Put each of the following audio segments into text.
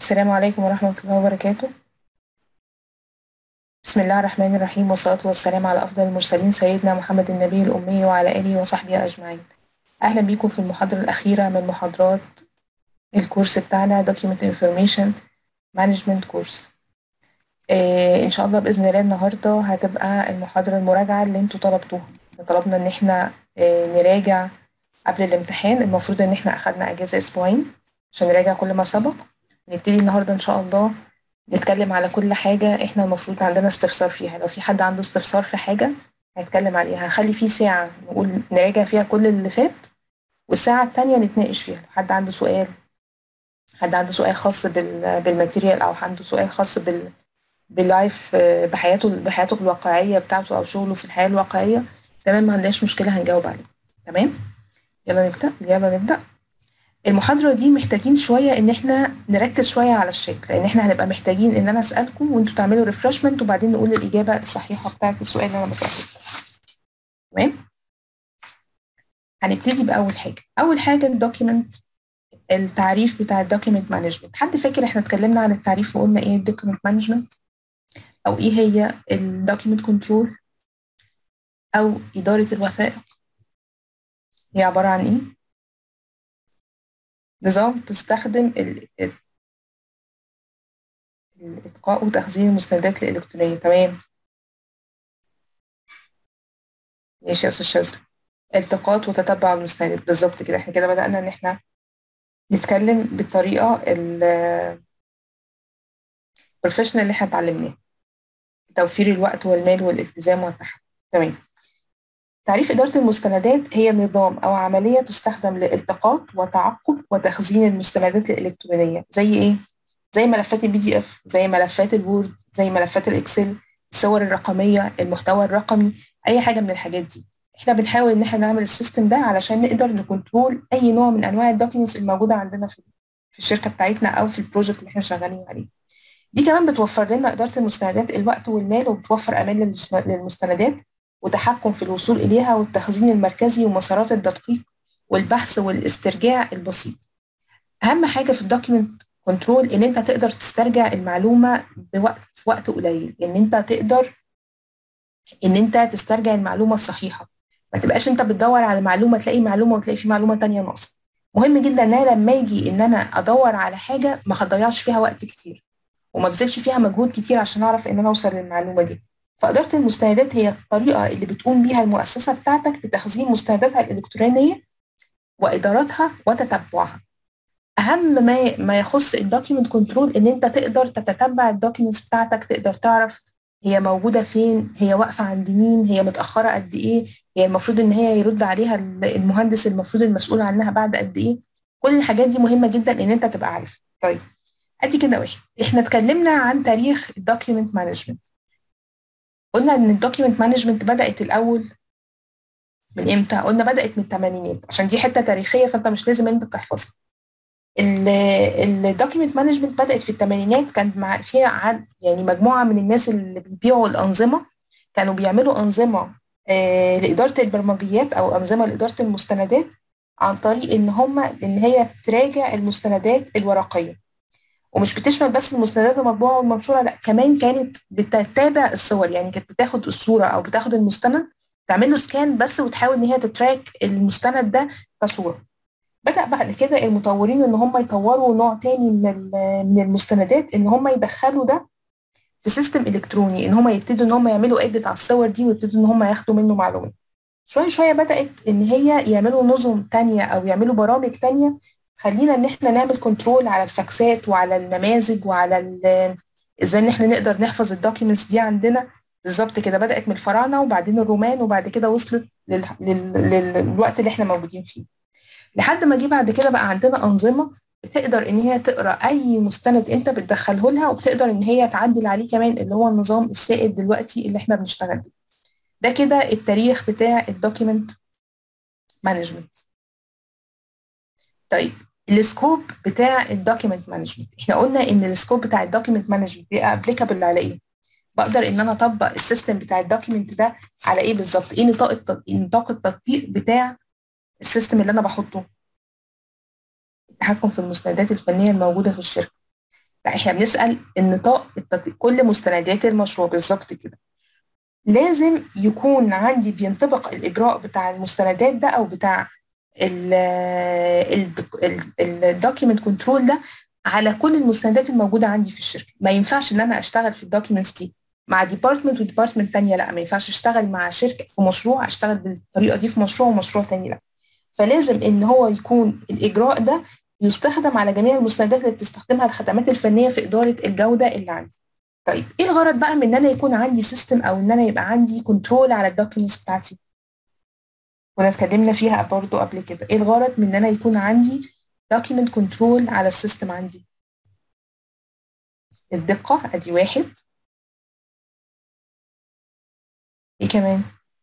السلام عليكم ورحمة الله وبركاته بسم الله الرحمن الرحيم والصلاة والسلام على أفضل المرسلين سيدنا محمد النبي الأمي وعلى آله وصحبه أجمعين أهلا بكم في المحاضرة الأخيرة من محاضرات الكورس بتاعنا Document Information Management Course آه إن شاء الله بإذن الله النهاردة هتبقى المحاضرة المراجعة اللي انتوا طلبتوها طلبنا إن احنا آه نراجع قبل الامتحان المفروض إن احنا أخدنا أجازة أسبوعين عشان نراجع كل ما سبق نبتدي النهاردة إن شاء الله نتكلم على كل حاجة احنا المفروض عندنا استفسار فيها لو في حد عنده استفسار في حاجة هيتكلم عليها هخلي فيه ساعة نقول نراجع فيها كل اللي فات والساعة التانية نتناقش فيها لو حد عنده سؤال حد عنده سؤال خاص بال بالماتيريال أو عنده سؤال خاص بال باللايف بحياته بحياته الواقعية بتاعته أو شغله في الحياة الواقعية تمام ما عندناش مشكلة هنجاوب عليه تمام يلا نبدأ يلا نبدأ المحاضرة دي محتاجين شوية إن إحنا نركز شوية على الشات لأن إحنا هنبقى محتاجين إن أنا أسألكم وأنتوا تعملوا ريفرشمنت وبعدين نقول الإجابة الصحيحة بتاعت السؤال اللي أنا بسأله تمام هنبتدي بأول حاجة أول حاجة الدوكيمنت التعريف بتاع الدوكيمنت مانجمنت حد فاكر إحنا اتكلمنا عن التعريف وقلنا إيه الدوكيمنت مانجمنت أو إيه هي الدوكيمنت كنترول أو إدارة الوثائق هي عبارة عن إيه؟ نظام تستخدم الإتقاء وتخزين المستندات الإلكترونية تمام ماشي يا أستاذ شاذلي التقاط وتتبع المستندات بالظبط كده احنا كده بدأنا إن احنا نتكلم بالطريقة البروفيشنال اللي احنا اتعلمناها توفير الوقت والمال والالتزام والتحكم تمام تعريف إدارة المستندات هي نظام أو عملية تستخدم لالتقاط وتعقب وتخزين المستندات الإلكترونية زي إيه؟ زي ملفات البي دي إف زي ملفات الوورد زي ملفات الإكسل الصور الرقمية المحتوى الرقمي أي حاجة من الحاجات دي إحنا بنحاول إن إحنا نعمل السيستم ده علشان نقدر نكنترول أي نوع من أنواع الدوكيومنتس الموجودة عندنا في في الشركة بتاعتنا أو في البروجكت اللي إحنا شغالين عليه دي كمان بتوفر لنا إدارة المستندات الوقت والمال وبتوفر أمان للمستندات وتحكم في الوصول إليها والتخزين المركزي ومسارات التدقيق والبحث والاسترجاع البسيط أهم حاجة في الدوكيمنت كنترول إن أنت تقدر تسترجع المعلومة بوقت في وقت قليل إن أنت تقدر إن أنت تسترجع المعلومة الصحيحة ما تبقاش أنت بتدور على معلومة تلاقي معلومة وتلاقي في معلومة تانية ناقصة مهم جدا إن أنا لما أجي إن أنا أدور على حاجة ما هضيعش فيها وقت كتير وما بذلش فيها مجهود كتير عشان أعرف إن أنا أوصل للمعلومة دي فإدارة المستندات هي الطريقة اللي بتقوم بيها المؤسسة بتاعتك بتخزين مستنداتها الإلكترونية وإدارتها وتتبعها. أهم ما ما يخص الدوكيمنت كنترول إن أنت تقدر تتتبع الدوكيومنتس بتاعتك تقدر تعرف هي موجودة فين، هي واقفة عند مين، هي متأخرة قد إيه، هي المفروض إن هي يرد عليها المهندس المفروض المسؤول عنها بعد قد إيه. كل الحاجات دي مهمة جدا إن أنت تبقى عارفها. طيب أدي كده واحد. إحنا اتكلمنا عن تاريخ الدوكيمنت مانجمنت. قلنا ان الدوكيمنت مانجمنت بدات الاول من امتى قلنا بدات من الثمانينات عشان دي حته تاريخيه فانت مش لازم انت تحفظها الدوكيمنت مانجمنت بدات في الثمانينات كان مع فيها عد يعني مجموعه من الناس اللي بيبيعوا الانظمه كانوا بيعملوا انظمه آه لاداره البرمجيات او انظمه لاداره المستندات عن طريق ان هم ان هي تراجع المستندات الورقيه ومش بتشمل بس المستندات المطبوعه والمنشوره لا كمان كانت بتتابع الصور يعني كانت بتاخد الصوره او بتاخد المستند تعمل له سكان بس وتحاول ان هي تتراك المستند ده كصوره بدا بعد كده المطورين ان هم يطوروا نوع تاني من من المستندات ان هم يدخلوا ده في سيستم الكتروني ان هم يبتدوا ان هم يعملوا اديت على الصور دي ويبتدوا ان هم ياخدوا منه معلومات شويه شويه بدات ان هي يعملوا نظم تانية او يعملوا برامج تانية خلينا ان احنا نعمل كنترول على الفاكسات وعلى النماذج وعلى ازاي ان احنا نقدر نحفظ الدوكيومنتس دي عندنا بالظبط كده بدات من الفراعنه وبعدين الرومان وبعد كده وصلت لل... لل... للوقت اللي احنا موجودين فيه لحد ما جه بعد كده بقى عندنا انظمه بتقدر ان هي تقرا اي مستند انت بتدخله لها وبتقدر ان هي تعدل عليه كمان اللي هو النظام السائد دلوقتي اللي احنا بنشتغل بيه ده كده التاريخ بتاع الدوكيمنت مانجمنت طيب السكوب بتاع الدوكيمنت مانجمنت احنا قلنا ان السكوب بتاع الدوكيمنت مانجمنت بيبقى ابليكابل على ايه بقدر ان انا اطبق السيستم بتاع الدوكيمنت ده على ايه بالظبط ايه نطاق نطاق التطبيق بتاع السيستم اللي انا بحطه التحكم في المستندات الفنيه الموجوده في الشركه لا احنا بنسال النطاق التطبيق كل مستندات المشروع بالظبط كده لازم يكون عندي بينطبق الاجراء بتاع المستندات ده او بتاع الدوكيمنت كنترول ده على كل المستندات الموجوده عندي في الشركه ما ينفعش ان انا اشتغل في الدوكيومنتس دي مع ديبارتمنت وديبارتمنت تانية لا ما ينفعش اشتغل مع شركه في مشروع اشتغل بالطريقه دي في مشروع ومشروع تاني لا فلازم ان هو يكون الاجراء ده يستخدم على جميع المستندات اللي بتستخدمها الخدمات الفنيه في اداره الجوده اللي عندي طيب ايه الغرض بقى من ان انا يكون عندي سيستم او ان انا يبقى عندي كنترول على الدوكيومنتس بتاعتي كنا اتكلمنا فيها برضو قبل كده ايه الغرض من ان انا يكون عندي document كنترول على السيستم عندي الدقة ادي واحد ايه كمان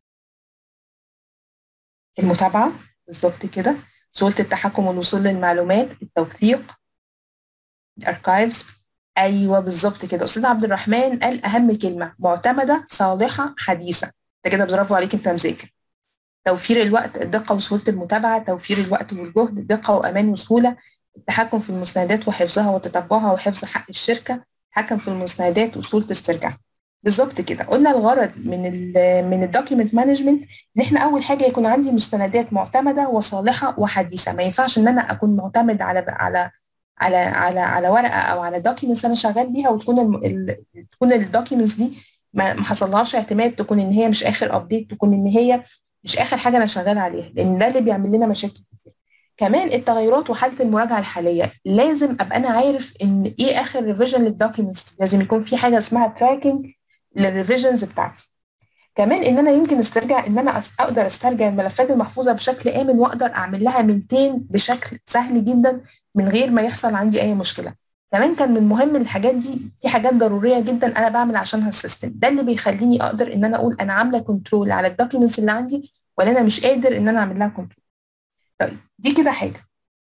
المتابعة بالظبط كده سهولة التحكم والوصول للمعلومات التوثيق الاركايفز ايوه بالظبط كده استاذ عبد الرحمن قال اهم كلمه معتمده صالحه حديثه انت كده برافو عليك انت مذاكر توفير الوقت الدقه وسهوله المتابعه توفير الوقت والجهد دقه وامان وسهوله التحكم في المستندات وحفظها وتتبعها وحفظ حق الشركه التحكم في المستندات وسهوله استرجاعها بالظبط كده قلنا الغرض من ال من الدوكيمنت مانجمنت ان احنا اول حاجه يكون عندي مستندات معتمده وصالحه وحديثه ما ينفعش ان انا اكون معتمد على على على على على ورقه او على دوكيومنتس انا شغال بيها وتكون ال تكون الدوكيومنتس دي ما ما حصلهاش اعتماد تكون ان هي مش اخر ابديت تكون ان هي مش اخر حاجه انا شغال عليها لان ده اللي بيعمل لنا مشاكل كتير كمان التغيرات وحاله المراجعه الحاليه لازم ابقى انا عارف ان ايه اخر ريفيجن للدوكيومنتس لازم يكون في حاجه اسمها تراكنج للريفيجنز بتاعتي كمان ان انا يمكن استرجع ان انا اقدر استرجع الملفات المحفوظه بشكل امن واقدر اعمل لها مينتين بشكل سهل جدا من غير ما يحصل عندي اي مشكله كمان كان من مهم الحاجات دي دي حاجات ضروريه جدا انا بعمل عشانها السيستم ده اللي بيخليني اقدر ان انا اقول انا عامله كنترول على الدوكيومنتس اللي عندي ولا انا مش قادر ان انا اعمل لها كنترول طيب دي كده حاجه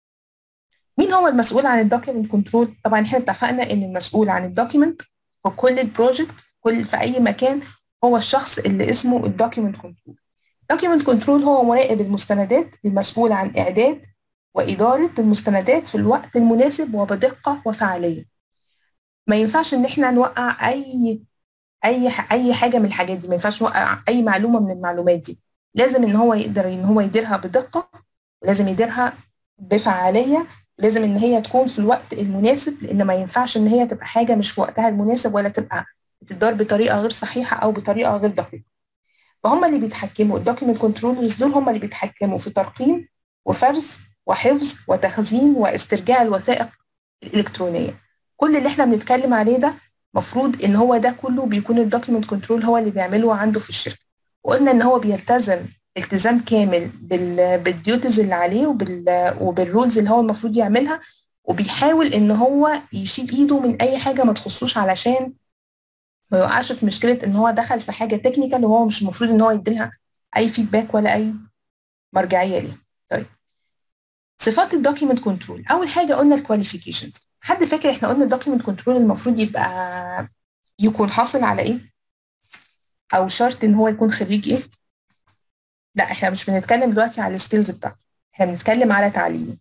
مين هو المسؤول عن الدوكيمنت كنترول طبعا احنا اتفقنا ان المسؤول عن الدوكيمنت في كل البروجكت في كل في اي مكان هو الشخص اللي اسمه الدوكيمنت كنترول الدوكيمنت كنترول هو مراقب المستندات المسؤول عن اعداد وإدارة المستندات في الوقت المناسب وبدقة وفعالية ما ينفعش إن إحنا نوقع أي أي أي حاجة من الحاجات دي ما ينفعش نوقع أي معلومة من المعلومات دي لازم إن هو يقدر إن هو يديرها بدقة ولازم يديرها بفعالية لازم إن هي تكون في الوقت المناسب لأن ما ينفعش إن هي تبقى حاجة مش في وقتها المناسب ولا تبقى بتدار بطريقة غير صحيحة أو بطريقة غير دقيقة فهم اللي بيتحكموا الدوكيمنت كنترولرز دول هم اللي بيتحكموا في ترقيم وفرز وحفظ وتخزين واسترجاع الوثائق الإلكترونية كل اللي احنا بنتكلم عليه ده مفروض ان هو ده كله بيكون الدوكيمنت كنترول هو اللي بيعمله عنده في الشركة وقلنا ان هو بيلتزم التزام كامل بال بالديوتيز اللي عليه وبال وبالرولز اللي هو المفروض يعملها وبيحاول ان هو يشيل ايده من اي حاجه ما تخصوش علشان ما يوقعش في مشكله ان هو دخل في حاجه تكنيكال وهو مش المفروض ان هو يديلها اي فيدباك ولا اي مرجعيه ليها طيب صفات الدوكيمنت كنترول اول حاجه قلنا الكواليفيكيشنز حد فاكر احنا قلنا الدوكيمنت كنترول المفروض يبقى يكون حاصل على ايه او شرط ان هو يكون خريج ايه لا احنا مش بنتكلم دلوقتي على السكيلز بتاعته احنا بنتكلم على تعليمه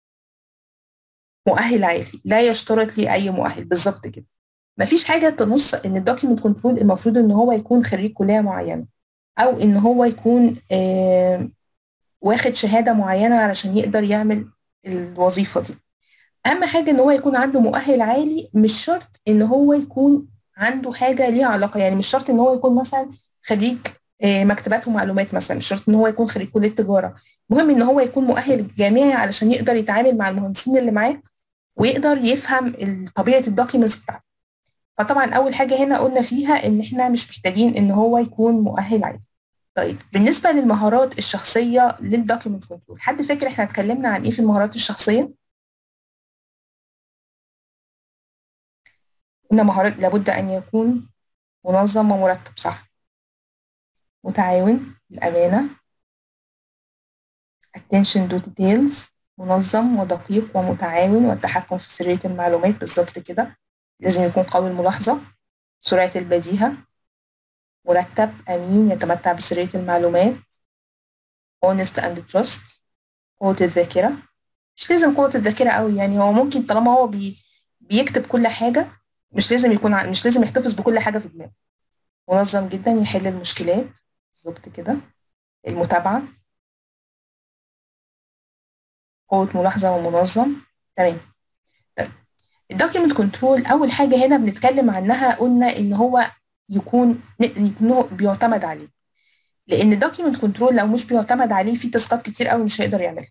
مؤهل عالي لا يشترط لي اي مؤهل بالظبط كده مفيش حاجه تنص ان الدوكيمنت كنترول المفروض ان هو يكون خريج كليه معينه او ان هو يكون آه واخد شهاده معينه علشان يقدر يعمل الوظيفه دي اهم حاجه ان هو يكون عنده مؤهل عالي مش شرط ان هو يكون عنده حاجه ليها علاقه يعني مش شرط ان هو يكون مثلا خريج مكتبات ومعلومات مثلا مش شرط ان هو يكون خريج كليه تجاره المهم ان هو يكون مؤهل جامعي علشان يقدر يتعامل مع المهندسين اللي معاه ويقدر يفهم طبيعه الدوكيومنتس بتاعته فطبعا اول حاجه هنا قلنا فيها ان احنا مش محتاجين ان هو يكون مؤهل عالي طيب بالنسبه للمهارات الشخصيه للدوكيمنت كنترول حد فاكر احنا اتكلمنا عن ايه في المهارات الشخصيه قلنا مهارات لابد ان يكون منظم ومرتب صح متعاون الامانه attention to details منظم ودقيق ومتعاون والتحكم في سرية المعلومات بالظبط كده لازم يكون قوي الملاحظة سرعة البديهة مرتب أمين يتمتع بسرية المعلومات honest and trust قوة الذاكرة مش لازم قوة الذاكرة قوي يعني هو ممكن طالما هو بي بيكتب كل حاجه مش لازم يكون مش لازم يحتفظ بكل حاجه في دماغه منظم جدا يحل المشكلات بالظبط كده المتابعه قوه ملاحظه ومنظم تمام طيب الدوكيمنت كنترول اول حاجه هنا بنتكلم عنها قلنا ان هو يكون يكون بيعتمد عليه لان الدوكيمنت كنترول لو مش بيعتمد عليه في تاسكات كتير قوي مش هيقدر يعملها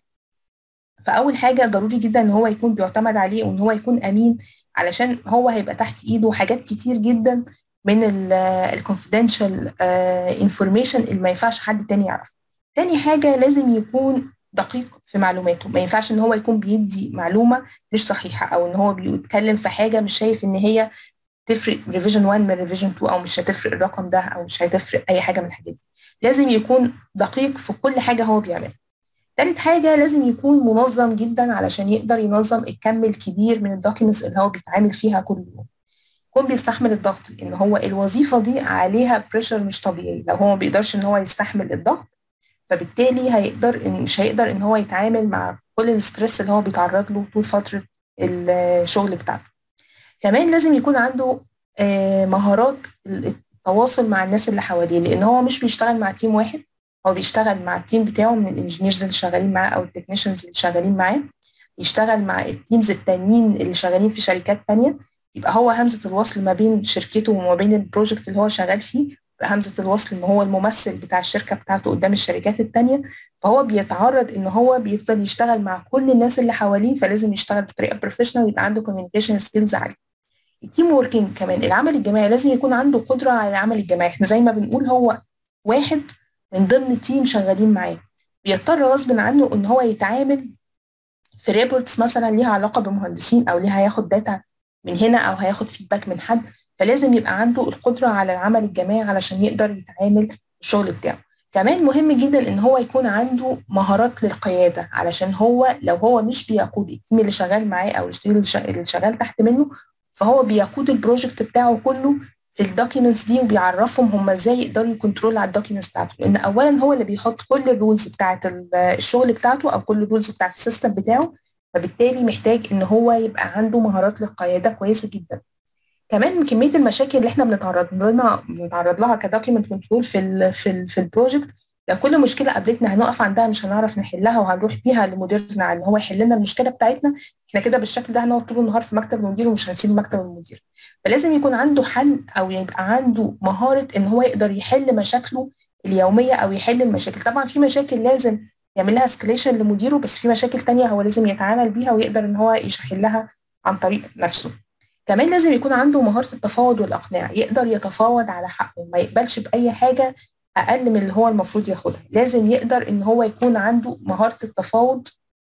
فاول حاجه ضروري جدا ان هو يكون بيعتمد عليه وان هو يكون امين علشان هو هيبقى تحت ايده حاجات كتير جدا من الكونفيدنشال انفورميشن اللي ما ينفعش حد تاني يعرف تاني حاجه لازم يكون دقيق في معلوماته ما ينفعش ان هو يكون بيدي معلومه مش صحيحه او ان هو بيتكلم في حاجه مش شايف ان هي تفرق ريفيجن 1 من ريفيجن 2 او مش هتفرق الرقم ده او مش هتفرق اي حاجه من الحاجات دي لازم يكون دقيق في كل حاجه هو بيعملها تالت حاجة لازم يكون منظم جدا علشان يقدر ينظم الكم الكبير من الدوكيومنتس اللي هو بيتعامل فيها كل يوم يكون بيستحمل الضغط لان هو الوظيفة دي عليها بريشر مش طبيعي لو هو ما بيقدرش ان هو يستحمل الضغط فبالتالي هيقدر إن مش هيقدر ان هو يتعامل مع كل الستريس اللي هو بيتعرض له طول فترة الشغل بتاعته كمان لازم يكون عنده مهارات التواصل مع الناس اللي حواليه لان هو مش بيشتغل مع تيم واحد هو بيشتغل مع التيم بتاعه من الانجينيرز اللي شغالين معاه او التكنيشنز اللي شغالين معاه يشتغل مع التيمز التانيين اللي شغالين في شركات تانية يبقى هو همزة الوصل ما بين شركته وما بين البروجكت اللي هو شغال فيه همزة الوصل ان هو الممثل بتاع الشركة بتاعته قدام الشركات التانية فهو بيتعرض ان هو بيفضل يشتغل مع كل الناس اللي حواليه فلازم يشتغل بطريقة بروفيشنال ويبقى عنده كوميونيكيشن سكيلز عالية التيم وركينج كمان العمل الجماعي لازم يكون عنده قدرة على العمل الجماعي احنا زي ما بنقول هو واحد من ضمن تيم شغالين معاه بيضطر غصب عنه ان هو يتعامل في ريبورتس مثلا ليها علاقه بمهندسين او ليها هياخد داتا من هنا او هياخد فيدباك من حد فلازم يبقى عنده القدره على العمل الجماعي علشان يقدر يتعامل في الشغل بتاعه كمان مهم جدا ان هو يكون عنده مهارات للقياده علشان هو لو هو مش بيقود التيم اللي شغال معاه او التيم اللي شغال تحت منه فهو بيقود البروجكت بتاعه كله في الدوكيومنتس دي وبيعرفهم هم ازاي يقدروا يكنترول على الدوكيومنتس بتاعته لان اولا هو اللي بيحط كل الرولز بتاعه الشغل بتاعته او كل الرولز بتاعه السيستم بتاعه فبالتالي محتاج ان هو يبقى عنده مهارات للقياده كويسه جدا كمان من كميه المشاكل اللي احنا بنتعرض لها بنتعرض لها كدوكيومنت كنترول في ال في ال في البروجكت لو كل مشكله قابلتنا هنقف عندها مش هنعرف نحلها وهنروح بيها لمديرنا ان هو يحل لنا المشكله بتاعتنا احنا كده بالشكل ده هنقعد طول النهار في مكتب المدير ومش هنسيب مكتب المدير فلازم يكون عنده حل او يبقى عنده مهاره ان هو يقدر يحل مشاكله اليوميه او يحل المشاكل طبعا في مشاكل لازم يعمل لها اسكليشن لمديره بس في مشاكل تانية هو لازم يتعامل بيها ويقدر ان هو يحلها عن طريق نفسه كمان لازم يكون عنده مهاره التفاوض والاقناع يقدر يتفاوض على حقه ما يقبلش باي حاجه اقل من اللي هو المفروض ياخدها لازم يقدر ان هو يكون عنده مهاره التفاوض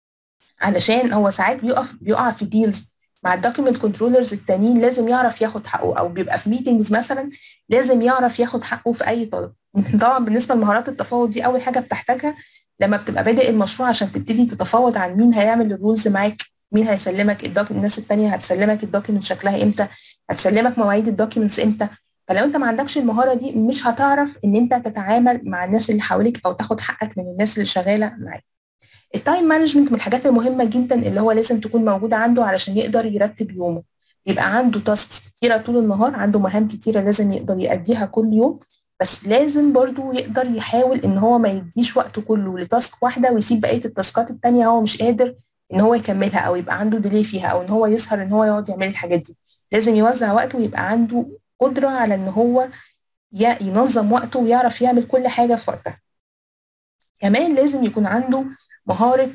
علشان هو ساعات بيقف بيقع في ديلز مع الدوكيمنت كنترولرز التانيين لازم يعرف ياخد حقه او بيبقى في ميتنجز مثلا لازم يعرف ياخد حقه في اي طلب طبعا بالنسبه لمهارات التفاوض دي اول حاجه بتحتاجها لما بتبقى بادئ المشروع عشان تبتدي تتفاوض عن مين هيعمل الرولز معاك مين هيسلمك الدوكيمنت الناس التانية هتسلمك الدوكيمنت شكلها امتى هتسلمك مواعيد الدوكيمنتس امتى فلو انت ما عندكش المهاره دي مش هتعرف ان انت تتعامل مع الناس اللي حواليك او تاخد حقك من الناس اللي شغاله معاك التايم مانجمنت من الحاجات المهمه جدا اللي هو لازم تكون موجوده عنده علشان يقدر يرتب يومه يبقى عنده تاسكس كتيره طول النهار عنده مهام كتيره لازم يقدر يأديها كل يوم بس لازم برضو يقدر يحاول ان هو ما يديش وقته كله لتاسك واحده ويسيب بقيه التاسكات التانية هو مش قادر ان هو يكملها او يبقى عنده ديلي فيها او ان هو يسهر ان هو يقعد يعمل الحاجات دي لازم يوزع وقته ويبقى عنده قدره على ان هو ينظم وقته ويعرف يعمل كل حاجه في وقتها كمان لازم يكون عنده مهارة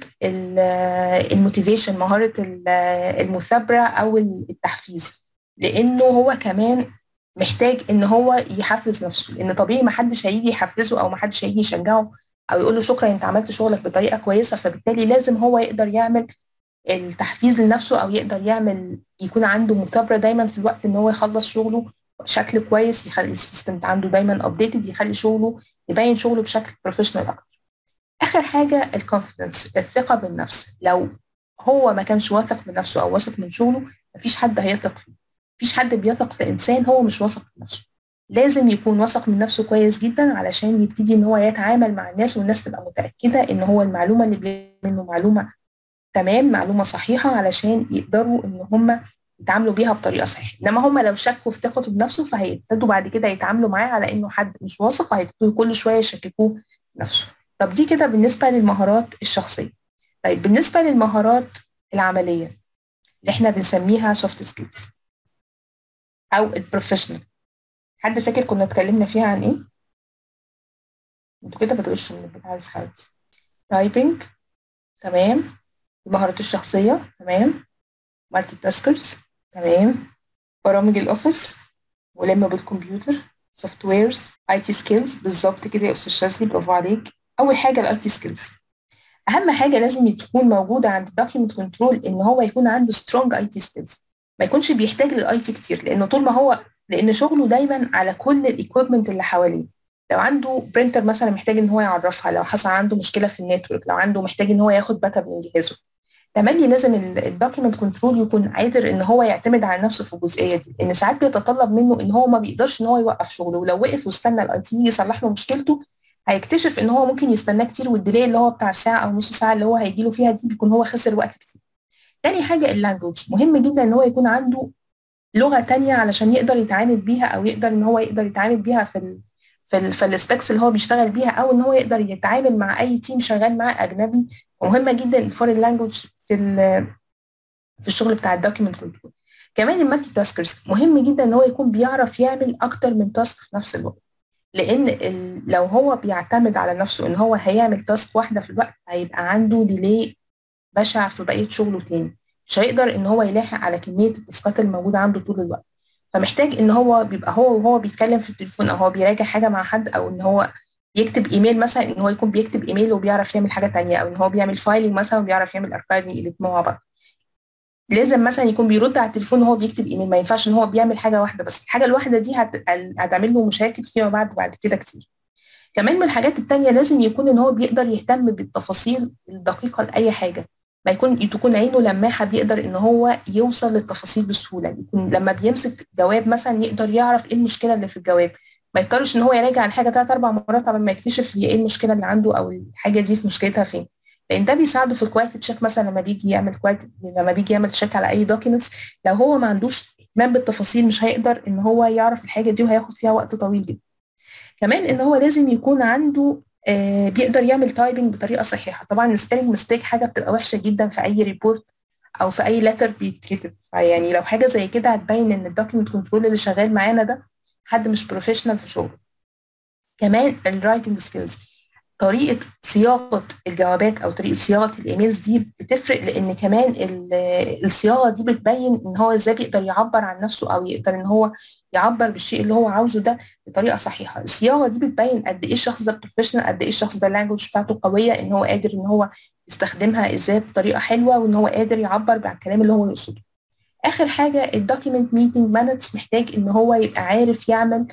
الموتيفيشن مهارة المثابرة أو التحفيز لأنه هو كمان محتاج إن هو يحفز نفسه لأن طبيعي محدش هيجي يحفزه أو محدش هيجي يشجعه أو يقول له شكرا أنت عملت شغلك بطريقة كويسة فبالتالي لازم هو يقدر يعمل التحفيز لنفسه أو يقدر يعمل يكون عنده مثابرة دايما في الوقت إن هو يخلص شغله بشكل كويس يخلي السيستم عنده دايما ابديتد يخلي شغله يبين شغله بشكل بروفيشنال اكتر اخر حاجه الكونفدنس الثقه بالنفس لو هو ما كانش واثق من نفسه او واثق من شغله مفيش حد هيثق فيه مفيش حد بيثق في انسان هو مش واثق في نفسه لازم يكون واثق من نفسه كويس جدا علشان يبتدي ان هو يتعامل مع الناس والناس تبقى متاكده ان هو المعلومه اللي منه معلومه تمام معلومه صحيحه علشان يقدروا ان هم يتعاملوا بيها بطريقه صحيحه انما هم لو شكوا في ثقته بنفسه فهيبتدوا بعد كده يتعاملوا معاه على انه حد مش واثق وهيبتدوا كل شويه يشككوه نفسه طب دي كده بالنسبه للمهارات الشخصيه طيب بالنسبه للمهارات العمليه اللي احنا بنسميها سوفت سكيلز او البروفيشنال حد فاكر كنا اتكلمنا فيها عن ايه انتوا كده بتغشوا من بتاع السلايدز تايبنج تمام المهارات الشخصيه تمام مالتي تاسكرز تمام برامج الاوفيس ملمه بالكمبيوتر سوفت ويرز اي تي سكيلز بالظبط كده يا استاذ شاذلي برافو عليك اول حاجه الاي تي سكيلز اهم حاجه لازم تكون موجوده عند الدوكيمنت كنترول ان هو يكون عنده سترونج اي تي سكيلز ما يكونش بيحتاج للاي تي كتير لانه طول ما هو لان شغله دايما على كل الايكويبمنت اللي حواليه لو عنده برينتر مثلا محتاج ان هو يعرفها لو حصل عنده مشكله في النتورك لو عنده محتاج ان هو ياخد باك اب من جهازه تملي لازم الدوكيمنت كنترول يكون قادر ان هو يعتمد على نفسه في الجزئيه دي لان ساعات بيتطلب منه ان هو ما بيقدرش ان هو يوقف شغله ولو وقف واستنى الاي تي يصلح له مشكلته هيكتشف ان هو ممكن يستناه كتير والديلي اللي هو بتاع ساعه او نص ساعه اللي هو هيجي له فيها دي بيكون هو خسر وقت كتير تاني حاجه اللانجوج مهم جدا ان هو يكون عنده لغه تانية علشان يقدر يتعامل بيها او يقدر ان هو يقدر يتعامل بيها في ال في ال في السبيكس اللي هو بيشتغل بيها او ان هو يقدر يتعامل مع اي تيم شغال معاه اجنبي ومهمه جدا الفورين لانجوج في في الشغل بتاع الدوكيمنت كنترول كمان المالتي تاسكرز مهم جدا ان هو يكون بيعرف يعمل اكتر من تاسك في نفس الوقت لان لو هو بيعتمد على نفسه ان هو هيعمل تاسك واحده في الوقت هيبقى عنده ديلي بشع في بقيه شغله تاني مش هيقدر ان هو يلاحق على كميه التاسكات الموجوده عنده طول الوقت فمحتاج ان هو بيبقى هو وهو بيتكلم في التليفون او هو بيراجع حاجه مع حد او ان هو يكتب ايميل مثلا ان هو يكون بيكتب ايميل وبيعرف يعمل حاجه تانية او ان هو بيعمل فايلنج مثلا وبيعرف يعمل اركايفنج الاثنين مع بعض لازم مثلا يكون بيرد على التليفون وهو بيكتب ايميل ما ينفعش ان هو بيعمل حاجه واحده بس الحاجه الواحده دي هت... هتعمل له مشاكل فيما بعد بعد كده كتير كمان من الحاجات التانية لازم يكون ان هو بيقدر يهتم بالتفاصيل الدقيقه لاي حاجه ما يكون تكون عينه لماحه بيقدر ان هو يوصل للتفاصيل بسهوله يكون لما بيمسك جواب مثلا يقدر يعرف ايه المشكله اللي في الجواب ما يضطرش ان هو يراجع الحاجه ثلاث اربع مرات قبل ما يكتشف هي ايه المشكله اللي عنده او الحاجه دي في مشكلتها فين لان ده بيساعده في الكواليتي تشيك مثلا لما بيجي يعمل كواليتي لما بيجي يعمل تشيك على اي دوكيومنتس لو هو ما عندوش اهتمام بالتفاصيل مش هيقدر ان هو يعرف الحاجه دي وهياخد فيها وقت طويل جدا كمان ان هو لازم يكون عنده آه بيقدر يعمل تايبنج بطريقه صحيحه طبعا السبيلنج ميستيك حاجه بتبقى وحشه جدا في اي ريبورت او في اي لتر بيتكتب فيعني لو حاجه زي كده هتبين ان الدوكيمنت كنترول اللي شغال معانا ده حد مش بروفيشنال في شغله كمان الرايتنج سكيلز طريقه صياغه الجوابات او طريقه صياغه الايميلز دي بتفرق لان كمان الصياغه دي بتبين ان هو ازاي بيقدر يعبر عن نفسه او يقدر ان هو يعبر بالشيء اللي هو عاوزه ده بطريقه صحيحه الصياغه دي بتبين قد ايه الشخص ده بروفيشنال قد ايه الشخص ده اللانجوج بتاعته قويه ان هو قادر ان هو يستخدمها ازاي بطريقه حلوه وان هو قادر يعبر عن الكلام اللي هو يقصده اخر حاجه الدوكيمنت ميتنج مانتس محتاج ان هو يبقى عارف يعمل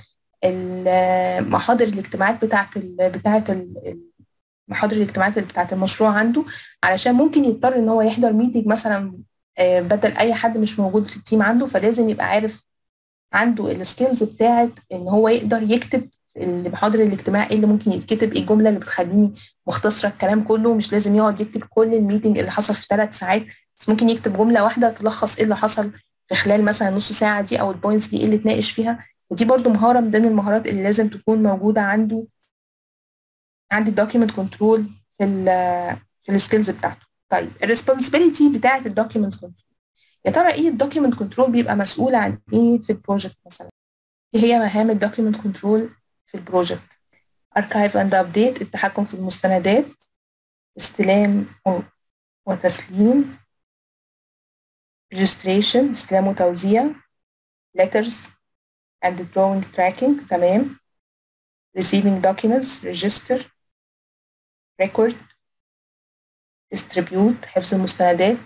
المحاضر الاجتماعات بتاعه ال بتاعه محاضر الاجتماعات بتاعه المشروع عنده علشان ممكن يضطر ان هو يحضر ميتنج مثلا بدل اي حد مش موجود في التيم عنده فلازم يبقى عارف عنده السكيلز بتاعه ان هو يقدر يكتب المحاضر الاجتماع ايه اللي ممكن يتكتب ايه الجمله اللي بتخليني مختصره الكلام كله مش لازم يقعد يكتب كل الميتنج اللي حصل في ثلاث ساعات بس ممكن يكتب جمله واحده تلخص ايه اللي حصل في خلال مثلا نص ساعه دي او البوينتس دي ايه اللي اتناقش فيها ودي برضو مهارة من ضمن المهارات اللي لازم تكون موجودة عنده عند الدوكيمنت كنترول في ال في السكيلز بتاعته طيب الريسبونسبيلتي بتاعة الدوكيمنت كنترول يا ترى ايه الدوكيمنت كنترول بيبقى مسؤول عن ايه في البروجكت مثلا ايه هي مهام الدوكيمنت كنترول في البروجكت اركايف اند ابديت التحكم في المستندات استلام وتسليم registration استلام وتوزيع letters and drawing tracking تمام receiving documents register record distribute حفظ المستندات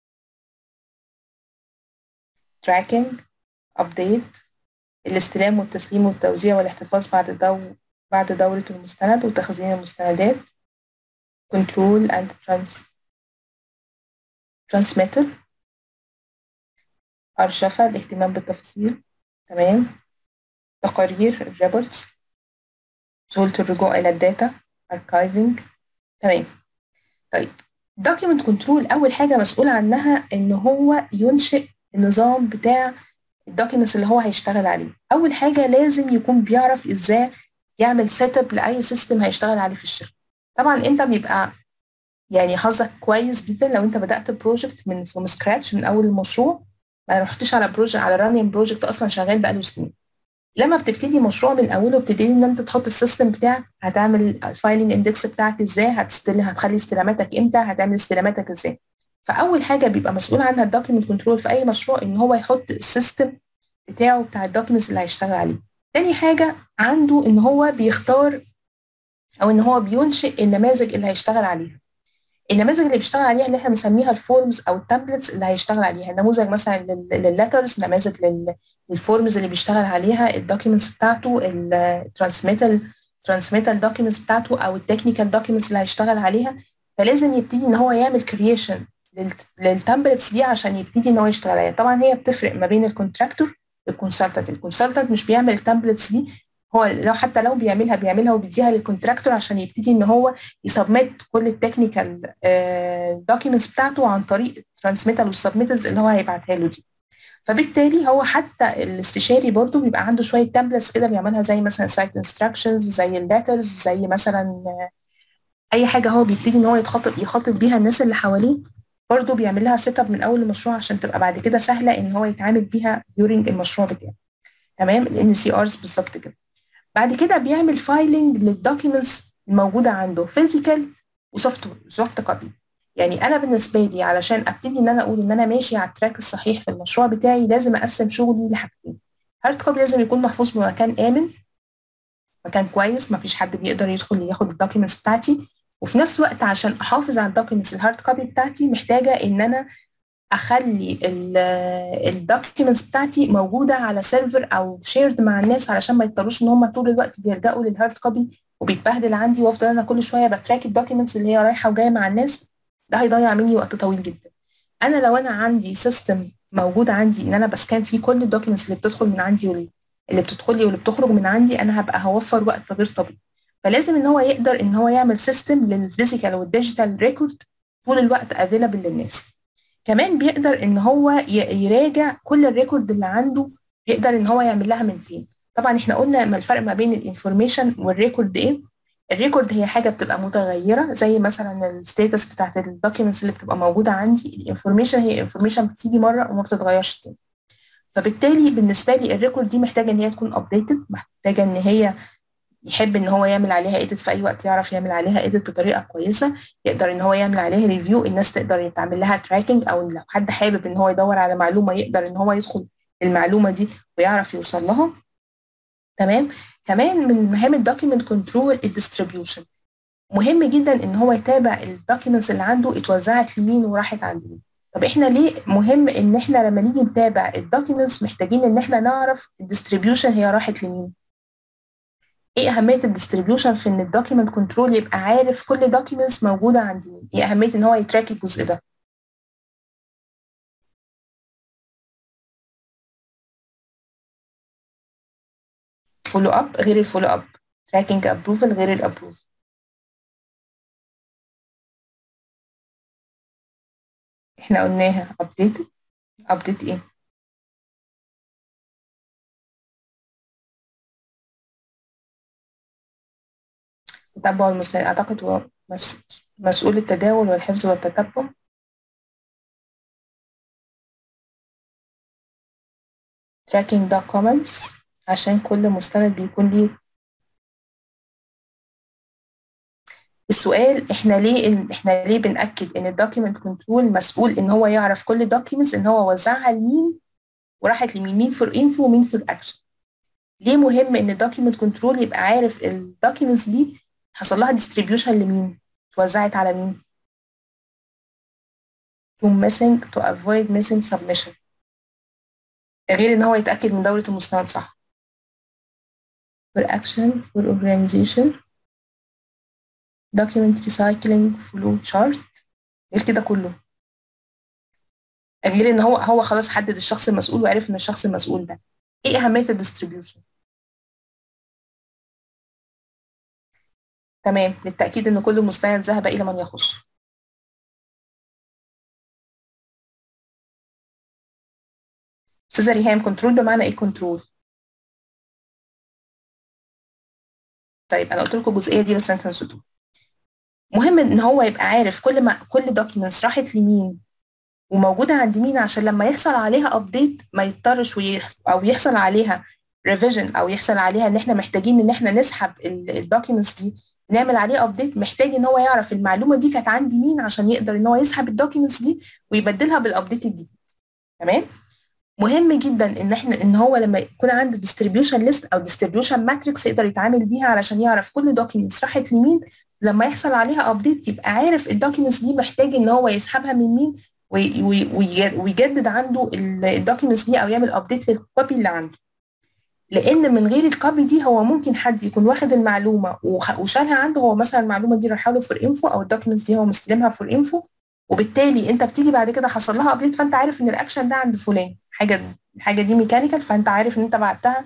tracking update الاستلام والتسليم والتوزيع والاحتفاظ بعد دو بعد دورة المستند وتخزين المستندات control and trans transmitter أرشفة الاهتمام بالتفاصيل تمام تقارير الريبورتس سهولة الرجوع إلى الداتا archiving تمام طيب document control أول حاجة مسؤول عنها إن هو ينشئ النظام بتاع الدوكيومنتس اللي هو هيشتغل عليه اول حاجه لازم يكون بيعرف ازاي يعمل سيت اب لاي سيستم هيشتغل عليه في الشركه طبعا انت بيبقى يعني حظك كويس جدا لو انت بدات بروجكت من فروم سكراتش من اول المشروع ما رحتش على بروجكت على رانين بروجكت اصلا شغال بقاله سنين لما بتبتدي مشروع من اوله بتبتدي ان انت تحط السيستم بتاعك هتعمل الفايلنج اندكس بتاعك ازاي هتستلم هتخلي استلاماتك امتى هتعمل استلاماتك ازاي فاول حاجه بيبقى مسؤول عنها الدوكيمنت كنترول في اي مشروع ان هو يحط السيستم بتاعه بتاع الدوكيومنتس اللي هيشتغل عليه تاني حاجه عنده ان هو بيختار او ان هو بينشئ النماذج اللي هيشتغل عليها النماذج اللي بيشتغل عليها اللي احنا بنسميها الفورمز او التمبلتس اللي هيشتغل عليها نموذج مثلا للليترز نماذج للفورمز اللي بيشتغل عليها الدوكيومنتس بتاعته الترانسميتال ترانسميتال دوكيومنتس بتاعته او التكنيكال دوكيومنتس اللي هيشتغل عليها فلازم يبتدي ان هو يعمل كرييشن للتمبلتس دي عشان يبتدي ان هو يشتغل عليها طبعا هي بتفرق ما بين الكونتراكتور والكونسلتنت الكونسلتنت مش بيعمل التمبلتس دي هو لو حتى لو بيعملها بيعملها وبيديها للكونتراكتور عشان يبتدي ان هو يسبميت كل التكنيكال دوكيومنتس بتاعته عن طريق الترانسميتال والسبميتالز اللي هو هيبعتها له دي فبالتالي هو حتى الاستشاري برضو بيبقى عنده شويه تمبلتس كده بيعملها زي مثلا سايت انستراكشنز زي الليترز زي مثلا اي حاجه هو بيبتدي ان هو يتخاطب يخاطب بيها الناس اللي حواليه برضه بيعمل لها سيت اب من اول المشروع عشان تبقى بعد كده سهله ان هو يتعامل بيها during المشروع بتاعه تمام الان سي ارز بالظبط كده بعد كده بيعمل فايلنج للدوكيومنتس الموجوده عنده فيزيكال وسوفت سوفت كوبي يعني انا بالنسبه لي علشان ابتدي ان انا اقول ان انا ماشي على التراك الصحيح في المشروع بتاعي لازم اقسم شغلي لحاجتين هارد كوبي لازم يكون محفوظ في مكان امن مكان كويس مفيش حد بيقدر يدخل ياخد الدوكيومنتس بتاعتي وفي نفس الوقت عشان احافظ على الدوكيومنتس الهارد كوبي بتاعتي محتاجه ان انا اخلي الدوكيومنتس بتاعتي موجوده على سيرفر او شيرد مع الناس علشان ما يضطروش ان هم طول الوقت بيلجأوا للهارد كوبي وبيتبهدل عندي وافضل انا كل شويه بتراك الدوكيومنتس اللي هي رايحه وجايه مع الناس ده هيضيع مني وقت طويل جدا انا لو انا عندي سيستم موجود عندي ان انا بسكان فيه كل الدوكيومنتس اللي بتدخل من عندي واللي بتدخل لي واللي بتخرج من عندي انا هبقى هوفر وقت غير طبيعي فلازم ان هو يقدر ان هو يعمل سيستم للفيزيكال والديجيتال ريكورد طول الوقت افيلابل للناس كمان بيقدر ان هو يراجع كل الريكورد اللي عنده يقدر ان هو يعمل لها منتين طبعا احنا قلنا ما الفرق ما بين الانفورميشن والريكورد ايه الريكورد هي حاجه بتبقى متغيره زي مثلا الستاتس بتاعت الدوكيومنتس اللي بتبقى موجوده عندي الانفورميشن هي انفورميشن بتيجي مره وما بتتغيرش تاني فبالتالي بالنسبه لي الريكورد دي محتاجه ان هي تكون ابديتد محتاجه ان هي يحب ان هو يعمل عليها ايديت في اي وقت يعرف يعمل عليها ايديت بطريقه كويسه يقدر ان هو يعمل عليها ريفيو الناس تقدر يتعمل لها تراكنج او لو حد حابب ان هو يدور على معلومه يقدر ان هو يدخل المعلومه دي ويعرف يوصل لها تمام كمان من مهام الدوكيمنت كنترول الديستريبيوشن مهم جدا ان هو يتابع الدوكيومنتس اللي عنده اتوزعت لمين وراحت عند مين طب احنا ليه مهم ان احنا لما نيجي نتابع الدوكيومنتس محتاجين ان احنا نعرف الديستريبيوشن هي راحت لمين ايه اهميه الديستريبيوشن في ان الدوكيمنت كنترول يبقى عارف كل دوكيومنتس موجوده عند مين ايه اهميه ان هو يتراك الجزء ده فولو اب غير الفولو اب تراكنج ابروفل غير الابروفل احنا قلناها ابديت ابديت ايه تتبع المسائل اعتقد هو مس... مسؤول التداول والحفظ والتتبع tracking documents عشان كل مستند بيكون ليه السؤال احنا ليه احنا ليه بنأكد ان الدوكيمنت كنترول مسؤول ان هو يعرف كل دوكيومنتس ان هو وزعها لمين وراحت لمين مين فور انفو ومين فور اكشن ليه مهم ان الدوكيمنت كنترول يبقى عارف الدوكيومنتس دي حصل لها ديستريبيوشن لمين اتوزعت على مين to missing to avoid missing submission غير ان هو يتأكد من دورة المستند صح for action for organization document recycling flow chart غير كده كله غير ان هو هو خلاص حدد الشخص المسؤول وعرف ان الشخص المسؤول ده ايه اهميه الديستريبيوشن تمام للتاكيد ان كل مستند ذهب الى من يخصه استاذه ريهام كنترول بمعنى ايه كنترول طيب انا قلت لكم الجزئيه دي بس انتوا نسيتوها مهم ان هو يبقى عارف كل ما كل دوكيومنتس راحت لمين وموجوده عند مين عشان لما يحصل عليها ابديت ما يضطرش ويحصل او يحصل عليها ريفيجن او يحصل عليها ان احنا محتاجين ان احنا نسحب الدوكيومنتس دي نعمل عليه ابديت محتاج ان هو يعرف المعلومه دي كانت عندي مين عشان يقدر ان هو يسحب الدوكيومنتس دي ويبدلها بالابديت الجديد تمام مهم جدا ان احنا ان هو لما يكون عنده ديستريبيوشن ليست او ديستريبيوشن ماتريكس يقدر يتعامل بيها علشان يعرف كل دوكيومنتس راحت لمين لما يحصل عليها ابديت يبقى عارف الدوكيومنتس دي محتاج ان هو يسحبها من مين ويجدد عنده الدوكيومنتس دي او يعمل ابديت للكوبي اللي عنده لان من غير الكوبي دي هو ممكن حد يكون واخد المعلومه وشالها عنده هو مثلا المعلومه دي رايحه له فور انفو او الدوكيومنتس دي هو مستلمها فور انفو وبالتالي انت بتيجي بعد كده حصل لها ابديت فانت عارف ان الاكشن ده عند فلان حاجه الحاجه دي ميكانيكال فانت عارف ان انت بعتها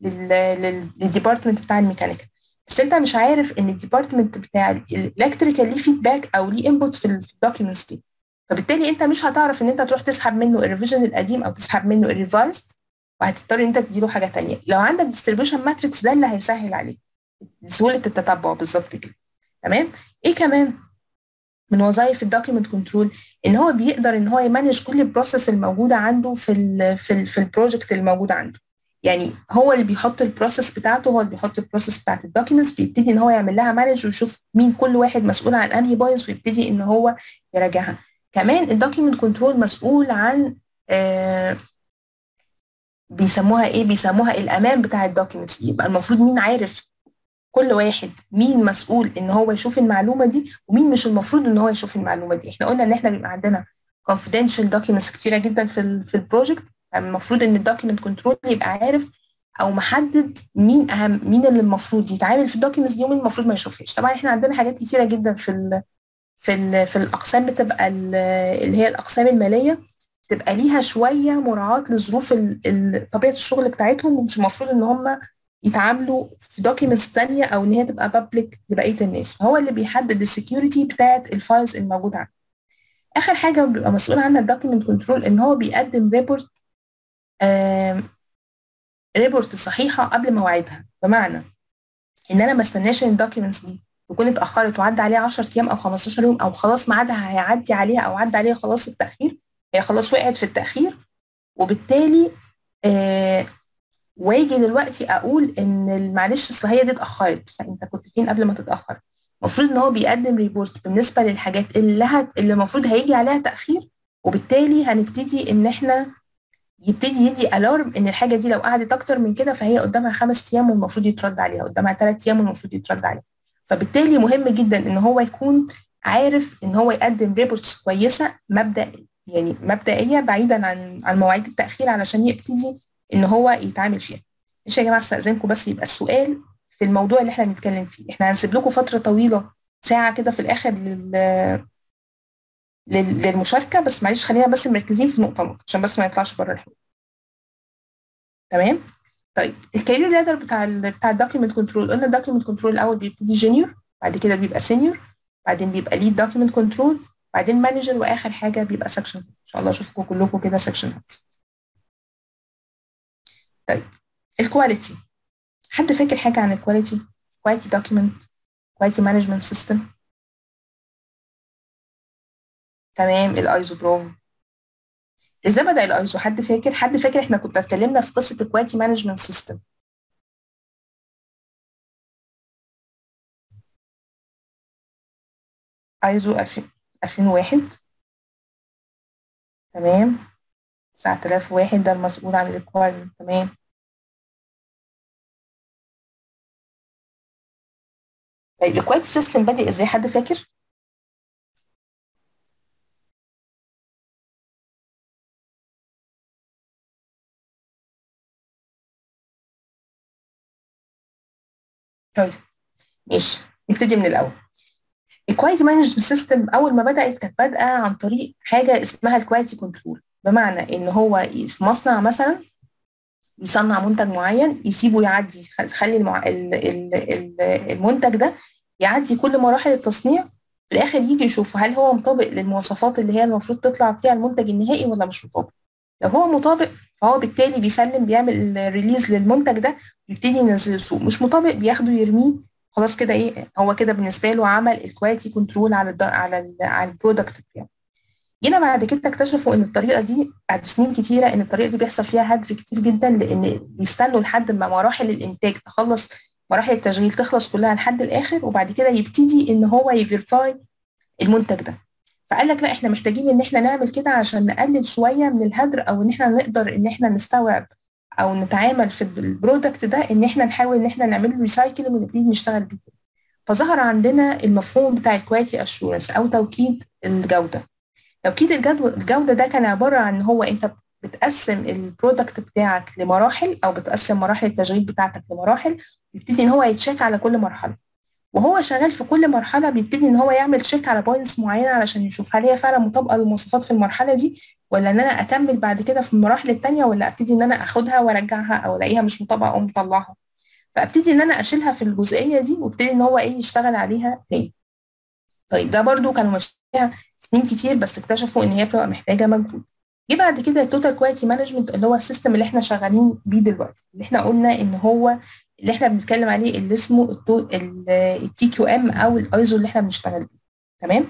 للديبارتمنت بتاع الميكانيكال بس انت مش عارف ان الديبارتمنت بتاع الالكتريكال ليه فيدباك او ليه انبوت في الدوكيومنتس دي فبالتالي انت مش هتعرف ان انت تروح تسحب منه الريفيجن القديم او تسحب منه الريفايزد وهتضطر ان انت تديله حاجه ثانيه لو عندك ديستريبيوشن ماتريكس ده اللي هيسهل عليك سهوله التتبع بالظبط كده تمام ايه كمان من وظائف الدوكيمنت كنترول ان هو بيقدر ان هو يمانج كل البروسيس الموجوده عنده في ال في ال في البروجكت الموجود عنده يعني هو اللي بيحط البروسيس بتاعته هو اللي بيحط البروسيس بتاعت الدوكيومنتس بيبتدي ان هو يعمل لها مانج ويشوف مين كل واحد مسؤول عن انهي بايس ويبتدي ان هو يراجعها كمان الدوكيمنت كنترول مسؤول عن آه بيسموها ايه بيسموها الامان بتاع الدوكيومنتس يبقى المفروض مين عارف كل واحد مين مسؤول ان هو يشوف المعلومه دي ومين مش المفروض ان هو يشوف المعلومه دي احنا قلنا ان احنا بيبقى عندنا confidential documents كتيره جدا في ال في البروجكت المفروض ان الدوكيمنت كنترول يبقى عارف او محدد مين اهم مين اللي المفروض يتعامل في الدوكيومنتس دي ومين المفروض ما يشوفهاش طبعا احنا عندنا حاجات كتيره جدا في ال في ال في الاقسام بتبقى اللي هي الاقسام الماليه تبقى ليها شويه مراعاه لظروف طبيعه الشغل بتاعتهم ومش المفروض ان هم يتعاملوا في دوكيومنتس ثانيه او ان هي تبقى بابليك لبقيه الناس فهو اللي بيحدد السكيورتي بتاعت الفايلز الموجوده عنده اخر حاجه بيبقى مسؤول عنها الدوكيمنت كنترول ان هو بيقدم ريبورت ريبورت صحيحه قبل مواعيدها بمعنى ان انا ما استناش ان الدوكيومنتس دي تكون اتاخرت وعدى عليها 10 ايام او 15 يوم او خلاص ميعادها هيعدي عليها او عدى عليها خلاص التاخير هي خلاص وقعت في التاخير وبالتالي آه واجي دلوقتي اقول ان معلش اصل هي دي اتاخرت فانت كنت فين قبل ما تتاخر المفروض ان هو بيقدم ريبورت بالنسبه للحاجات اللي لها اللي المفروض هيجي عليها تاخير وبالتالي هنبتدي ان احنا يبتدي يدي الارم ان الحاجه دي لو قعدت اكتر من كده فهي قدامها خمس ايام والمفروض يترد عليها قدامها ثلاث ايام والمفروض يترد عليها فبالتالي مهم جدا ان هو يكون عارف ان هو يقدم ريبورتس كويسه مبدا يعني مبدئيه بعيدا عن عن مواعيد التاخير علشان يبتدي ان هو يتعامل فيها مش يا جماعه استاذنكم بس يبقى السؤال في الموضوع اللي احنا بنتكلم فيه احنا هنسيب لكم فتره طويله ساعه كده في الاخر لل للمشاركه بس معلش خلينا بس مركزين في نقطه نقطه عشان بس ما يطلعش بره الحوار تمام طيب الكارير لادر بتاع ال بتاع الدوكيمنت كنترول قلنا الدوكيمنت كنترول الاول بيبتدي جونيور بعد كده بيبقى سينيور بعدين بيبقى ليد دوكيمنت كنترول بعدين مانجر واخر حاجه بيبقى سكشن ان شاء الله اشوفكم كلكم كده سكشن طيب الكواليتي حد فاكر حاجه عن الكواليتي كواليتي دوكيمنت كواليتي مانجمنت سيستم تمام الايزو برافو ازاي بدا الايزو حد فاكر حد فاكر احنا كنا اتكلمنا في قصه الكواليتي مانجمنت سيستم ايزو 2001 تمام 9001 ده المسؤول عن الريكوايرمنت تمام طيب الكواليتي سيستم بادئ ازاي حد فاكر؟ طيب ماشي نبتدي من الاول الكواليتي مانجمنت سيستم اول ما بدات كانت بادئه عن طريق حاجه اسمها الكواليتي كنترول بمعنى ان هو في مصنع مثلا يصنع منتج معين يسيبه يعدي خلي المع... ال... ال... ال... المنتج ده يعدي كل مراحل التصنيع في الاخر يجي يشوف هل هو مطابق للمواصفات اللي هي المفروض تطلع فيها المنتج النهائي ولا مش مطابق لو هو مطابق فهو بالتالي بيسلم بيعمل ريليز للمنتج ده ويبتدي ينزله السوق مش مطابق بياخده يرميه خلاص كده ايه هو كده بالنسبه له عمل الكواليتي كنترول على ال على ال على البرودكت بتاعه جينا بعد كده اكتشفوا ان الطريقه دي بعد سنين كتيره ان الطريقه دي بيحصل فيها هدر كتير جدا لان بيستنوا لحد ما مراحل الانتاج تخلص مراحل التشغيل تخلص كلها لحد الاخر وبعد كده يبتدي ان هو يفيرفاي المنتج ده فقال لك لا احنا محتاجين ان احنا نعمل كده عشان نقلل شويه من الهدر او ان احنا نقدر ان احنا نستوعب او نتعامل في البرودكت ده ان احنا نحاول ان احنا نعمل له ريسايكل ونبتدي نشتغل بيه فظهر عندنا المفهوم بتاع الكواليتي اشورنس او توكيد الجوده توكيد الجوده ده كان عباره عن ان هو انت بتقسم البرودكت بتاعك لمراحل او بتقسم مراحل التشغيل بتاعتك لمراحل يبتدي ان هو يتشيك على كل مرحله وهو شغال في كل مرحله بيبتدي ان هو يعمل تشيك على بوينتس معينه علشان يشوف هل هي فعلا مطابقه للمواصفات في المرحله دي ولا ان انا اكمل بعد كده في المراحل التانية ولا ابتدي ان انا اخدها وارجعها او الاقيها مش مطابقه او مطلعها فابتدي ان انا اشيلها في الجزئيه دي وابتدي ان هو ايه يشتغل عليها تاني طيب ده برضو كانوا ماشيين سنين كتير بس اكتشفوا ان هي بتبقى محتاجه مجهود جه بعد كده التوتال كواليتي مانجمنت اللي هو السيستم اللي احنا شغالين بيه دلوقتي اللي احنا قلنا ان هو اللي احنا بنتكلم عليه اللي اسمه التي كيو ام او الايزو اللي احنا بنشتغل بيه تمام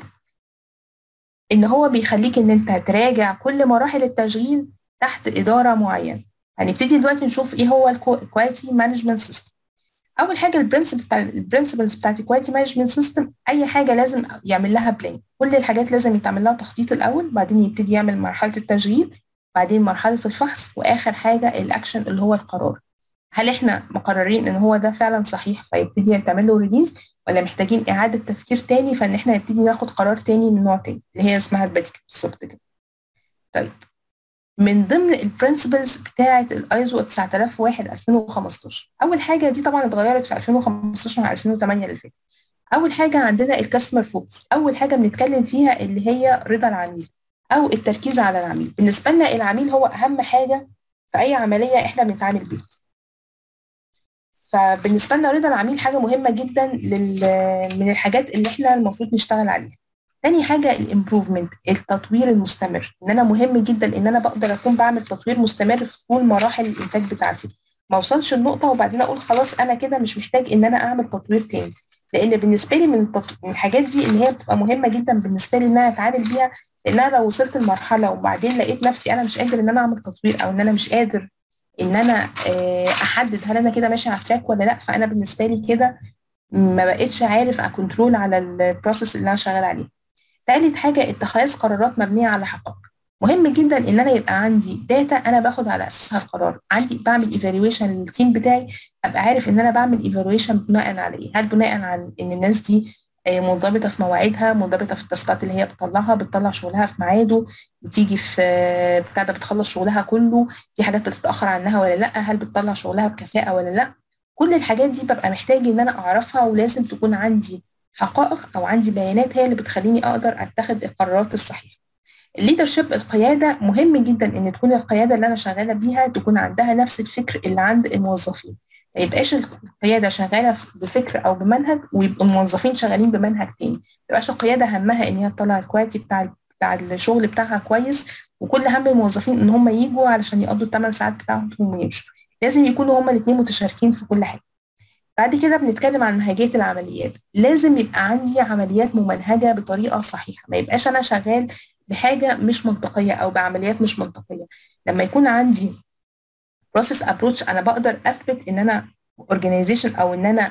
ان هو بيخليك ان انت تراجع كل مراحل التشغيل تحت اداره معينه هنبتدي دلوقتي نشوف ايه هو الكواليتي مانجمنت سيستم اول حاجه البرنسبل بتاع البرنسبلز بتاعت الكواليتي مانجمنت سيستم اي حاجه لازم يعمل لها بلان كل الحاجات لازم يتعمل لها تخطيط الاول بعدين يبتدي يعمل مرحله التشغيل بعدين مرحله الفحص واخر حاجه الاكشن اللي هو القرار هل احنا مقررين ان هو ده فعلا صحيح فيبتدي يتعمل له ريليز ولا محتاجين اعاده تفكير تاني فان احنا نبتدي ناخد قرار تاني من نوع تاني اللي هي اسمها الباديك بالظبط كده طيب من ضمن البرنسبلز بتاعه الايزو 9001 2015 اول حاجه دي طبعا اتغيرت في 2015 مع 2008 اللي فاتت اول حاجه عندنا الكاستمر فوكس اول حاجه بنتكلم فيها اللي هي رضا العميل او التركيز على العميل بالنسبه لنا العميل هو اهم حاجه في اي عمليه احنا بنتعامل بيها فبالنسبه لنا رضا العميل حاجه مهمه جدا لل... من الحاجات اللي احنا المفروض نشتغل عليها تاني حاجة الامبروفمنت التطوير المستمر ان انا مهم جدا ان انا بقدر اكون بعمل تطوير مستمر في طول مراحل الانتاج بتاعتي ما اوصلش النقطة وبعدين اقول خلاص انا كده مش محتاج ان انا اعمل تطوير تاني لان بالنسبة لي من, التط... من الحاجات دي اللي هي بتبقى مهمة جدا بالنسبة لي ان انا اتعامل بيها لان انا لو وصلت لمرحلة وبعدين لقيت نفسي انا مش قادر ان انا اعمل تطوير او ان انا مش قادر ان انا احدد هل انا كده ماشي على التراك ولا لا فانا بالنسبة لي كده ما بقتش عارف اكونترول على البروسيس اللي انا شغال عليه تالت حاجة اتخاذ قرارات مبنية على حقائق مهم جدا ان انا يبقى عندي داتا انا باخد على اساسها القرار عندي بعمل ايفالويشن للتيم بتاعي ابقى عارف ان انا بعمل ايفالويشن بناء على ايه هل بناء على ان الناس دي منضبطه في مواعيدها منضبطه في التاسكات اللي هي بتطلعها بتطلع شغلها في ميعاده بتيجي في بتاع ده بتخلص شغلها كله في حاجات بتتاخر عنها ولا لا هل بتطلع شغلها بكفاءه ولا لا كل الحاجات دي ببقى محتاج ان انا اعرفها ولازم تكون عندي حقائق او عندي بيانات هي اللي بتخليني اقدر اتخذ القرارات الصحيحه الليدرشيب القياده مهم جدا ان تكون القياده اللي انا شغاله بيها تكون عندها نفس الفكر اللي عند الموظفين ما يبقاش القياده شغاله بفكر او بمنهج ويبقوا الموظفين شغالين بمنهج تاني ما يبقاش القياده همها ان هي تطلع الكواليتي بتاع بتاع الشغل بتاعها كويس وكل هم الموظفين ان هم يجوا علشان يقضوا الثمان ساعات بتاعهم ويمشوا لازم يكونوا هما الاثنين متشاركين في كل حاجه بعد كده بنتكلم عن منهجية العمليات لازم يبقى عندي عمليات ممنهجة بطريقة صحيحة ما يبقاش أنا شغال بحاجة مش منطقية أو بعمليات مش منطقية لما يكون عندي process approach أنا بقدر أثبت إن أنا organization أو إن أنا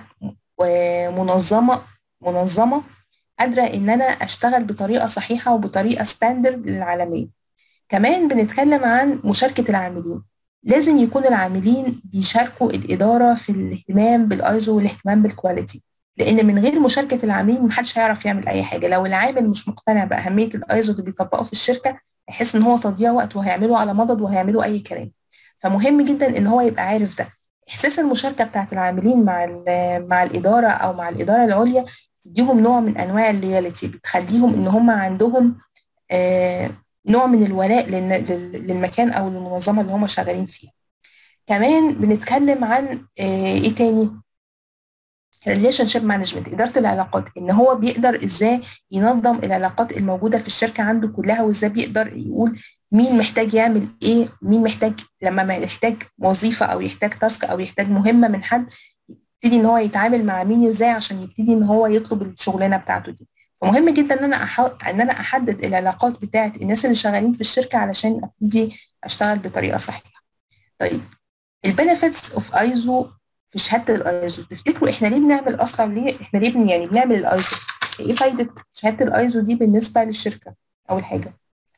منظمة منظمة قادرة إن أنا أشتغل بطريقة صحيحة وبطريقة ستاندرد للعالمية كمان بنتكلم عن مشاركة العاملين لازم يكون العاملين بيشاركوا الإدارة في الاهتمام بالأيزو والاهتمام بالكواليتي لأن من غير مشاركة العاملين محدش هيعرف يعمل أي حاجة لو العامل مش مقتنع بأهمية الأيزو اللي بيطبقه في الشركة هيحس إن هو تضييع وقت وهيعمله على مضض وهيعملوا أي كلام فمهم جدا إن هو يبقى عارف ده إحساس المشاركة بتاعت العاملين مع مع الإدارة أو مع الإدارة العليا تديهم نوع من أنواع اللويالتي بتخليهم إن هم عندهم آه نوع من الولاء للمكان او للمنظمه اللي هم شغالين فيها كمان بنتكلم عن ايه تاني ريليشن شيب مانجمنت اداره العلاقات ان هو بيقدر ازاي ينظم العلاقات الموجوده في الشركه عنده كلها وازاي بيقدر يقول مين محتاج يعمل ايه مين محتاج لما ما يحتاج وظيفه او يحتاج تاسك او يحتاج مهمه من حد يبتدي ان هو يتعامل مع مين ازاي عشان يبتدي ان هو يطلب الشغلانه بتاعته دي فمهم جدا ان انا أحط ان انا احدد العلاقات بتاعه الناس اللي شغالين في الشركه علشان ابتدي اشتغل بطريقه صحيحه طيب البنفيتس اوف ايزو في شهاده الايزو تفتكروا احنا ليه بنعمل اصلا ليه احنا ليه بن يعني بنعمل الايزو ايه فايده شهاده الايزو دي بالنسبه للشركه اول حاجه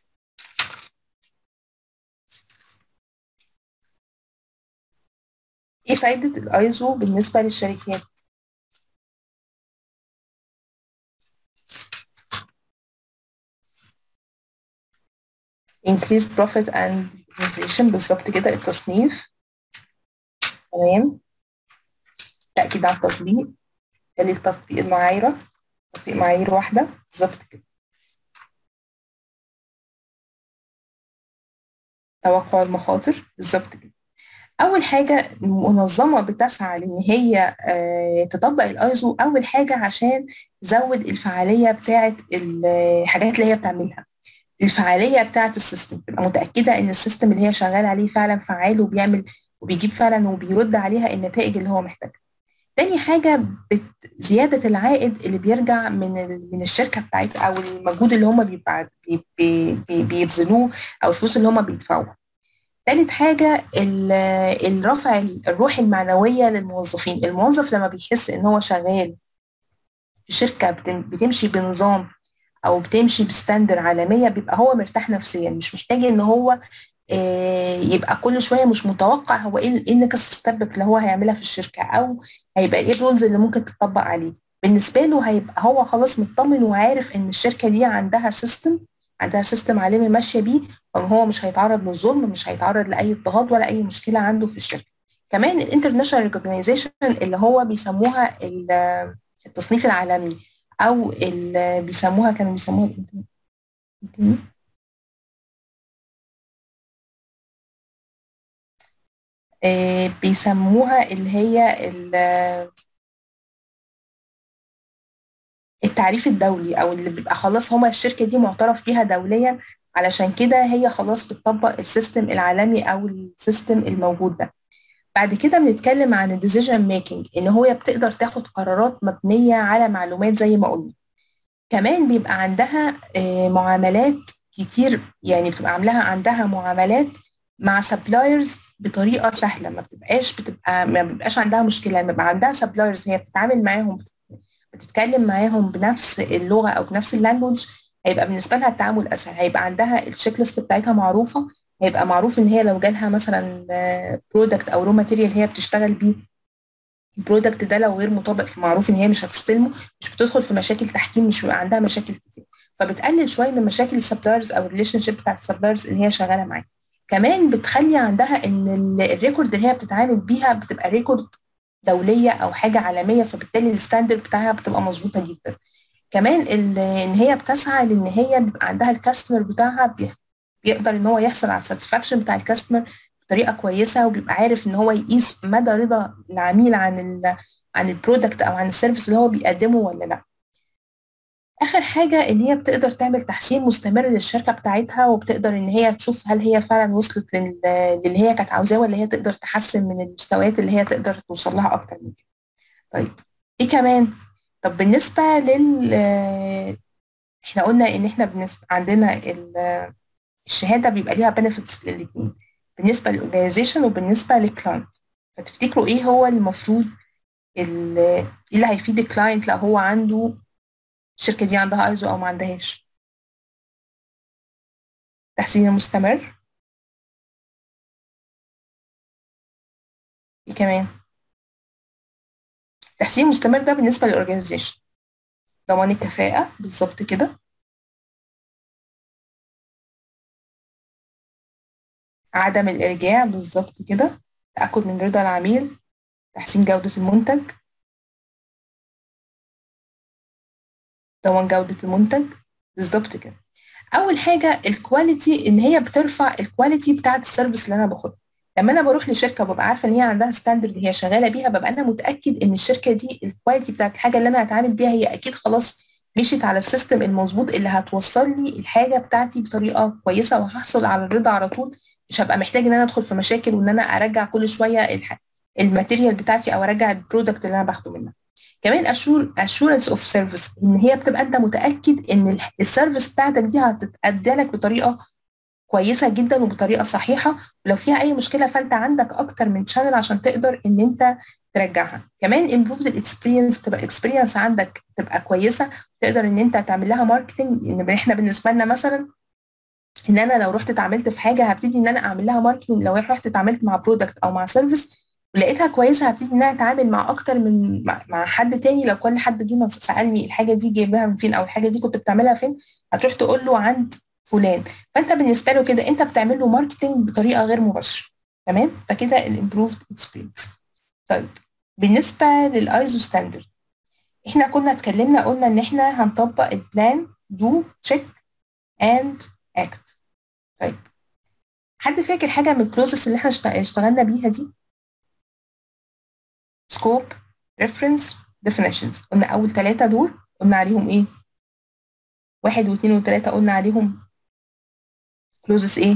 ايه فايده الايزو بالنسبه للشركات increase profit and organization بالظبط كده التصنيف تمام تأكيد على التطبيق تالي تطبيق المعايرة تطبيق معايير واحدة بالظبط كده توقع المخاطر بالظبط كده أول حاجة المنظمة بتسعى لإن هي آه، تطبق الأيزو أول حاجة عشان تزود الفعالية بتاعة الحاجات اللي هي بتعملها الفعاليه بتاعه السيستم تبقى متاكده ان السيستم اللي هي شغاله عليه فعلا فعال وبيعمل وبيجيب فعلا وبيرد عليها النتائج اللي هو محتاجها تاني حاجة بت زيادة العائد اللي بيرجع من من الشركة بتاعتها أو المجهود اللي هم بيبذلوه أو الفلوس اللي هم بيدفعوها. تالت حاجة الرفع الروح المعنوية للموظفين، الموظف لما بيحس إن هو شغال في شركة بتمشي بنظام او بتمشي بستاندر عالميه بيبقى هو مرتاح نفسيا مش محتاج ان هو يبقى كل شويه مش متوقع هو ايه ايه النكست ستيب اللي هو هيعملها في الشركه او هيبقى ايه الرولز اللي ممكن تطبق عليه بالنسبه له هيبقى هو خلاص مطمن وعارف ان الشركه دي عندها سيستم عندها سيستم عالمي ماشيه بيه فهو مش هيتعرض للظلم مش هيتعرض لاي اضطهاد ولا اي مشكله عنده في الشركه كمان الانترناشونال ريكوجنايزيشن اللي هو بيسموها التصنيف العالمي او اللي بيسموها كانوا بيسموها ايه آه بيسموها اللي هي التعريف الدولي او اللي بيبقى خلاص هما الشركه دي معترف بيها دوليا علشان كده هي خلاص بتطبق السيستم العالمي او السيستم الموجود ده بعد كده بنتكلم عن الديسيجن ميكنج ان هو بتقدر تاخد قرارات مبنيه على معلومات زي ما قلنا كمان بيبقى عندها معاملات كتير يعني بتبقى عاملاها عندها معاملات مع سبلايرز بطريقه سهله ما بتبقاش بتبقى ما بيبقاش عندها مشكله لما بيبقى عندها سبلايرز هي بتتعامل معاهم بتتكلم معاهم بنفس اللغه او بنفس اللانجوج هيبقى بالنسبه لها التعامل اسهل هيبقى عندها التشيك ليست بتاعتها معروفه هيبقى معروف ان هي لو جالها مثلا برودكت او رو ماتيريال هي بتشتغل بيه البرودكت ده لو غير مطابق معروف ان هي مش هتستلمه مش بتدخل في مشاكل تحكيم مش بيبقى عندها مشاكل كتير فبتقلل شويه من مشاكل السبلايرز او الريليشن شيب بتاعت السبلايرز اللي هي شغاله معاه كمان بتخلي عندها ان الريكورد اللي هي بتتعامل بيها بتبقى ريكورد دوليه او حاجه عالميه فبالتالي الستاندرد بتاعها بتبقى مظبوطه جدا كمان ان هي بتسعى لان هي بيبقى عندها الكاستمر بتاعها بيقدر ان هو يحصل على الساتسفاكشن بتاع الكاستمر بطريقه كويسه وبيبقى عارف ان هو يقيس مدى رضا العميل عن ال عن البرودكت او عن السيرفيس اللي هو بيقدمه ولا لا اخر حاجه ان هي بتقدر تعمل تحسين مستمر للشركه بتاعتها وبتقدر ان هي تشوف هل هي فعلا وصلت للي هي كانت عاوزاه ولا هي تقدر تحسن من المستويات اللي هي تقدر توصل لها اكتر من كده طيب ايه كمان طب بالنسبه لل احنا قلنا ان احنا بالنسبه عندنا الشهاده بيبقى ليها بنفيتس للاثنين بالنسبه للاورجنايزيشن وبالنسبه للكلاينت فتفتكروا ايه هو المفروض اللي هيفيد الكلاينت لو هو عنده الشركه دي عندها ايزو او ما عندهاش تحسين المستمر ايه كمان التحسين المستمر ده بالنسبه للاورجنايزيشن ضمان الكفاءه بالظبط كده عدم الإرجاع بالظبط كده تأكد من رضا العميل تحسين جودة المنتج ضمان جودة المنتج بالظبط كده أول حاجة الكواليتي إن هي بترفع الكواليتي بتاعة السيرفيس اللي أنا باخدها لما أنا بروح لشركة ببقى عارفة إن هي عندها ستاندرد هي شغالة بيها ببقى أنا متأكد إن الشركة دي الكواليتي بتاعة الحاجة اللي أنا هتعامل بيها هي أكيد خلاص مشيت على السيستم المظبوط اللي هتوصل لي الحاجه بتاعتي بطريقه كويسه وهحصل على الرضا على طول مش هبقى محتاج ان انا ادخل في مشاكل وان انا ارجع كل شويه الماتيريال بتاعتي او ارجع البرودكت اللي انا باخده منها كمان اشورنس اوف سيرفيس ان هي بتبقى انت متاكد ان السيرفيس بتاعتك دي هتتادى لك بطريقه كويسه جدا وبطريقه صحيحه ولو فيها اي مشكله فانت عندك اكتر من شانل عشان تقدر ان انت ترجعها كمان امبروف الاكسبيرينس تبقى الاكسبيرينس عندك تبقى كويسه تقدر ان انت تعمل لها ماركتنج ان احنا بالنسبه لنا مثلا ان انا لو رحت اتعاملت في حاجه هبتدي ان انا اعمل لها ماركتنج لو رحت اتعاملت مع برودكت او مع سيرفيس ولقيتها كويسه هبتدي ان انا اتعامل مع اكتر من مع حد تاني لو كل حد جه سالني الحاجه دي جايبها من فين او الحاجه دي كنت بتعملها فين هتروح تقول له عند فلان فانت بالنسبه له كده انت بتعمل له ماركتنج بطريقه غير مباشره تمام فكده الامبروفد اكسبيرينس طيب بالنسبه للايزو ستاندرد احنا كنا اتكلمنا قلنا ان احنا هنطبق البلان دو تشيك اند اكت طيب حد فاكر حاجه من البروسيس اللي احنا اشتغلنا بيها دي scope reference definitions قلنا اول ثلاثه دول قلنا عليهم ايه واحد واثنين وثلاثه قلنا عليهم clauses ايه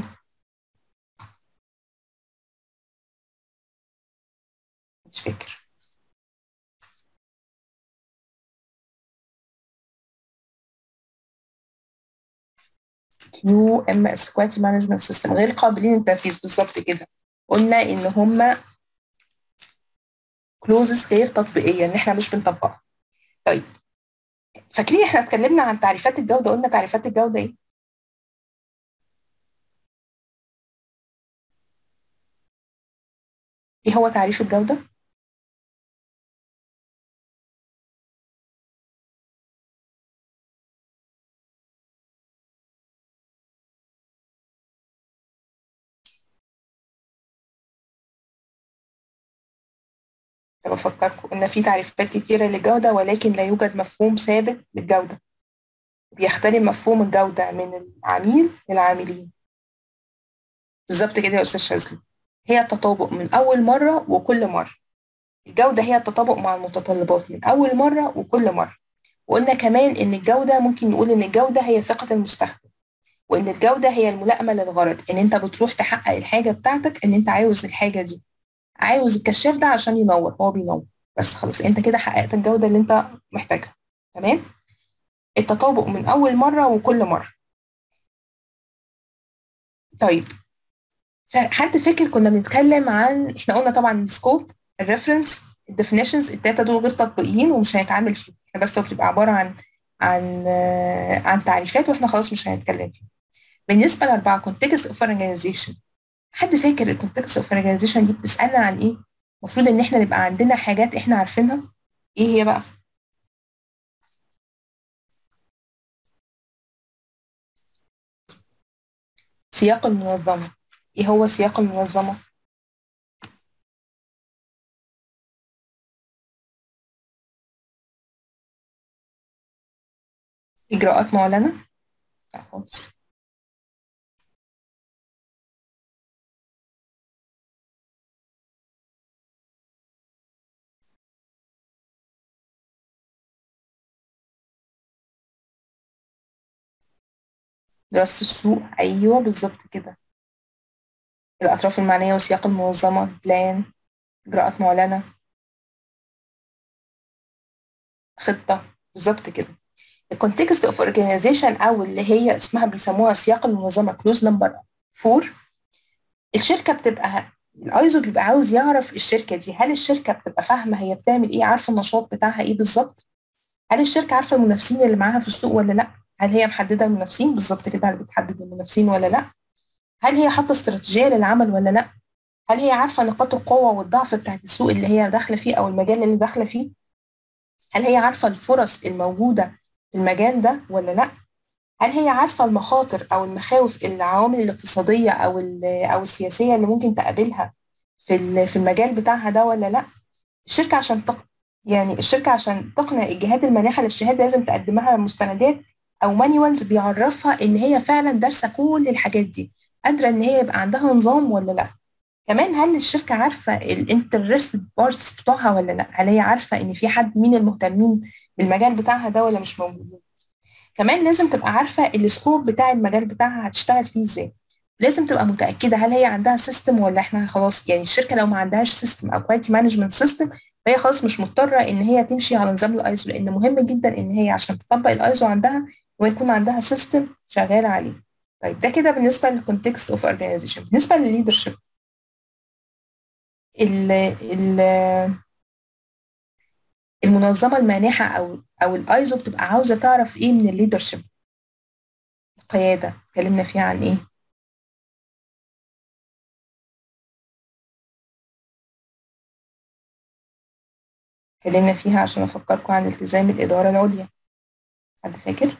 مش فاكر كيو ام اس كواليتي مانجمنت سيستم غير قابلين للتنفيذ بالظبط كده قلنا ان هم كلوزز غير تطبيقيه ان احنا مش بنطبقها طيب فاكرين احنا اتكلمنا عن تعريفات الجوده قلنا تعريفات الجوده ايه ايه هو تعريف الجوده بفكركم ان في تعريفات كتيره للجوده ولكن لا يوجد مفهوم ثابت للجوده بيختلف مفهوم الجوده من العميل للعاملين بالظبط كده يا استاذ شاذلي هي التطابق من اول مره وكل مره الجوده هي التطابق مع المتطلبات من اول مره وكل مره وقلنا كمان ان الجوده ممكن نقول ان الجوده هي ثقه المستخدم وان الجوده هي الملائمه للغرض ان انت بتروح تحقق الحاجه بتاعتك ان انت عاوز الحاجه دي عاوز الكشاف ده عشان ينور هو بينور بس خلاص انت كده حققت الجوده اللي انت محتاجها تمام التطابق من اول مره وكل مره طيب حد فاكر كنا بنتكلم عن احنا قلنا طبعا السكوب الريفرنس الديفينيشنز التلاته دول غير تطبيقيين ومش هنتعامل فيهم احنا بس بتبقى عباره عن عن عن تعريفات واحنا خلاص مش هنتكلم فيها بالنسبه لاربعه كونتكست اوف اورجانيزيشن حد فاكر الكونتكست اوف اورجانيزيشن دي بتسالنا عن ايه المفروض ان احنا نبقى عندنا حاجات احنا عارفينها ايه هي بقى سياق المنظمه ايه هو سياق المنظمه اجراءات معلنه لا خالص دراسة السوق أيوه بالظبط كده الأطراف المعنية وسياق المنظمة بلان إجراءات معلنة خطة بالظبط كده الكونتكست اوف اورجانيزيشن او اللي هي اسمها بيسموها سياق المنظمه كلوز نمبر 4 الشركه بتبقى الايزو بيبقى عاوز يعرف الشركه دي هل الشركه بتبقى فاهمه هي بتعمل ايه عارفه النشاط بتاعها ايه بالظبط هل الشركه عارفه المنافسين اللي معاها في السوق ولا لا هل هي محدده المنافسين بالظبط كده هل بتحدد المنافسين ولا لا هل هي حاطه استراتيجيه للعمل ولا لا هل هي عارفه نقاط القوه والضعف بتاعت السوق اللي هي داخله فيه او المجال اللي داخله فيه هل هي عارفه الفرص الموجوده في المجال ده ولا لا هل هي عارفه المخاطر او المخاوف العوامل الاقتصاديه او او السياسيه اللي ممكن تقابلها في في المجال بتاعها ده ولا لا الشركه عشان تق... يعني الشركه عشان تقنع الجهات المانحه للشهاده لازم تقدمها مستندات او مانيوالز بيعرفها ان هي فعلا دارسه كل الحاجات دي قادره ان هي يبقى عندها نظام ولا لا كمان هل الشركه عارفه الانترست بارتس بتوعها ولا لا هل هي عارفه ان في حد مين المهتمين بالمجال بتاعها ده ولا مش موجودين كمان لازم تبقى عارفه السكوب بتاع المجال بتاعها هتشتغل فيه ازاي لازم تبقى متاكده هل هي عندها سيستم ولا احنا خلاص يعني الشركه لو ما عندهاش سيستم او كواليتي مانجمنت سيستم فهي خلاص مش مضطره ان هي تمشي على نظام الايزو لان مهم جدا ان هي عشان تطبق الايزو عندها ويكون عندها سيستم شغال عليه طيب ده كده بالنسبه للكونتكست اوف اورجانيزيشن بالنسبه للليدرشيب ال ال المنظمه المانحه او او الايزو بتبقى عاوزه تعرف ايه من الليدرشيب القياده اتكلمنا فيها عن ايه اتكلمنا فيها عشان افكركم عن التزام الاداره العليا حد فاكر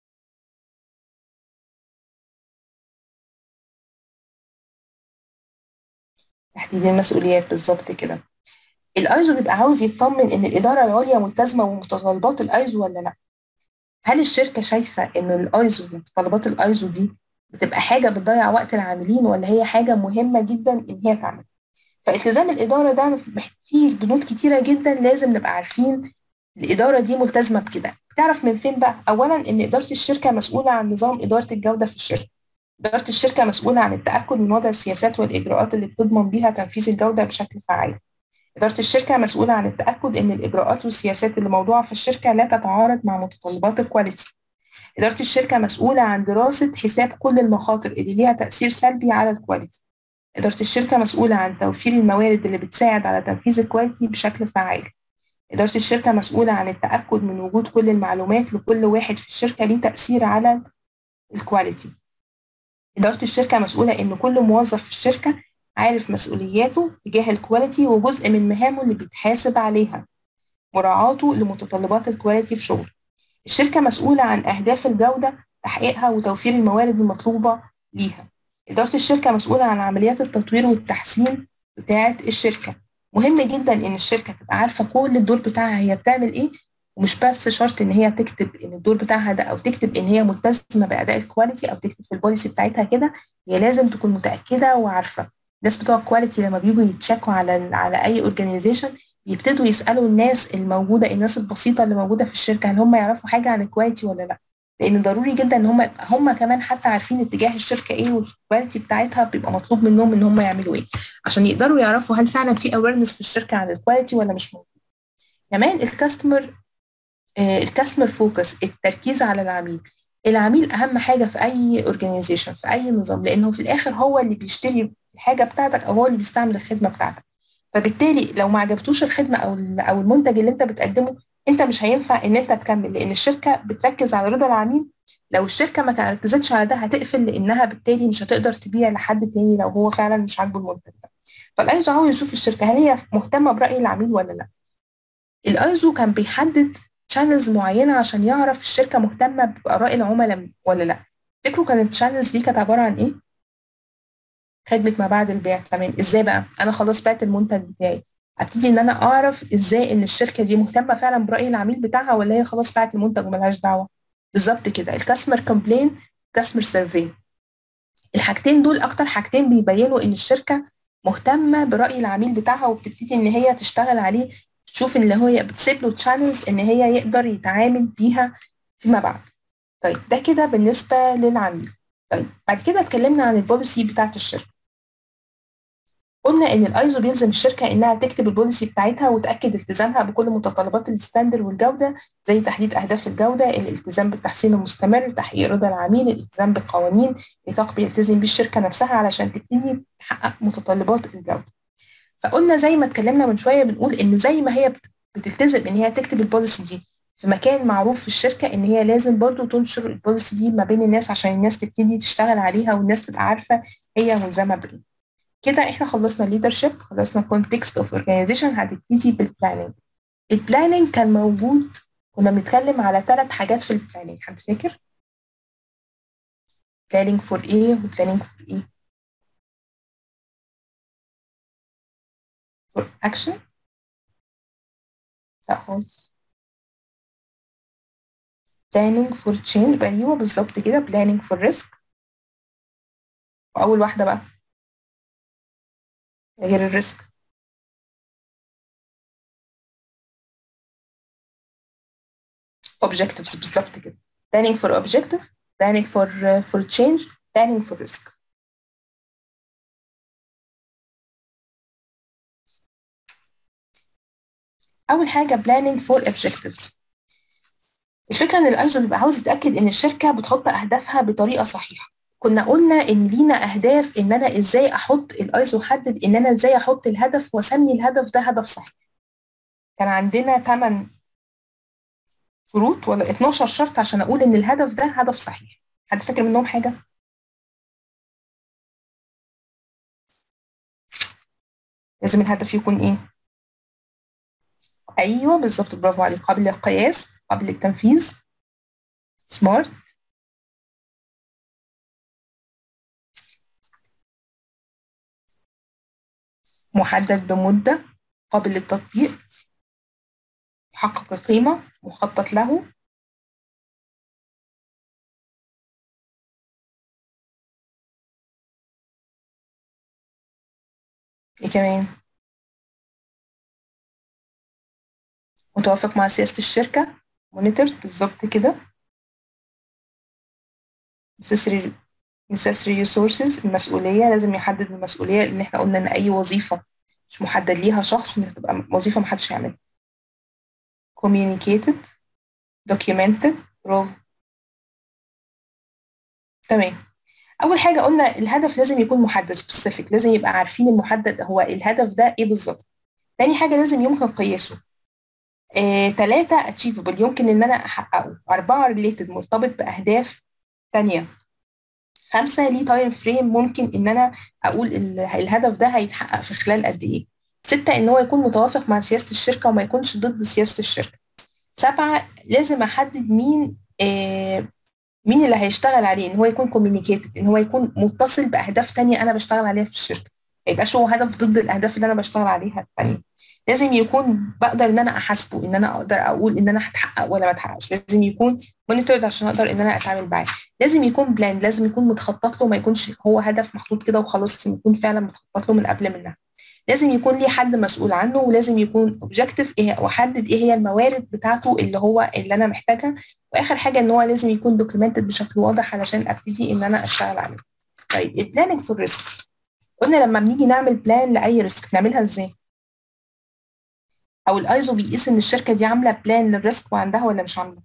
تحديد المسؤوليات بالظبط كده الايزو بيبقى عاوز يطمن ان الاداره العليا ملتزمه بمتطلبات الايزو ولا لا هل الشركه شايفه ان الايزو متطلبات الايزو دي بتبقى حاجه بتضيع وقت العاملين ولا هي حاجه مهمه جدا ان هي تعمل فالتزام الاداره ده فيه بنود كتيره جدا لازم نبقى عارفين الاداره دي ملتزمه بكده بتعرف من فين بقى اولا ان اداره الشركه مسؤوله عن نظام اداره الجوده في الشركه إدارة الشركة مسؤولة عن التأكد من وضع السياسات والإجراءات اللي بتضمن بيها تنفيذ الجودة بشكل فعال. إدارة الشركة مسؤولة عن التأكد إن الإجراءات والسياسات اللي موضوعة في الشركة لا تتعارض مع متطلبات الكواليتي. إدارة الشركة مسؤولة عن دراسة حساب كل المخاطر اللي ليها تأثير سلبي على الكواليتي. إدارة الشركة مسؤولة عن توفير الموارد اللي بتساعد على تنفيذ الكواليتي بشكل فعال. إدارة الشركة مسؤولة عن التأكد من وجود كل المعلومات لكل واحد في الشركة ليه تأثير على الكواليتي. إدارة الشركة مسؤولة إن كل موظف في الشركة عارف مسؤولياته تجاه الكواليتي وجزء من مهامه اللي بيتحاسب عليها مراعاته لمتطلبات الكواليتي في شغله الشركة مسؤولة عن أهداف الجودة تحقيقها وتوفير الموارد المطلوبة ليها إدارة الشركة مسؤولة عن عمليات التطوير والتحسين بتاعة الشركة مهم جدا إن الشركة تبقى عارفة كل الدور بتاعها هي بتعمل إيه ومش بس شرط ان هي تكتب ان الدور بتاعها ده او تكتب ان هي ملتزمه باداء الكواليتي او تكتب في البوليسي بتاعتها كده هي لازم تكون متاكده وعارفه الناس بتوع الكواليتي لما بيجوا يتشاكوا على على اي اورجانيزيشن بيبتدوا يسالوا الناس الموجوده الناس البسيطه اللي موجوده في الشركه هل هم يعرفوا حاجه عن الكواليتي ولا لا لان ضروري جدا ان هم هم كمان حتى عارفين اتجاه الشركه ايه والكواليتي بتاعتها بيبقى مطلوب منهم ان هم يعملوا ايه عشان يقدروا يعرفوا هل فعلا في اويرنس في الشركه عن الكواليتي ولا مش موجود كمان الكاستمر الكاستمر فوكس التركيز على العميل العميل اهم حاجه في اي اورجانيزيشن في اي نظام لانه في الاخر هو اللي بيشتري الحاجه بتاعتك او هو اللي بيستعمل الخدمه بتاعتك فبالتالي لو ما عجبتوش الخدمه او او المنتج اللي انت بتقدمه انت مش هينفع ان انت تكمل لان الشركه بتركز على رضا العميل لو الشركه ما ركزتش على ده هتقفل لانها بالتالي مش هتقدر تبيع لحد تاني لو هو فعلا مش عاجبه المنتج ده فالايزو عاوز يشوف الشركه هل هي مهتمه براي العميل ولا لا الايزو كان بيحدد شانلز معينه عشان يعرف الشركه مهتمه باراء العملاء ولا لا تفتكروا كانت الشانلز دي كانت عباره عن ايه خدمه ما بعد البيع تمام ازاي بقى انا خلاص بعت المنتج بتاعي ابتدي ان انا اعرف ازاي ان الشركه دي مهتمه فعلا براي العميل بتاعها ولا هي خلاص بعت المنتج وملهاش دعوه بالظبط كده الكاستمر كومبلين كاستمر سيرفي الحاجتين دول اكتر حاجتين بيبينوا ان الشركه مهتمه براي العميل بتاعها وبتبتدي ان هي تشتغل عليه تشوف اللي هي بتسيب له تشانلز ان هي يقدر يتعامل بيها فيما بعد طيب ده كده بالنسبه للعميل طيب بعد كده اتكلمنا عن البوليسي بتاعت الشركه قلنا ان الايزو بيلزم الشركه انها تكتب البوليسي بتاعتها وتاكد التزامها بكل متطلبات الستاندر والجوده زي تحديد اهداف الجوده الالتزام بالتحسين المستمر تحقيق رضا العميل الالتزام بالقوانين نطاق بيلتزم بيه الشركه نفسها علشان تبتدي تحقق متطلبات الجوده فقلنا زي ما اتكلمنا من شويه بنقول ان زي ما هي بتلتزم ان هي تكتب البوليسي دي في مكان معروف في الشركه ان هي لازم برضو تنشر البوليسي دي ما بين الناس عشان الناس تبتدي تشتغل عليها والناس تبقى عارفه هي ملزمه بايه كده احنا خلصنا leadership خلصنا context of organization هتبتدي بالبلاننج البلاننج كان موجود كنا بنتكلم على ثلاث حاجات في البلاننج حد فاكر planning for ايه و planning for ايه for action لا خالص planning for change ايوه بالظبط كده planning for risk واول واحده بقى غير الريسك objectives بالظبط كده planning for objective planning for uh, for change planning for risk اول حاجه planning for objectives الفكره ان الايزو بيبقى عاوز يتاكد ان الشركه بتحط اهدافها بطريقه صحيحه كنا قلنا ان لينا اهداف ان انا ازاي احط الايزو حدد ان انا ازاي احط الهدف واسمي الهدف ده هدف صحيح كان عندنا 8 شروط ولا 12 شرط عشان اقول ان الهدف ده هدف صحيح حد فاكر منهم حاجه لازم الهدف يكون ايه ايوه بالظبط برافو عليك قابل للقياس قابل للتنفيذ سمارت محدد بمدة قابل للتطبيق يحقق القيمة مخطط له ايه كمان متوافق مع سياسة الشركة مونيتور بالظبط كده necessary necessary resources المسؤولية لازم يحدد المسؤولية لأن احنا قلنا إن أي وظيفة مش محدد ليها شخص إنها تبقى وظيفة محدش يعملها communicated documented برافو تمام أول حاجة قلنا الهدف لازم يكون محدد specific لازم يبقى عارفين المحدد هو الهدف ده إيه بالظبط تاني حاجة لازم يمكن قياسه آه، تلاتة achievable يمكن إن أنا أحققه أربعة related مرتبط بأهداف تانية خمسة ليه تايم فريم ممكن إن أنا أقول ال- الهدف ده هيتحقق في خلال قد إيه ستة إن هو يكون متوافق مع سياسة الشركة وما يكونش ضد سياسة الشركة سبعة لازم أحدد مين آه مين اللي هيشتغل عليه إن هو يكون communicated إن هو يكون متصل بأهداف تانية أنا بشتغل عليها في الشركة ما يبقاش هو هدف ضد الأهداف اللي أنا بشتغل عليها التانية لازم يكون بقدر ان انا احاسبه ان انا اقدر اقول ان انا هتحقق ولا ما اتحققش لازم يكون مونيتورد عشان اقدر ان انا اتعامل معاه لازم يكون بلان لازم يكون متخطط له ما يكونش هو هدف محطوط كده وخلاص لازم يكون فعلا متخطط له من قبل منها لازم يكون ليه حد مسؤول عنه ولازم يكون اوبجكتيف ايه واحدد ايه هي الموارد بتاعته اللي هو اللي انا محتاجها واخر حاجه ان هو لازم يكون دوكيومنتد بشكل واضح علشان ابتدي ان انا اشتغل عليه طيب البلاننج فور ريسك قلنا لما بنيجي نعمل بلان لاي ريسك نعملها ازاي او الايزو بيقيس ان الشركه دي عامله بلان للريسك وعندها ولا مش عامله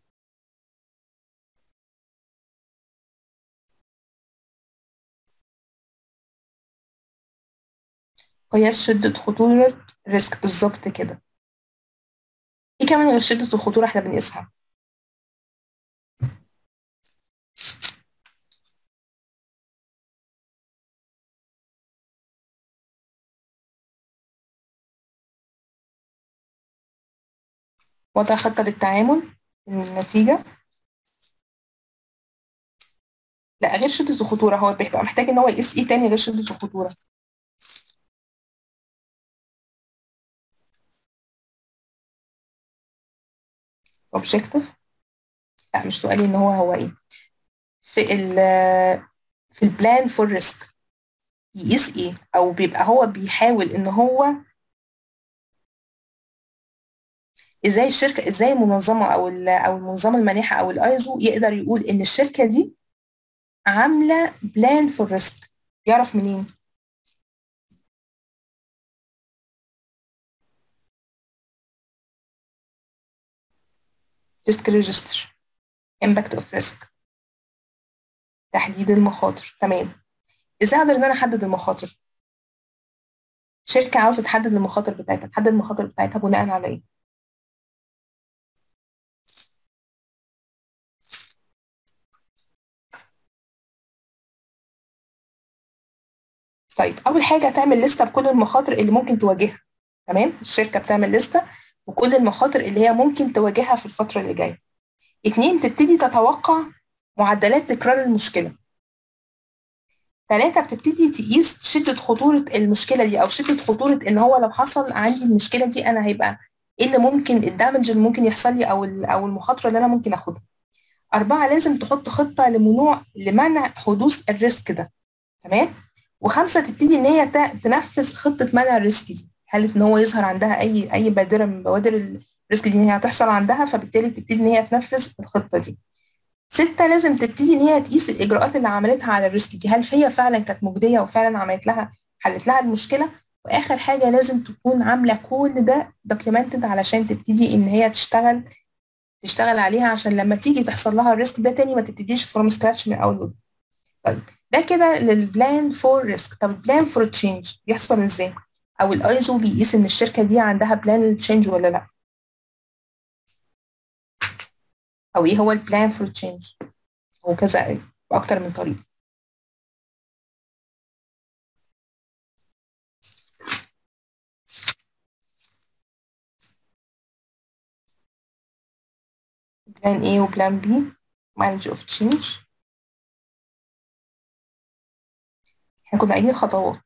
قياس شدة خطورة ريسك بالظبط كده ايه كمان غير شدة الخطورة احنا بنقيسها وضع خطة للتعامل النتيجة لا غير شدة الخطورة هو بيبقى محتاج ان هو يقيس ايه تاني غير شدة الخطورة objective لا مش سؤالي ان هو هو ايه في ال في البلان فور ريسك يقيس ايه او بيبقى هو بيحاول ان هو ازاي الشركه ازاي المنظمه او ال- او المنظمه المانحه او الايزو يقدر يقول ان الشركه دي عامله بلان فور ريسك يعرف منين ريسك ريجستر امباكت اوف ريسك تحديد المخاطر تمام ازاي اقدر ان انا احدد المخاطر شركه عاوزه تحدد المخاطر بتاعتها تحدد المخاطر بتاعتها بناء على ايه طيب اول حاجه تعمل لسته بكل المخاطر اللي ممكن تواجهها تمام الشركه بتعمل لسته بكل المخاطر اللي هي ممكن تواجهها في الفتره اللي جايه اتنين تبتدي تتوقع معدلات تكرار المشكله ثلاثة بتبتدي تقيس شدة خطورة المشكلة دي أو شدة خطورة إن هو لو حصل عندي المشكلة دي أنا هيبقى إيه اللي ممكن الدامج اللي ممكن يحصل لي أو ال- أو المخاطرة اللي أنا ممكن آخدها. أربعة لازم تحط خطة لمنوع لمنع حدوث الريسك ده تمام؟ وخمسة تبتدي إن هي ت- تنفذ خطة منع الريسك دي حالة إن هو يظهر عندها أي أي بادرة من بوادر الريسك دي إن هي هتحصل عندها فبالتالي تبتدي إن هي تنفذ الخطة دي. ستة لازم تبتدي إن هي تقيس الإجراءات اللي عملتها على الريسك دي هل هي فعلا كانت مجدية وفعلا عملت لها حلت لها المشكلة وآخر حاجة لازم تكون عاملة كل ده دوكيومنتد علشان تبتدي إن هي تشتغل تشتغل عليها عشان لما تيجي تحصل لها الريسك ده تاني ما تبتديش فروم سكراتش من أول وجديد. طيب ده كده للبلان فور ريسك طب البلان فور تشينج بيحصل ازاي؟ او الايزو بيقيس ان الشركه دي عندها بلان تشينج ولا لا؟ او ايه هو البلان فور تشينج؟ هو كذا باكتر من طريقه بلان A وبلان B manage of change احنا كنا قايلين خطوات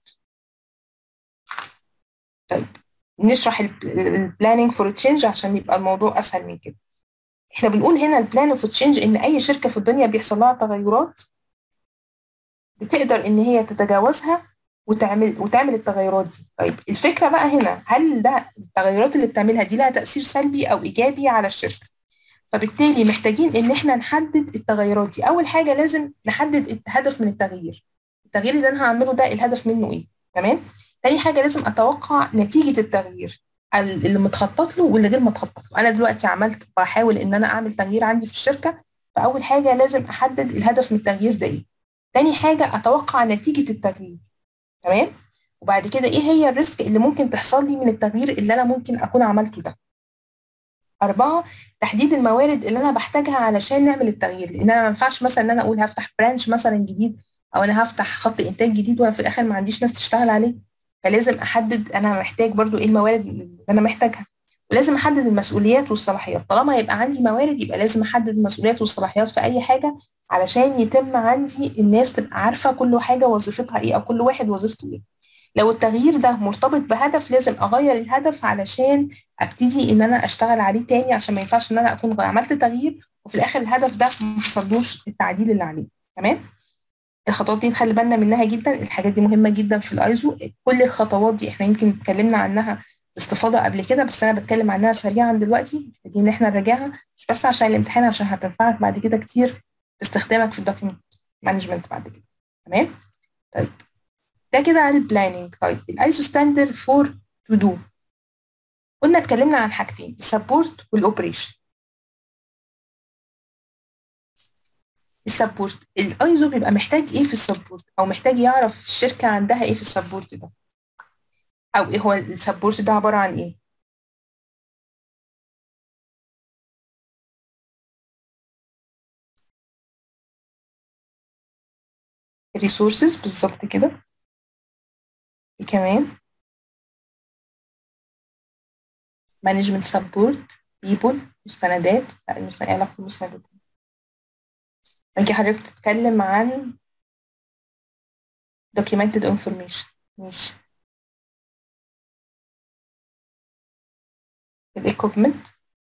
طيب نشرح البلاننج فور تشينج عشان يبقى الموضوع اسهل من كده احنا بنقول هنا البلان فور تشينج ان اي شركه في الدنيا بيحصل لها تغيرات بتقدر ان هي تتجاوزها وتعمل وتعمل التغيرات دي طيب الفكره بقى هنا هل ده التغيرات اللي بتعملها دي لها تاثير سلبي او ايجابي على الشركه فبالتالي محتاجين ان احنا نحدد التغيرات دي اول حاجه لازم نحدد الهدف من التغيير التغيير اللي انا هعمله ده الهدف منه ايه تمام تاني حاجه لازم اتوقع نتيجه التغيير اللي متخطط له واللي غير متخطط له انا دلوقتي عملت بحاول ان انا اعمل تغيير عندي في الشركه فاول حاجه لازم احدد الهدف من التغيير ده ايه تاني حاجه اتوقع نتيجه التغيير تمام وبعد كده ايه هي الريسك اللي ممكن تحصل لي من التغيير اللي انا ممكن اكون عملته ده أربعة تحديد الموارد اللي أنا بحتاجها علشان نعمل التغيير لأن أنا ما ينفعش مثلا إن أنا أقول هفتح برانش مثلا جديد أو أنا هفتح خط إنتاج جديد وأنا في الآخر ما عنديش ناس تشتغل عليه فلازم أحدد أنا محتاج برضو إيه الموارد اللي أنا محتاجها ولازم أحدد المسؤوليات والصلاحيات طالما يبقى عندي موارد يبقى لازم أحدد المسؤوليات والصلاحيات في أي حاجة علشان يتم عندي الناس تبقى عارفة كل حاجة وظيفتها إيه أو كل واحد وظيفته إيه لو التغيير ده مرتبط بهدف لازم اغير الهدف علشان ابتدي ان انا اشتغل عليه تاني عشان ما ينفعش ان انا اكون عملت تغيير وفي الاخر الهدف ده ما حصلوش التعديل اللي عليه تمام الخطوات دي نخلي بالنا منها جدا الحاجات دي مهمه جدا في الايزو كل الخطوات دي احنا يمكن اتكلمنا عنها باستفاضه قبل كده بس انا بتكلم عنها سريعا دلوقتي محتاجين ان احنا نراجعها مش بس عشان الامتحان عشان هتنفعك بعد كده كتير في استخدامك في الدوكيمنت مانجمنت بعد كده تمام طيب ده كده عن البلاننج طيب الايزو ستاندرد فور تو دو قلنا اتكلمنا عن حاجتين السبورت والاوبريشن السبورت الايزو بيبقى محتاج ايه في السبورت او محتاج يعرف الشركه عندها ايه في السبورت ده او ايه هو السبورت ده عباره عن ايه الريسورسز بالظبط كده ايه كمان مانجمنت سبورت بيبول مستندات لا المستندات ايه علاقه بالمستندات ممكن حضرتك تتكلم عن documented information ماشي الايكوبمنت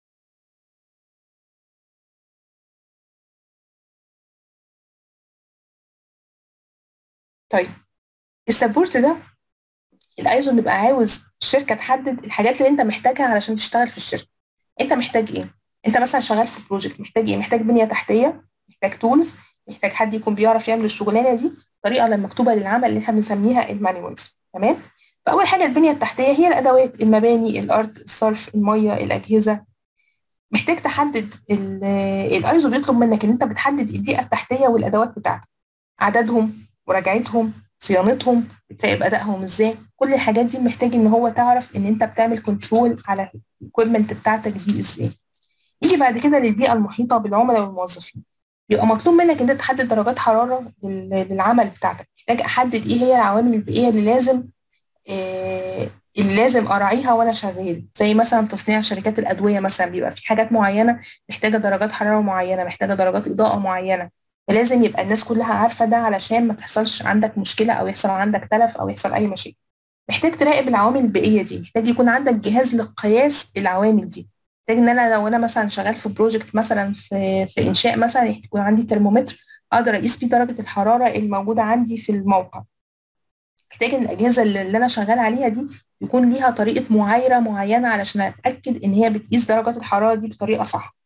طيب السبورت ده الايزو بيبقى عاوز الشركه تحدد الحاجات اللي انت محتاجها علشان تشتغل في الشركه انت محتاج ايه انت مثلا شغال في بروجكت محتاج ايه محتاج بنيه تحتيه محتاج تولز محتاج حد يكون بيعرف يعمل الشغلانه دي طريقه مكتوبه للعمل اللي احنا بنسميها المانيوالز تمام فاول حاجه البنيه التحتيه هي الادوات المباني الارض الصرف الميه الاجهزه محتاج تحدد الايزو بيطلب منك ان انت بتحدد البيئه التحتيه والادوات بتاعتك عددهم مراجعتهم صيانتهم بتراقب ادائهم ازاي كل الحاجات دي محتاج ان هو تعرف ان انت بتعمل كنترول على الاكويبمنت بتاعتك دي ازاي يجي بعد كده للبيئه المحيطه بالعملاء والموظفين يبقى مطلوب منك ان انت تحدد درجات حراره للعمل بتاعتك محتاج احدد ايه هي العوامل البيئيه اللي لازم إيه اللي لازم اراعيها وانا شغال زي مثلا تصنيع شركات الادويه مثلا بيبقى في حاجات معينه محتاجه درجات حراره معينه محتاجه درجات اضاءه معينه فلازم يبقى الناس كلها عارفه ده علشان ما تحصلش عندك مشكله او يحصل عندك تلف او يحصل اي مشاكل محتاج تراقب العوامل البيئيه دي محتاج يكون عندك جهاز لقياس العوامل دي محتاج ان انا لو انا مثلا شغال في بروجكت مثلا في في انشاء مثلا يكون عندي ترمومتر اقدر اقيس بيه درجه الحراره الموجوده عندي في الموقع محتاج ان الاجهزه اللي انا شغال عليها دي يكون ليها طريقه معايره معينه علشان اتاكد ان هي بتقيس درجات الحراره دي بطريقه صح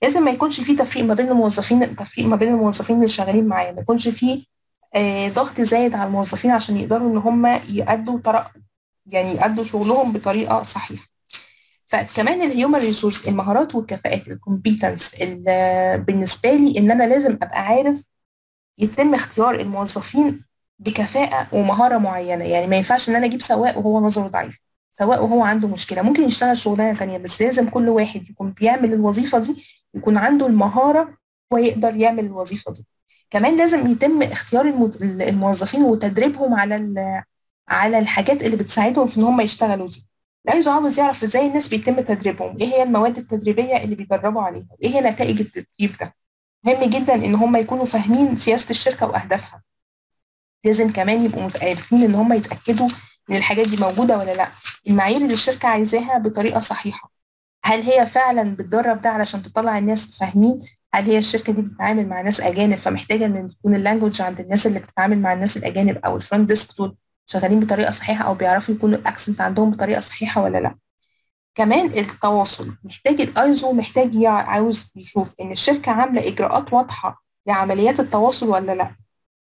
لازم ما يكونش في تفريق ما بين الموظفين تفريق ما بين الموظفين اللي شغالين معايا ما يكونش في آه، ضغط زايد على الموظفين عشان يقدروا ان هم يأدوا طرق يعني يأدوا شغلهم بطريقه صحيحه فكمان الهيومن ريسورس المهارات والكفاءات الكومبيتنس بالنسبه لي ان انا لازم ابقى عارف يتم اختيار الموظفين بكفاءه ومهاره معينه يعني ما ينفعش ان انا اجيب سواق وهو نظره ضعيف سواء وهو عنده مشكله ممكن يشتغل شغلانه تانية بس لازم كل واحد يكون بيعمل الوظيفه دي يكون عنده المهاره ويقدر يعمل الوظيفه دي كمان لازم يتم اختيار المد- الموظفين وتدريبهم على ال- على الحاجات اللي بتساعدهم في ان هم يشتغلوا دي عايزه عاوز يعرف ازاي الناس بيتم تدريبهم ايه هي المواد التدريبيه اللي بيدربوا عليها وايه هي نتائج التدريب ده مهم جدا ان هم يكونوا فاهمين سياسه الشركه واهدافها لازم كمان يبقوا متعرفين ان هم يتاكدوا ان الحاجات دي موجوده ولا لا المعايير اللي الشركه عايزاها بطريقه صحيحه هل هي فعلا بتدرب ده علشان تطلع الناس فاهمين هل هي الشركه دي بتتعامل مع ناس اجانب فمحتاجه ان تكون اللانجوج عند الناس اللي بتتعامل مع الناس الاجانب او الفرونت ديسك دول شغالين بطريقه صحيحه او بيعرفوا يكونوا الاكسنت عندهم بطريقه صحيحه ولا لا كمان التواصل محتاج الايزو محتاج يع- عاوز يشوف ان الشركه عامله اجراءات واضحه لعمليات التواصل ولا لا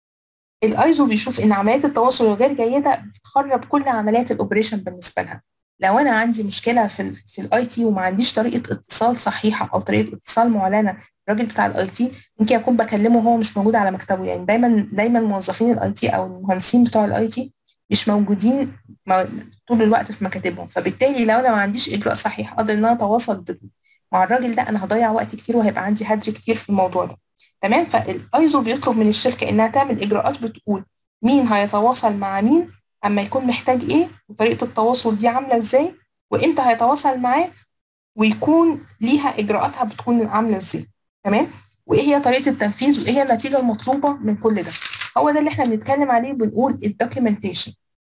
الايزو بيشوف ان عمليات التواصل الغير جيده بتخرب كل عمليات الاوبريشن بالنسبه لها لو انا عندي مشكله في ال في الاي تي وما عنديش طريقه اتصال صحيحه او طريقه اتصال معلنه الراجل بتاع الاي تي ممكن اكون بكلمه وهو مش موجود على مكتبه يعني دايما دايما موظفين الاي تي او المهندسين بتوع الاي تي مش موجودين مو- طول الوقت في مكاتبهم فبالتالي لو انا ما عنديش اجراء صحيح اقدر ان انا اتواصل ب- مع الراجل ده انا هضيع وقت كتير وهيبقى عندي هدر كتير في الموضوع ده تمام فالايزو بيطلب من الشركه انها تعمل اجراءات بتقول مين هيتواصل مع مين اما يكون محتاج ايه وطريقه التواصل دي عامله ازاي وامتى هيتواصل معاه ويكون ليها اجراءاتها بتكون عامله ازاي تمام وايه هي طريقه التنفيذ وايه هي النتيجه المطلوبه من كل ده هو ده اللي احنا بنتكلم عليه بنقول الدوكيومنتيشن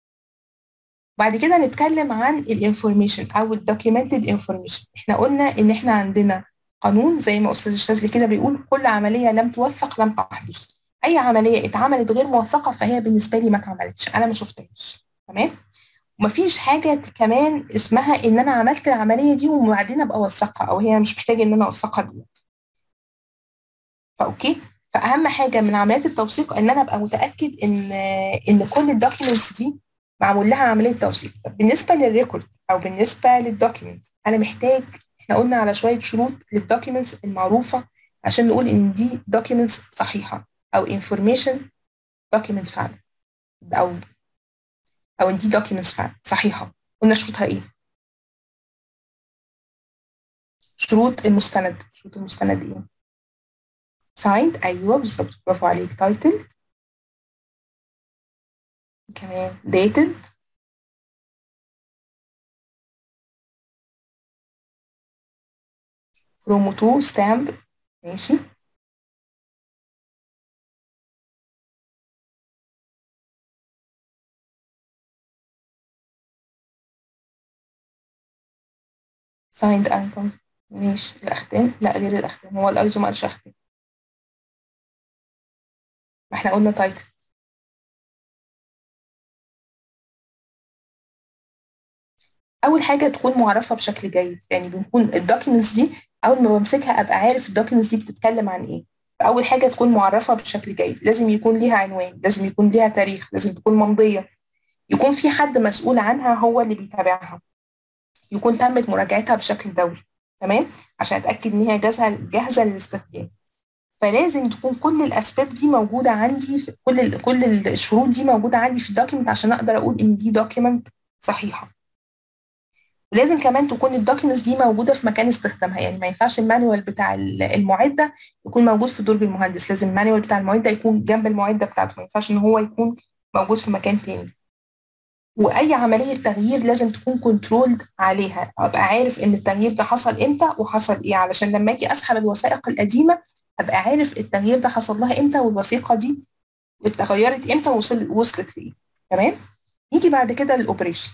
بعد كده نتكلم عن الانفورميشن او الدوكيومنتد انفورميشن احنا قلنا ان احنا عندنا قانون زي ما استاذ الشاذلي كده بيقول كل عمليه لم توثق لم تحدث اي عمليه اتعملت غير موثقه فهي بالنسبه لي ما اتعملتش انا ما شفتهاش تمام ومفيش حاجه كمان اسمها ان انا عملت العمليه دي وبعدين ابقى اوثقها او هي مش محتاجه ان انا اوثقها دلوقتي فاوكي فاهم حاجه من عمليات التوثيق ان انا ابقى متاكد ان ان كل الدوكيومنتس دي معمول لها عمليه توثيق طب بالنسبه للريكورد او بالنسبه للدوكيومنت انا محتاج احنا قلنا على شويه شروط للدوكيومنتس المعروفه عشان نقول ان دي دوكيومنتس صحيحه او انفورميشن دوكيومنت فعلا او او ان دي دوكيومنتس فعلا صحيحه قلنا شروطها ايه شروط المستند شروط المستند ايه signed ايوه بالظبط برافو عليك title كمان dated from to stamped ماشي signed and ماشي الأختام لا غير الأختام هو الأيزو ما قالش أختام ما احنا قلنا تايتل أول حاجة تكون معرفة بشكل جيد يعني بنكون الدوكيومنتس دي أول ما بمسكها أبقى عارف الدوكيومنتس دي بتتكلم عن إيه فأول حاجة تكون معرفة بشكل جيد لازم يكون ليها عنوان لازم يكون ليها تاريخ لازم تكون ممضية يكون في حد مسؤول عنها هو اللي بيتابعها يكون تمت مراجعتها بشكل دوري تمام عشان اتاكد ان هي جاهزه جاهزه للاستخدام فلازم تكون كل الاسباب دي موجوده عندي في كل ال كل الشروط دي موجوده عندي في الدوكيمنت عشان اقدر اقول ان دي دوكيمنت صحيحه ولازم كمان تكون الدوكيومنتس دي موجوده في مكان استخدامها يعني ما ينفعش المانيوال بتاع المعده يكون موجود في درج المهندس لازم المانيوال بتاع المعده يكون جنب المعده بتاعته ما ينفعش ان هو يكون موجود في مكان تاني واي عمليه تغيير لازم تكون كنترولد عليها ابقى عارف ان التغيير ده حصل امتى وحصل ايه علشان لما اجي اسحب الوثائق القديمه ابقى عارف التغيير ده حصل لها امتى والوثيقه دي اتغيرت امتى وصل وصلت لايه تمام نيجي بعد كده للاوبريشن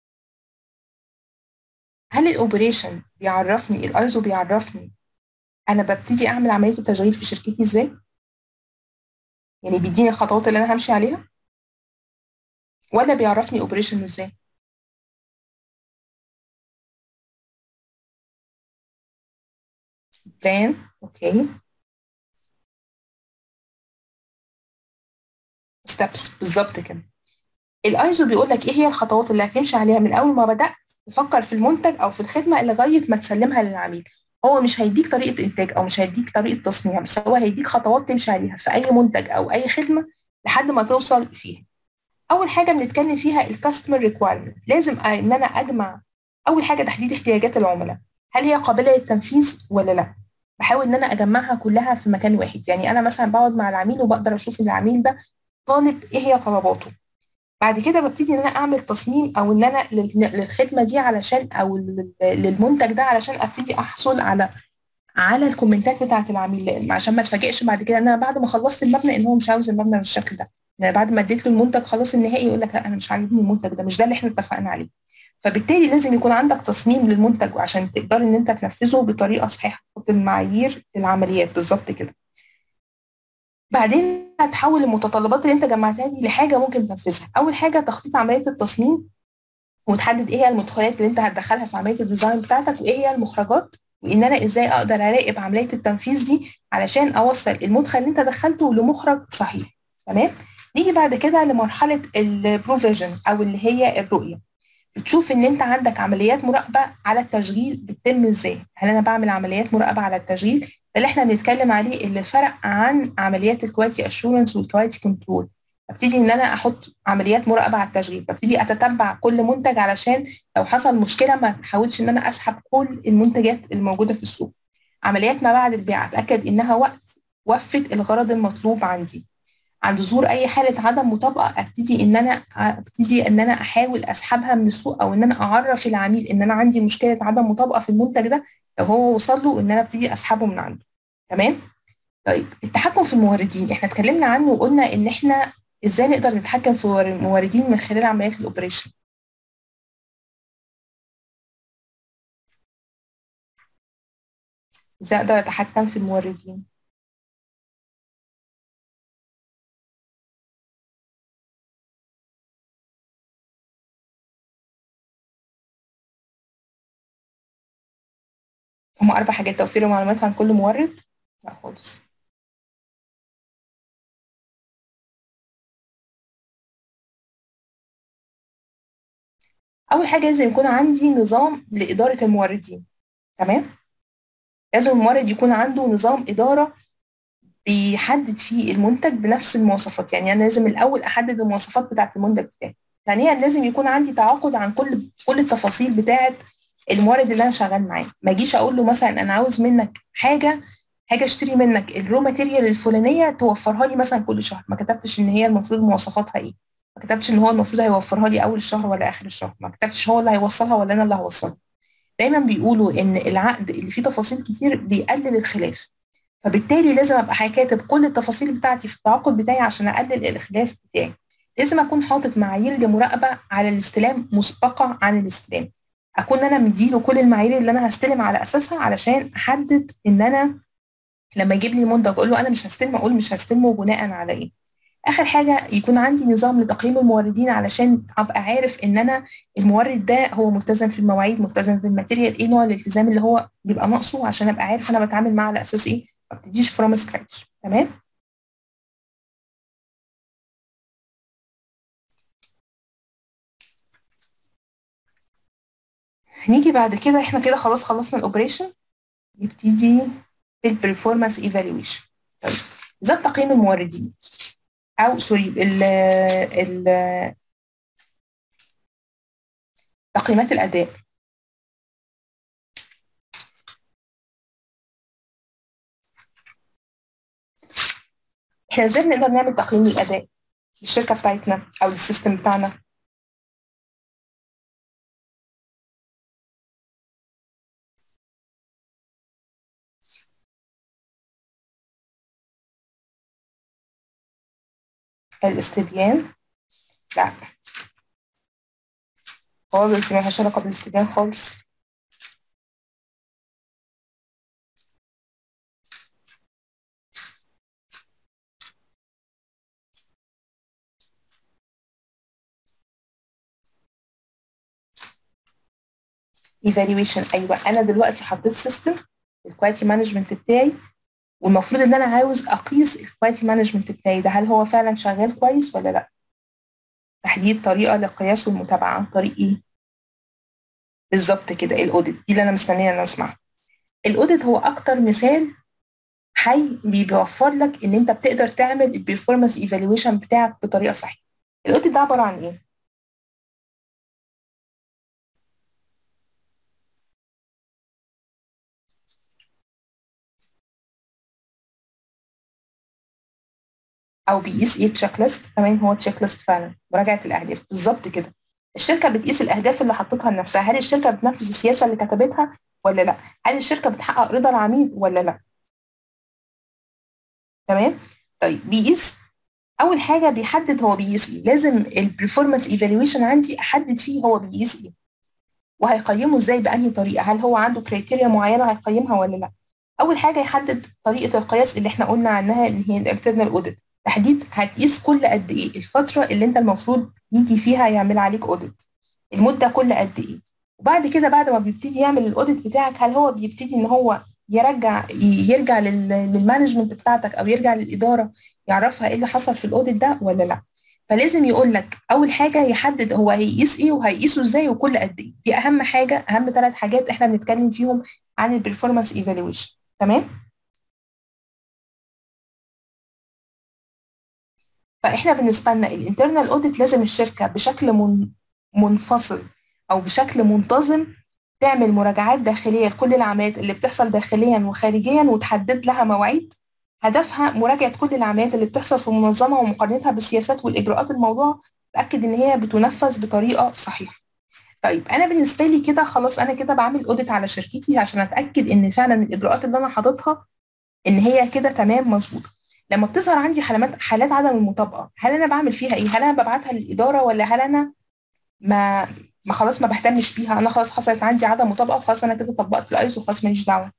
هل الاوبريشن بيعرفني الايزو بيعرفني انا ببتدي اعمل عمليه التشغيل في شركتي ازاي يعني بيديني الخطوات اللي انا همشي عليها ولا بيعرفني اوبريشن ازاي بلان اوكي ستيبس بالظبط كده الايزو بيقول لك ايه هي الخطوات اللي هتمشي عليها من اول ما بدات تفكر في المنتج او في الخدمه لغايه ما تسلمها للعميل هو مش هيديك طريقه انتاج او مش هيديك طريقه تصنيع بس هو هيديك خطوات تمشي عليها في اي منتج او اي خدمه لحد ما توصل فيها اول حاجه بنتكلم فيها الكاستمر ريكويرمنت لازم ان انا اجمع اول حاجه تحديد احتياجات العملاء هل هي قابله للتنفيذ ولا لا بحاول ان انا اجمعها كلها في مكان واحد يعني انا مثلا بقعد مع العميل وبقدر اشوف العميل ده طالب ايه هي طلباته بعد كده ببتدي ان انا اعمل تصميم او ان انا للخدمه دي علشان او للمنتج ده علشان ابتدي احصل على على الكومنتات بتاعه العميل عشان ما اتفاجئش بعد كده ان انا بعد ما خلصت المبنى ان هو مش عاوز المبنى بالشكل ده يعني بعد ما اديت له المنتج خلاص النهائي يقول لك لا انا مش عاجبني المنتج ده مش ده اللي احنا اتفقنا عليه فبالتالي لازم يكون عندك تصميم للمنتج عشان تقدر ان انت تنفذه بطريقه صحيحه تحط المعايير للعمليات بالظبط كده بعدين هتحول المتطلبات اللي انت جمعتها دي لحاجه ممكن تنفذها اول حاجه تخطيط عمليه التصميم وتحدد ايه هي المدخلات اللي انت هتدخلها في عمليه الديزاين بتاعتك وايه هي المخرجات وان انا ازاي اقدر اراقب عمليه التنفيذ دي علشان اوصل المدخل اللي انت دخلته لمخرج صحيح تمام نيجي بعد كده لمرحله البروفيجن او اللي هي الرؤيه بتشوف ان انت عندك عمليات مراقبه على التشغيل بتتم ازاي هل انا بعمل عمليات مراقبه على التشغيل ده اللي احنا بنتكلم عليه اللي فرق عن عمليات الكواليتي اشورنس والكواليتي كنترول ببتدي ان انا احط عمليات مراقبه على التشغيل ببتدي اتتبع كل منتج علشان لو حصل مشكله ما احاولش ان انا اسحب كل المنتجات الموجوده في السوق عمليات ما بعد البيع اتاكد انها وقت وفت الغرض المطلوب عندي عند ظهور اي حاله عدم مطابقه ابتدي ان انا ابتدي ان انا احاول اسحبها من السوق او ان انا اعرف العميل ان انا عندي مشكله عدم مطابقه في المنتج ده لو هو وصل له ان انا ابتدي اسحبه من عنده تمام طيب التحكم في الموردين احنا اتكلمنا عنه وقلنا ان احنا ازاي نقدر نتحكم في الموردين من خلال عمليات الاوبريشن ازاي اقدر اتحكم في الموردين هما أربع حاجات توفير المعلومات عن كل مورد لا خالص أول حاجة لازم يكون عندي نظام لإدارة الموردين تمام لازم المورد يكون عنده نظام إدارة بيحدد فيه المنتج بنفس المواصفات يعني أنا لازم الأول أحدد المواصفات بتاعة المنتج بتاعي ثانيا لازم يكون عندي تعاقد عن كل كل التفاصيل بتاعة المورد اللي انا شغال معاه ما اجيش اقول له مثلا انا عاوز منك حاجه حاجه اشتري منك الرو ماتيريال الفلانيه توفرها لي مثلا كل شهر ما كتبتش ان هي المفروض مواصفاتها ايه ما كتبتش ان هو المفروض هيوفرها لي اول الشهر ولا اخر الشهر ما كتبتش هو اللي هيوصلها ولا انا اللي هوصلها دايما بيقولوا ان العقد اللي فيه تفاصيل كتير بيقلل الخلاف فبالتالي لازم ابقى كاتب كل التفاصيل بتاعتي في التعاقد بتاعي عشان اقلل الخلاف بتاعي لازم اكون حاطط معايير لمراقبه على الاستلام مسبقه عن الاستلام اكون انا مديله كل المعايير اللي انا هستلم على اساسها علشان احدد ان انا لما يجيب لي منتج اقول له انا مش هستلم اقول مش هستلمه بناء على ايه اخر حاجه يكون عندي نظام لتقييم الموردين علشان ابقى عارف ان انا المورد ده هو ملتزم في المواعيد ملتزم في الماتيريال ايه نوع الالتزام اللي هو بيبقى ناقصه عشان ابقى عارف انا بتعامل معاه على اساس ايه ما ابتديش فروم سكراتش تمام هنيجي بعد كده احنا كده خلاص خلصنا الاوبريشن نبتدي بالبرفورمانس ايفالويشن طيب ازاي تقييم الموردين او سوري ال ال تقييمات الاداء احنا ازاي بنقدر نعمل تقييم للاداء للشركه بتاعتنا او للسيستم بتاعنا الاستبيان لا خالص دي ملهاش علاقة بالاستبيان خالص evaluation ايوه انا دلوقتي حطيت سيستم الكواليتي مانجمنت بتاعي والمفروض ان انا عاوز اقيس الكواليتي مانجمنت بتاعي ده هل هو فعلا شغال كويس ولا لا تحديد طريقه للقياس والمتابعه عن طريق ايه بالظبط كده الاوديت دي اللي انا مستنيه ان انا اسمعها الاوديت هو اكتر مثال حي بيوفر لك ان انت بتقدر تعمل البرفورمانس ايفالويشن بتاعك بطريقه صحيحه الاوديت ده عباره عن ايه او بيقيس ايه التشيك ليست تمام هو تشيك ليست فعلا مراجعه الاهداف بالظبط كده الشركه بتقيس الاهداف اللي حطتها لنفسها هل الشركه بتنفذ السياسه اللي كتبتها ولا لا هل الشركه بتحقق رضا العميل ولا لا تمام طيب بيقيس اول حاجه بيحدد هو بيقيس ايه لازم البرفورمانس ايفالويشن عندي احدد فيه هو بيقيس ايه وهيقيمه ازاي بانهي طريقه هل هو عنده كريتيريا معينه هيقيمها ولا لا اول حاجه يحدد طريقه القياس اللي احنا قلنا عنها اللي هي الانترنال اوديت تحديد هتقيس كل قد ايه الفتره اللي انت المفروض يجي فيها يعمل عليك اوديت المده كل قد ايه وبعد كده بعد ما بيبتدي يعمل الاوديت بتاعك هل هو بيبتدي ان هو يرجع يرجع للمانجمنت بتاعتك او يرجع للاداره يعرفها ايه اللي حصل في الاوديت ده ولا لا فلازم يقول لك اول حاجه يحدد هو هيقيس ايه وهيقيسه ازاي وكل قد ايه دي اهم حاجه اهم ثلاث حاجات احنا بنتكلم فيهم عن البرفورمانس ايفالويشن تمام فاحنا بالنسبه لنا الانترنال اوديت لازم الشركه بشكل من منفصل او بشكل منتظم تعمل مراجعات داخليه لكل العمليات اللي بتحصل داخليا وخارجيا وتحدد لها مواعيد هدفها مراجعه كل العمليات اللي بتحصل في المنظمه ومقارنتها بالسياسات والاجراءات الموضوع تاكد ان هي بتنفذ بطريقه صحيحه طيب انا بالنسبه لي كده خلاص انا كده بعمل اوديت على شركتي عشان اتاكد ان فعلا الاجراءات اللي انا حاططها ان هي كده تمام مظبوطه لما بتظهر عندي حالات حالات عدم المطابقه هل انا بعمل فيها ايه هل انا ببعتها للاداره ولا هل انا ما ما خلاص ما بهتمش بيها انا خلاص حصلت عندي عدم مطابقه خلاص انا كده طبقت الايزو خلاص ماليش دعوه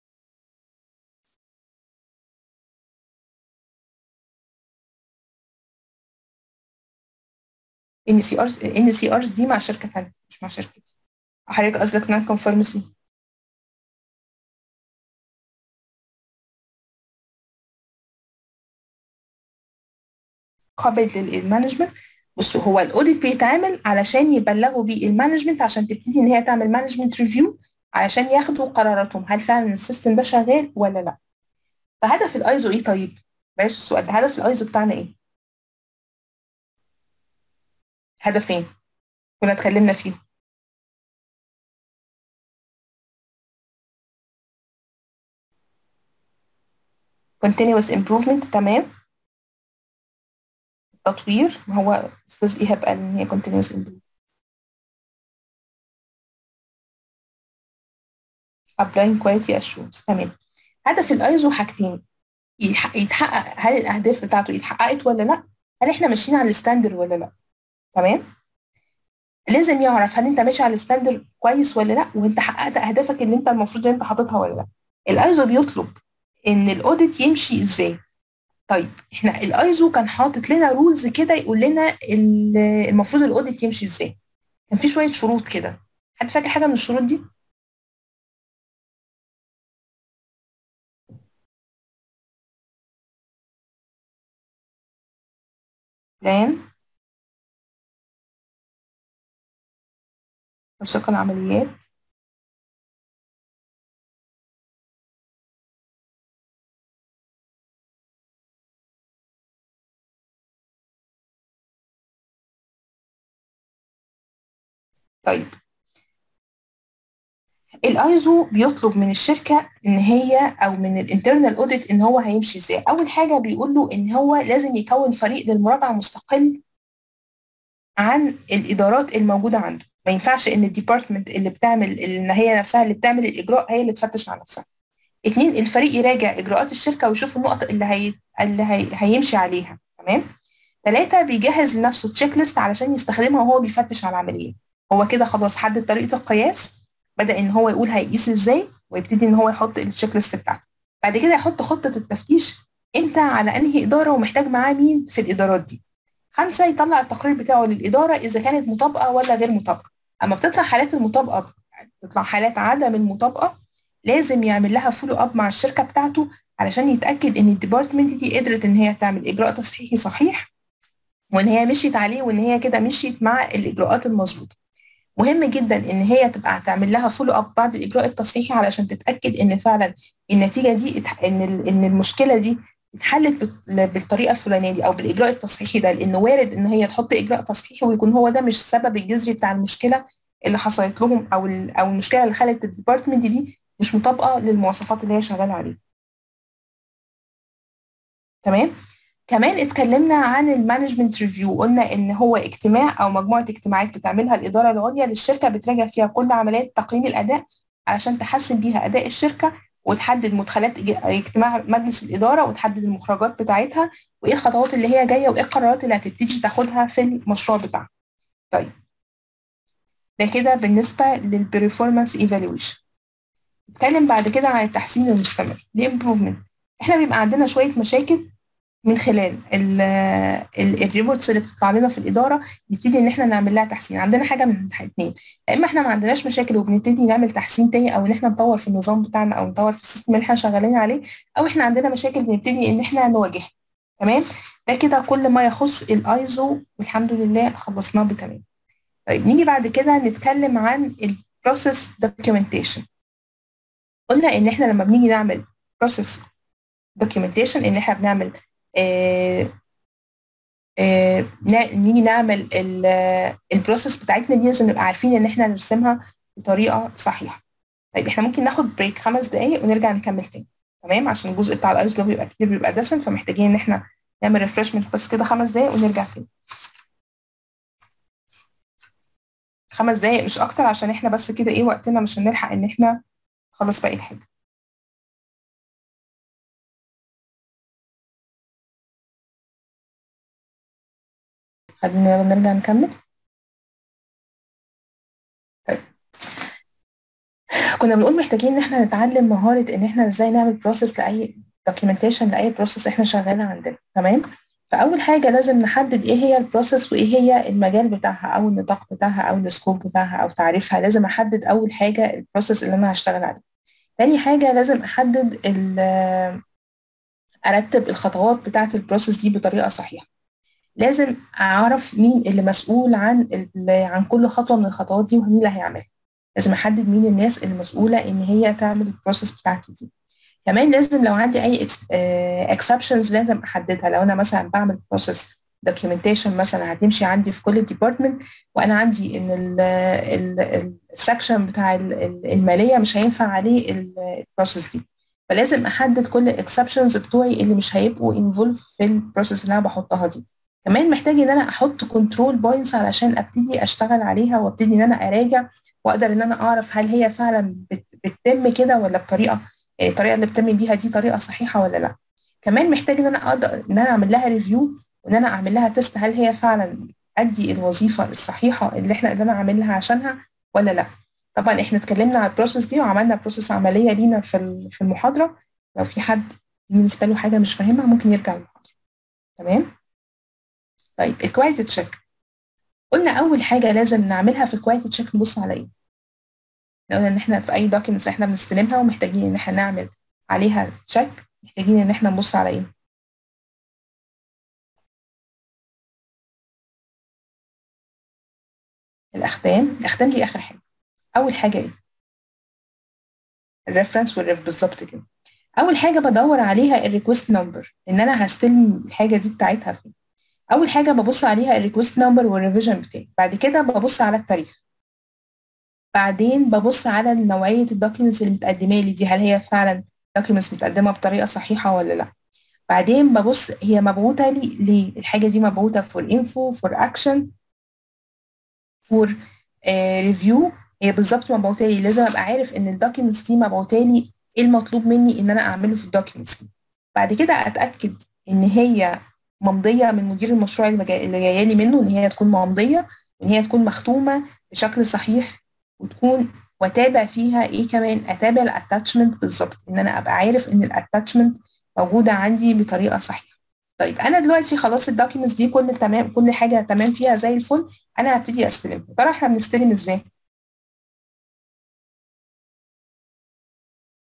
ان سي ارز ان سي ارز دي مع شركه ثانيه مش مع شركتي حضرتك قصدك نون كونفورمسي قابل للمانجمنت بصوا هو الاوديت بيتعمل علشان يبلغوا بيه المانجمنت عشان تبتدي ان هي تعمل مانجمنت ريفيو علشان ياخدوا قراراتهم هل فعلا السيستم ده شغال ولا لا فهدف الايزو ايه طيب بلاش السؤال ده هدف الايزو بتاعنا ايه هدفين كنا اتكلمنا فيهم continuous improvement تمام تطوير ما هو استاذ ايهاب قال ان هي continuous improvement applying quality assurance تمام هدف الايزو حاجتين يتحقق هل الاهداف بتاعته اتحققت ولا لا هل احنا ماشيين على الستاندر ولا لا تمام لازم يعرف هل انت ماشي على الستاندر كويس ولا لا وانت حققت اهدافك اللي انت المفروض ان انت حاططها ولا لا الايزو بيطلب ان الاوديت يمشي ازاي طيب احنا الايزو كان حاطط لنا رولز كده يقول لنا المفروض الاوديت يمشي ازاي كان في شويه شروط كده حد فاكر حاجه من الشروط دي بلان توثيق العمليات طيب الايزو بيطلب من الشركه ان هي او من الانترنال اوديت ان هو هيمشي ازاي اول حاجه بيقول له ان هو لازم يكون فريق للمراجعه مستقل عن الادارات الموجوده عنده ما ينفعش ان الديبارتمنت اللي بتعمل ان هي نفسها اللي بتعمل الاجراء هي اللي تفتش على نفسها اتنين الفريق يراجع اجراءات الشركه ويشوف النقط اللي هي اللي هي... هيمشي عليها تمام ثلاثة بيجهز لنفسه تشيك ليست علشان يستخدمها وهو بيفتش على العملية هو كده خلاص حدد طريقة القياس بدأ إن هو يقول هيقيس إزاي ويبتدي إن هو يحط التشيك ليست بتاعته بعد كده يحط خطة التفتيش إمتى على أنهي إدارة ومحتاج معاه مين في الإدارات دي خمسة يطلع التقرير بتاعه للإدارة إذا كانت مطابقة ولا غير مطابقة أما بتطلع حالات المطابقة بتطلع حالات عدم المطابقة لازم يعمل لها فولو اب مع الشركه بتاعته علشان يتاكد ان الديبارتمنت دي قدرت ان هي تعمل اجراء تصحيحي صحيح وان هي مشيت عليه وان هي كده مشيت مع الاجراءات المظبوطه مهم جدا ان هي تبقى تعمل لها فولو اب بعد الاجراء التصحيحي علشان تتاكد ان فعلا النتيجه دي ان ان المشكله دي اتحلت بالطريقه الفلانيه دي او بالاجراء التصحيحي ده لانه وارد ان هي تحط اجراء تصحيحي ويكون هو ده مش السبب الجذري بتاع المشكله اللي حصلت لهم او او المشكله اللي خلت الديبارتمنت دي مش مطابقه للمواصفات اللي هي شغاله عليها تمام كمان اتكلمنا عن المانجمنت ريفيو قلنا ان هو اجتماع او مجموعه اجتماعات بتعملها الاداره العليا للشركه بتراجع فيها كل عمليات تقييم الاداء علشان تحسن بيها اداء الشركه وتحدد مدخلات اجتماع مجلس الاداره وتحدد المخرجات بتاعتها وايه الخطوات اللي هي جايه وايه القرارات اللي هتبتدي تاخدها في المشروع بتاعها. طيب ده كده بالنسبه للبرفورمانس ايفالويشن. نتكلم بعد كده عن التحسين المستمر الامبروفمنت احنا بيبقى عندنا شويه مشاكل من خلال الريبورتس اللي بتطلع لنا في الاداره نبتدي ان احنا نعمل لها تحسين عندنا حاجه من اثنين يا اما احنا ما عندناش مشاكل وبنبتدي نعمل تحسين تاني او ان احنا نطور في النظام بتاعنا او نطور في السيستم اللي احنا شغالين عليه او احنا عندنا مشاكل بنبتدي ان احنا نواجهها تمام ده كده كل ما يخص الايزو والحمد لله خلصناه بتمام طيب نيجي بعد كده نتكلم عن البروسيس دوكيومنتيشن قلنا ان احنا لما بنيجي نعمل بروسيس دوكيومنتيشن ان احنا بنعمل آه آه نيجي نعمل البروسيس بتاعتنا دي لازم نبقى عارفين ان احنا نرسمها بطريقه صحيحه طيب احنا ممكن ناخد بريك خمس دقايق ونرجع نكمل تاني تمام عشان الجزء بتاع الايس ده بيبقى كبير بيبقى دسم فمحتاجين ان احنا نعمل ريفرشمنت بس كده خمس دقايق ونرجع تاني خمس دقايق مش اكتر عشان احنا بس كده ايه وقتنا مش هنلحق ان احنا نخلص باقي الحاجه خلينا نرجع نكمل طيب كنا بنقول محتاجين ان احنا نتعلم مهارة ان احنا ازاي نعمل بروسيس لاي دوكيومنتيشن لاي بروسيس احنا شغالة عندنا تمام فاول حاجة لازم نحدد ايه هي البروسيس وايه هي المجال بتاعها او النطاق بتاعها او السكوب بتاعها او تعريفها لازم احدد اول حاجة البروسيس اللي انا هشتغل عليه تاني حاجة لازم احدد ارتب الخطوات بتاعة البروسيس دي بطريقة صحيحة لازم اعرف مين اللي مسؤول عن عن كل خطوه من الخطوات دي ومين اللي هيعملها لازم احدد مين الناس اللي مسؤوله ان هي تعمل البروسيس بتاعتي دي كمان لازم لو عندي اي اكسبشنز لازم احددها لو انا مثلا بعمل بروسيس دوكيومنتيشن مثلا هتمشي عندي في كل ديبارتمنت وانا عندي ان السكشن بتاع الماليه مش هينفع عليه البروسيس دي فلازم احدد كل الاكسبشنز بتوعي اللي مش هيبقوا انفولف في البروسيس اللي انا بحطها دي كمان محتاج ان انا احط كنترول بوينتس علشان ابتدي اشتغل عليها وابتدي ان انا اراجع واقدر ان انا اعرف هل هي فعلا بتتم كده ولا بطريقه الطريقه اللي بتتم بيها دي طريقه صحيحه ولا لا كمان محتاج ان انا اقدر ان انا اعمل لها ريفيو وان انا اعمل لها تيست هل هي فعلا ادي الوظيفه الصحيحه اللي احنا قدرنا نعملها عشانها ولا لا طبعا احنا اتكلمنا على البروسيس دي وعملنا بروسيس عمليه لينا في في المحاضره لو في حد بالنسبه له حاجه مش فاهمها ممكن يرجع المحاضره تمام طيب الكواليتي تشيك قلنا اول حاجه لازم نعملها في الكواليتي تشيك نبص على ايه قلنا ان احنا في اي دوكيومنتس احنا بنستلمها ومحتاجين ان احنا نعمل عليها تشيك محتاجين ان احنا نبص على ايه الاختام الاختام دي اخر حاجه اول حاجه ايه الريفرنس والريف بالظبط كده اول حاجه بدور عليها الريكوست نمبر ان انا هستلم الحاجه دي بتاعتها فين اول حاجه ببص عليها الريكوست نمبر والريفيجن بتاعي بعد كده ببص على التاريخ بعدين ببص على نوعيه الدوكيومنتس اللي متقدمه لي دي هل هي فعلا دوكيومنتس متقدمه بطريقه صحيحه ولا لا بعدين ببص هي مبعوثه لي ليه الحاجه دي مبعوثه فور انفو فور اكشن فور ريفيو هي بالظبط مبعوثه لي لازم ابقى عارف ان الدوكيومنتس دي مبعوثه لي ايه المطلوب مني ان انا اعمله في الدوكيومنتس دي بعد كده اتاكد ان هي ممضيه من مدير المشروع اللي جايه لي منه ان هي تكون ممضيه وان هي تكون مختومه بشكل صحيح وتكون واتابع فيها ايه كمان اتابع الاتاتشمنت بالظبط ان انا ابقى عارف ان الاتاتشمنت موجوده عندي بطريقه صحيحه طيب انا دلوقتي خلاص الدوكيومنتس دي كل تمام كل حاجه تمام فيها زي الفل انا هبتدي استلم ترى احنا بنستلم ازاي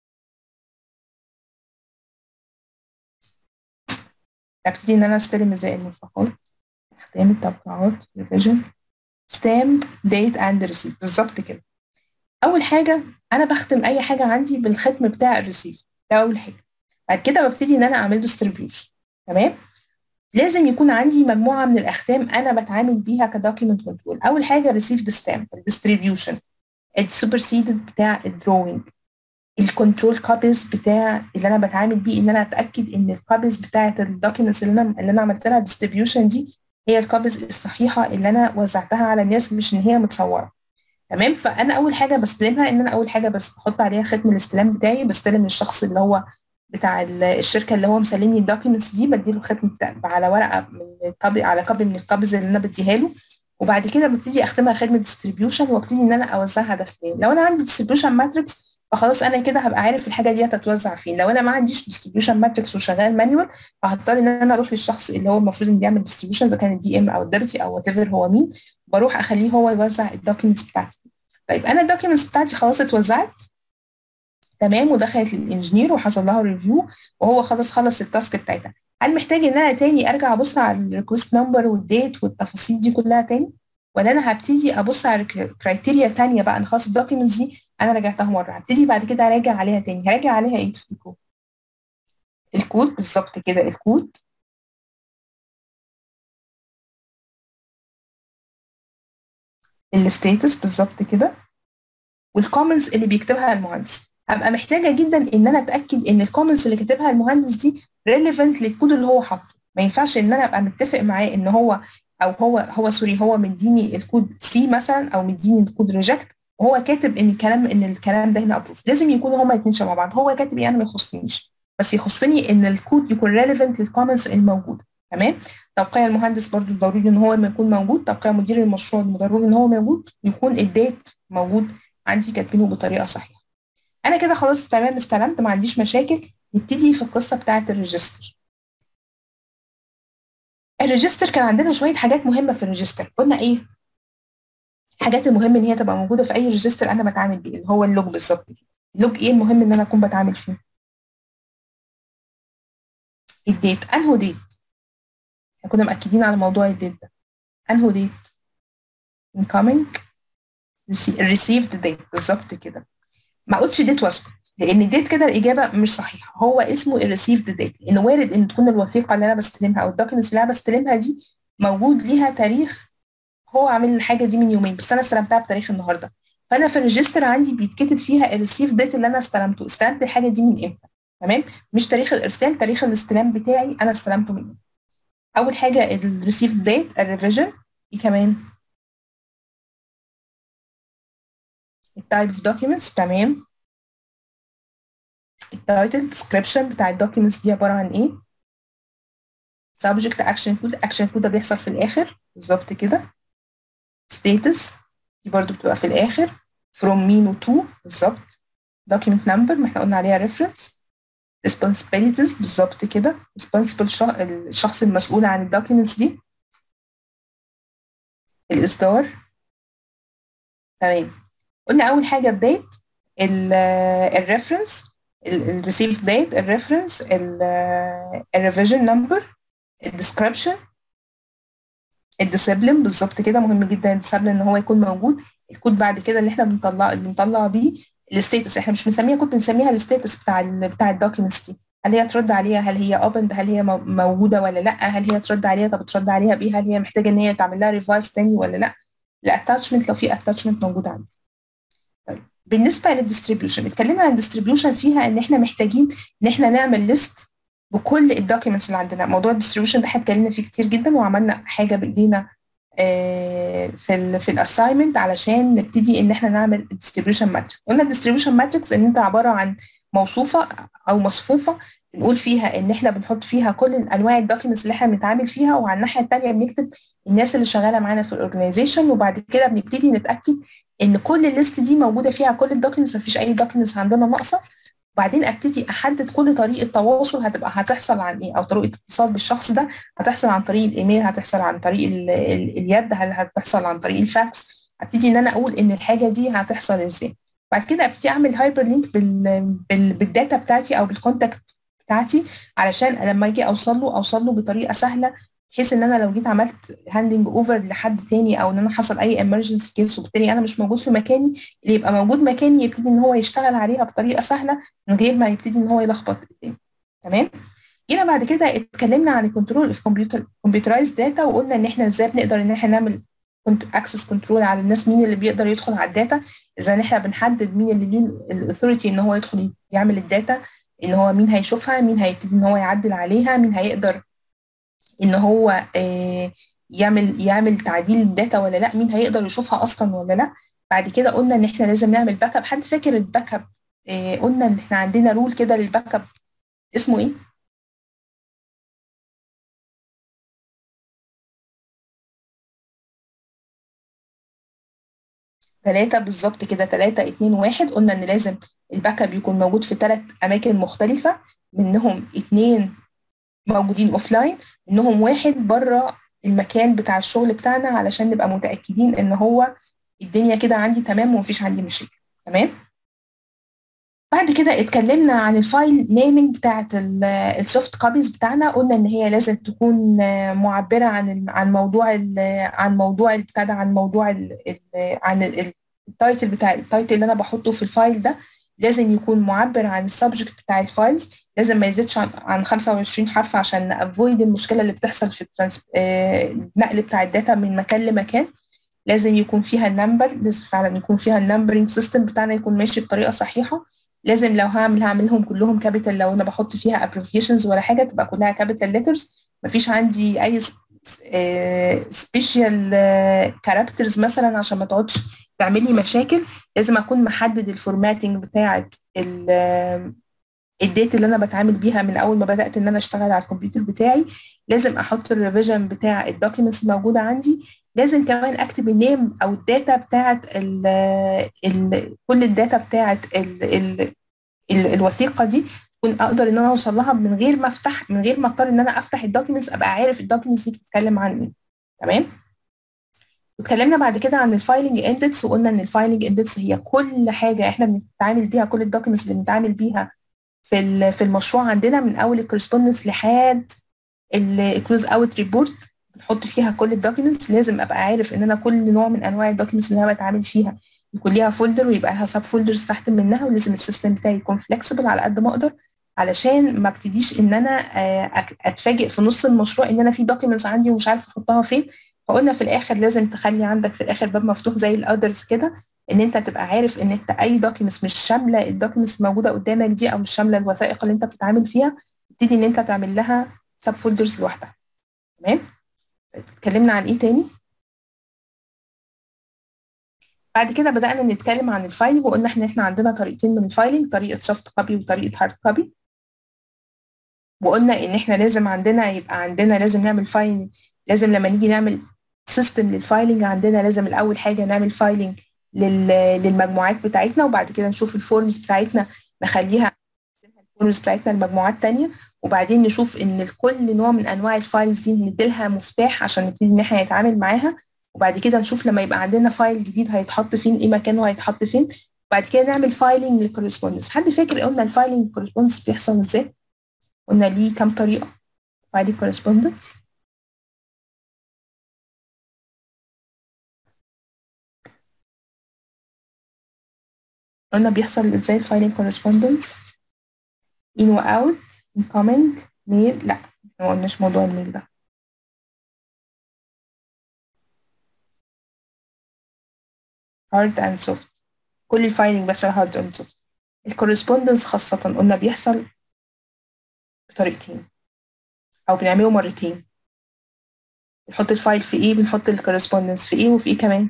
ابتدي ان انا استلم ازاي الملصقات اختام التوقعات ريفيجن ستامب ديت اند ريسيف بالظبط كده اول حاجه انا بختم اي حاجه عندي بالختم بتاع الريسيف ده اول حاجه بعد كده ببتدي ان انا اعمل ديستريبيوشن تمام لازم يكون عندي مجموعه من الاختام انا بتعامل بيها كدوكيمنت كنترول اول حاجه ريسيف ستامب الديستريبيوشن السوبرسيدد بتاع الدروينج الكنترول كوبيز بتاع اللي انا بتعامل بيه ان انا اتاكد ان الكوبيز بتاعه الدوكيومنتس اللي انا اللي انا عملت لها ديستريبيوشن دي هي الكوبيز الصحيحه اللي انا وزعتها على الناس مش ان هي متصوره تمام فانا اول حاجه بستلمها ان انا اول حاجه بس بحط عليها ختم الاستلام بتاعي بستلم الشخص اللي هو بتاع الشركه اللي هو مسلمني الدوكيومنتس دي بديله الختم بتاع على ورقه من كوبي على كوبي من الكوبيز اللي انا بديها له وبعد كده ببتدي اختمها خدمه ديستريبيوشن وابتدي ان انا اوزعها داخليا لو انا عندي ديستريبيوشن ماتريكس فخلاص انا كده هبقى عارف الحاجه دي هتتوزع فين لو انا ما عنديش ديستريبيوشن ماتريكس وشغال مانيوال فهضطر ان انا اروح للشخص اللي هو المفروض ان بيعمل ديستريبيوشن اذا كان الدي ام او الدبتي او وات ايفر هو مين بروح اخليه هو يوزع الدوكيومنتس بتاعتي طيب انا الدوكيومنتس بتاعتي خلاص اتوزعت تمام ودخلت للانجينير وحصل لها ريفيو وهو خلاص خلص التاسك بتاعتها هل محتاج ان انا تاني ارجع ابص على الريكوست نمبر والديت والتفاصيل دي كلها تاني ولا انا هبتدي ابص على كرايتيريا تانية بقى انا خلاص الدوكيومنتس دي انا رجعتها مره هبتدي بعد كده اراجع عليها تاني هراجع عليها ايه تفتكروا الكود بالظبط كده الكود الستاتس بالظبط كده والكومنتس اللي بيكتبها المهندس هبقى محتاجه جدا ان انا اتاكد ان الكومنتس اللي كاتبها المهندس دي ريليفنت للكود اللي هو حاطه ما ينفعش ان انا ابقى متفق معاه ان هو او هو هو سوري هو مديني الكود سي مثلا او مديني الكود ريجكت وهو كاتب ان الكلام ان الكلام ده هنا ابروف لازم يكونوا هما الاثنين شبه بعض هو كاتب ايه انا ما يخصنيش بس يخصني ان الكود يكون ريليفنت للكومنتس الموجوده تمام توقيع المهندس برضو ضروري ان هو يكون موجود توقيع مدير المشروع ضروري ان هو موجود يكون الديت موجود عندي كاتبينه بطريقه صحيحه انا كده خلاص تمام استلمت ما عنديش مشاكل نبتدي في القصه بتاعه الريجستر الريجستر كان عندنا شويه حاجات مهمه في الريجستر قلنا ايه الحاجات المهمه ان هي تبقى موجوده في اي ريجستر انا بتعامل بيه اللي هو اللوج بالظبط كده اللوج ايه المهم ان انا اكون بتعامل فيه الديت انهو ديت احنا كنا مأكدين على موضوع الديت ده انهو ديت incoming received date بالظبط كده ما اقولش ديت واسكت لان الديت كده الاجابه مش صحيحه هو اسمه الريسيفد ديت لان وارد ان تكون الوثيقه اللي انا بستلمها او الدوكيومنتس اللي انا بستلمها دي موجود ليها تاريخ هو عامل الحاجه دي من يومين بس انا استلمتها بتاريخ النهارده فانا في الريجستر عندي بيتكتب فيها الريسيف ديت اللي انا استلمته استلمت الحاجه دي من امتى تمام مش تاريخ الارسال تاريخ الاستلام بتاعي انا استلمته من اول حاجه الريسيف ديت الريفيجن ايه كمان التايب اوف دوكيومنتس تمام التايتل ديسكريبشن بتاع الدوكيومنتس دي عباره عن ايه subject action code action code ده بيحصل في الاخر بالظبط كده status دي برضو بتبقى في الاخر from مين و to بالظبط document number ما احنا قلنا عليها reference responsibilities بالظبط كده responsible الشخص المسؤول عن الدوكيومنتس دي الاصدار تمام قلنا اول حاجه الديت الريفرنس الريسيف ديت الريفرنس الريفيجن نمبر الديسكريبشن الديسيبلين بالظبط كده مهم جدا الديسيبلين ان هو يكون موجود الكود بعد كده اللي احنا بنطلع اللي بنطلع بيه الستيتس احنا مش بنسميها كود بنسميها الستيتس بتاع ال بتاع الدوكيومنتس دي هل هي ترد عليها هل هي اوبند هل هي موجوده ولا لا هل هي ترد عليها طب ترد عليها بايه هل هي محتاجه ان هي تعمل لها ريفايز تاني ولا لا الاتاتشمنت لو في اتاتشمنت موجود عندي طيب بالنسبه للديستريبيوشن اتكلمنا عن الديستريبيوشن فيها ان احنا محتاجين ان احنا نعمل ليست بكل الدوكيومنتس اللي عندنا موضوع الديستريبيوشن ده احنا اتكلمنا فيه كتير جدا وعملنا حاجه بايدينا في ال في الاساينمنت علشان نبتدي ان احنا نعمل ديستريبيوشن ماتريكس قلنا الديستريبيوشن ماتريكس ان انت عباره عن موصوفه او مصفوفه بنقول فيها ان احنا بنحط فيها كل انواع الدوكيومنتس اللي احنا بنتعامل فيها وعلى الناحيه الثانيه بنكتب الناس اللي شغاله معانا في الاورجنايزيشن وبعد كده بنبتدي نتاكد ان كل الليست دي موجوده فيها كل الدوكيومنتس مفيش اي دوكيومنتس عندنا ناقصه وبعدين ابتدي احدد كل طريقه تواصل هتبقى هتحصل عن ايه او طريقه اتصال بالشخص ده هتحصل عن طريق الايميل هتحصل عن طريق ال ال اليد هل هتحصل عن طريق الفاكس ابتدي ان انا اقول ان الحاجه دي هتحصل ازاي بعد كده ابتدي اعمل هايبر لينك بال بال بالداتا بتاعتي او بالكونتاكت بتاعتي علشان لما اجي اوصل له اوصل له بطريقه سهله بحيث ان انا لو جيت عملت هاندنج اوفر لحد تاني او ان انا حصل اي امرجنسي كيس وبالتالي انا مش موجود في مكاني اللي يبقى موجود مكاني يبتدي ان هو يشتغل عليها بطريقه سهله من غير ما يبتدي ان هو يلخبط الدنيا تمام جينا بعد كده اتكلمنا عن الكنترول اوف كمبيوتر كمبيوترايز داتا وقلنا ان احنا ازاي بنقدر ان احنا نعمل اكسس كنترول على الناس مين اللي بيقدر يدخل على الداتا ازاي احنا بنحدد مين اللي ليه الاثوريتي ان هو يدخل يعمل الداتا ان هو مين هيشوفها مين هيبتدي ان هو يعدل عليها مين هيقدر ان هو آه يعمل يعمل تعديل الداتا ولا لا مين هيقدر يشوفها اصلا ولا لا بعد كده قلنا ان احنا لازم نعمل باك اب حد فاكر الباك اب آه قلنا ان احنا عندنا رول كده للباك اب اسمه ايه ثلاثة بالظبط كده ثلاثة اتنين واحد قلنا إن لازم الباك اب يكون موجود في ثلاث أماكن مختلفة منهم اتنين موجودين أوف لاين منهم واحد بره المكان بتاع الشغل بتاعنا علشان نبقى متأكدين إن هو الدنيا كده عندي تمام ومفيش عندي مشاكل تمام بعد كده اتكلمنا عن الفايل نيمنج بتاعت السوفت كوبيز بتاعنا قلنا ان هي لازم تكون معبره عن عن موضوع عن موضوع بتاع عن موضوع ال عن التايتل بتاع التايتل اللي انا بحطه في الفايل ده لازم يكون معبر عن السبجكت بتاع الفايلز لازم ما يزيدش عن, عن 25 حرف عشان نافويد المشكله اللي بتحصل في النقل بتاع الداتا من مكان لمكان لازم يكون فيها النمبر لازم فعلا يكون فيها النمبرنج سيستم بتاعنا يكون ماشي بطريقه صحيحه لازم لو هعمل هعملهم كلهم كابيتال لو انا بحط فيها ابريفيشنز ولا حاجه تبقى كلها كابيتال ليترز مفيش عندي اي سبيشال كاركترز مثلا عشان ما تقعدش تعمل لي مشاكل لازم اكون محدد الفورماتنج بتاعه الديت اللي انا بتعامل بيها من اول ما بدات ان انا اشتغل على الكمبيوتر بتاعي لازم احط الريفيجن بتاع الدوكيومنتس الموجوده عندي لازم كمان اكتب النيم او الداتا بتاعت ال ال كل الداتا بتاعت ال ال ال الوثيقه دي كنت اقدر ان انا اوصل لها من غير ما افتح من غير ما اضطر ان انا افتح الدوكيومنتس ابقى عارف الدوكيومنتس دي بتتكلم عن ايه تمام اتكلمنا بعد كده عن الفايلنج اندكس وقلنا ان الفايلنج اندكس هي كل حاجه احنا بنتعامل بيها كل الدوكيومنتس اللي بنتعامل بيها في في المشروع عندنا من اول الكورسبوندنس لحد الكلوز اوت ريبورت بنحط فيها كل الدوكيومنتس لازم ابقى عارف ان انا كل نوع من انواع الدوكيومنتس اللي انا بتعامل فيها يكون ليها فولدر ويبقى لها سب فولدرز تحت منها ولازم السيستم بتاعي يكون فليكسبل على قد ما اقدر علشان ما ابتديش ان انا اتفاجئ في نص المشروع ان انا في دوكيومنتس عندي ومش عارفه احطها فين فقلنا في الاخر لازم تخلي عندك في الاخر باب مفتوح زي الاذرز كده ان انت تبقى عارف ان انت اي دوكيومنتس مش شامله الدوكيومنتس الموجوده قدامك دي او مش شامله الوثائق اللي انت بتتعامل فيها تبتدي ان انت تعمل لها سب فولدرز لوحدها تمام اتكلمنا عن ايه تاني بعد كده بدأنا نتكلم عن الفايلنج وقلنا احنا احنا عندنا طريقتين من الفايلنج طريقة سوفت كوبي وطريقة هارد كوبي وقلنا ان احنا لازم عندنا يبقى عندنا لازم نعمل فايل لازم لما نيجي نعمل سيستم للفايلنج عندنا لازم الاول حاجة نعمل فايلنج للمجموعات بتاعتنا وبعد كده نشوف الفورمز بتاعتنا نخليها الفورمز بتاعتنا لمجموعات تانية وبعدين نشوف ان لكل نوع من انواع الفايلز دي نديلها مفتاح عشان نبتدي ان احنا نتعامل معاها وبعد كده نشوف لما يبقى عندنا فايل جديد هيتحط فين ايه مكانه هيتحط فين بعد كده نعمل فايلنج للكورسبوندنس حد فاكر قلنا الفايلنج كورسبوندنس بيحصل ازاي قلنا ليه كام طريقه فايلنج كورسبوندنس قلنا بيحصل ازاي الفايلنج كورسبوندنس in و out incoming mail لا ما قلناش موضوع الميل ده hard and soft كل الفايلنج بيحصل hard and soft الكورسبوندنس خاصة قلنا بيحصل بطريقتين أو بنعمله مرتين بنحط الفايل في ايه بنحط الكورسبوندنس في ايه وفي ايه كمان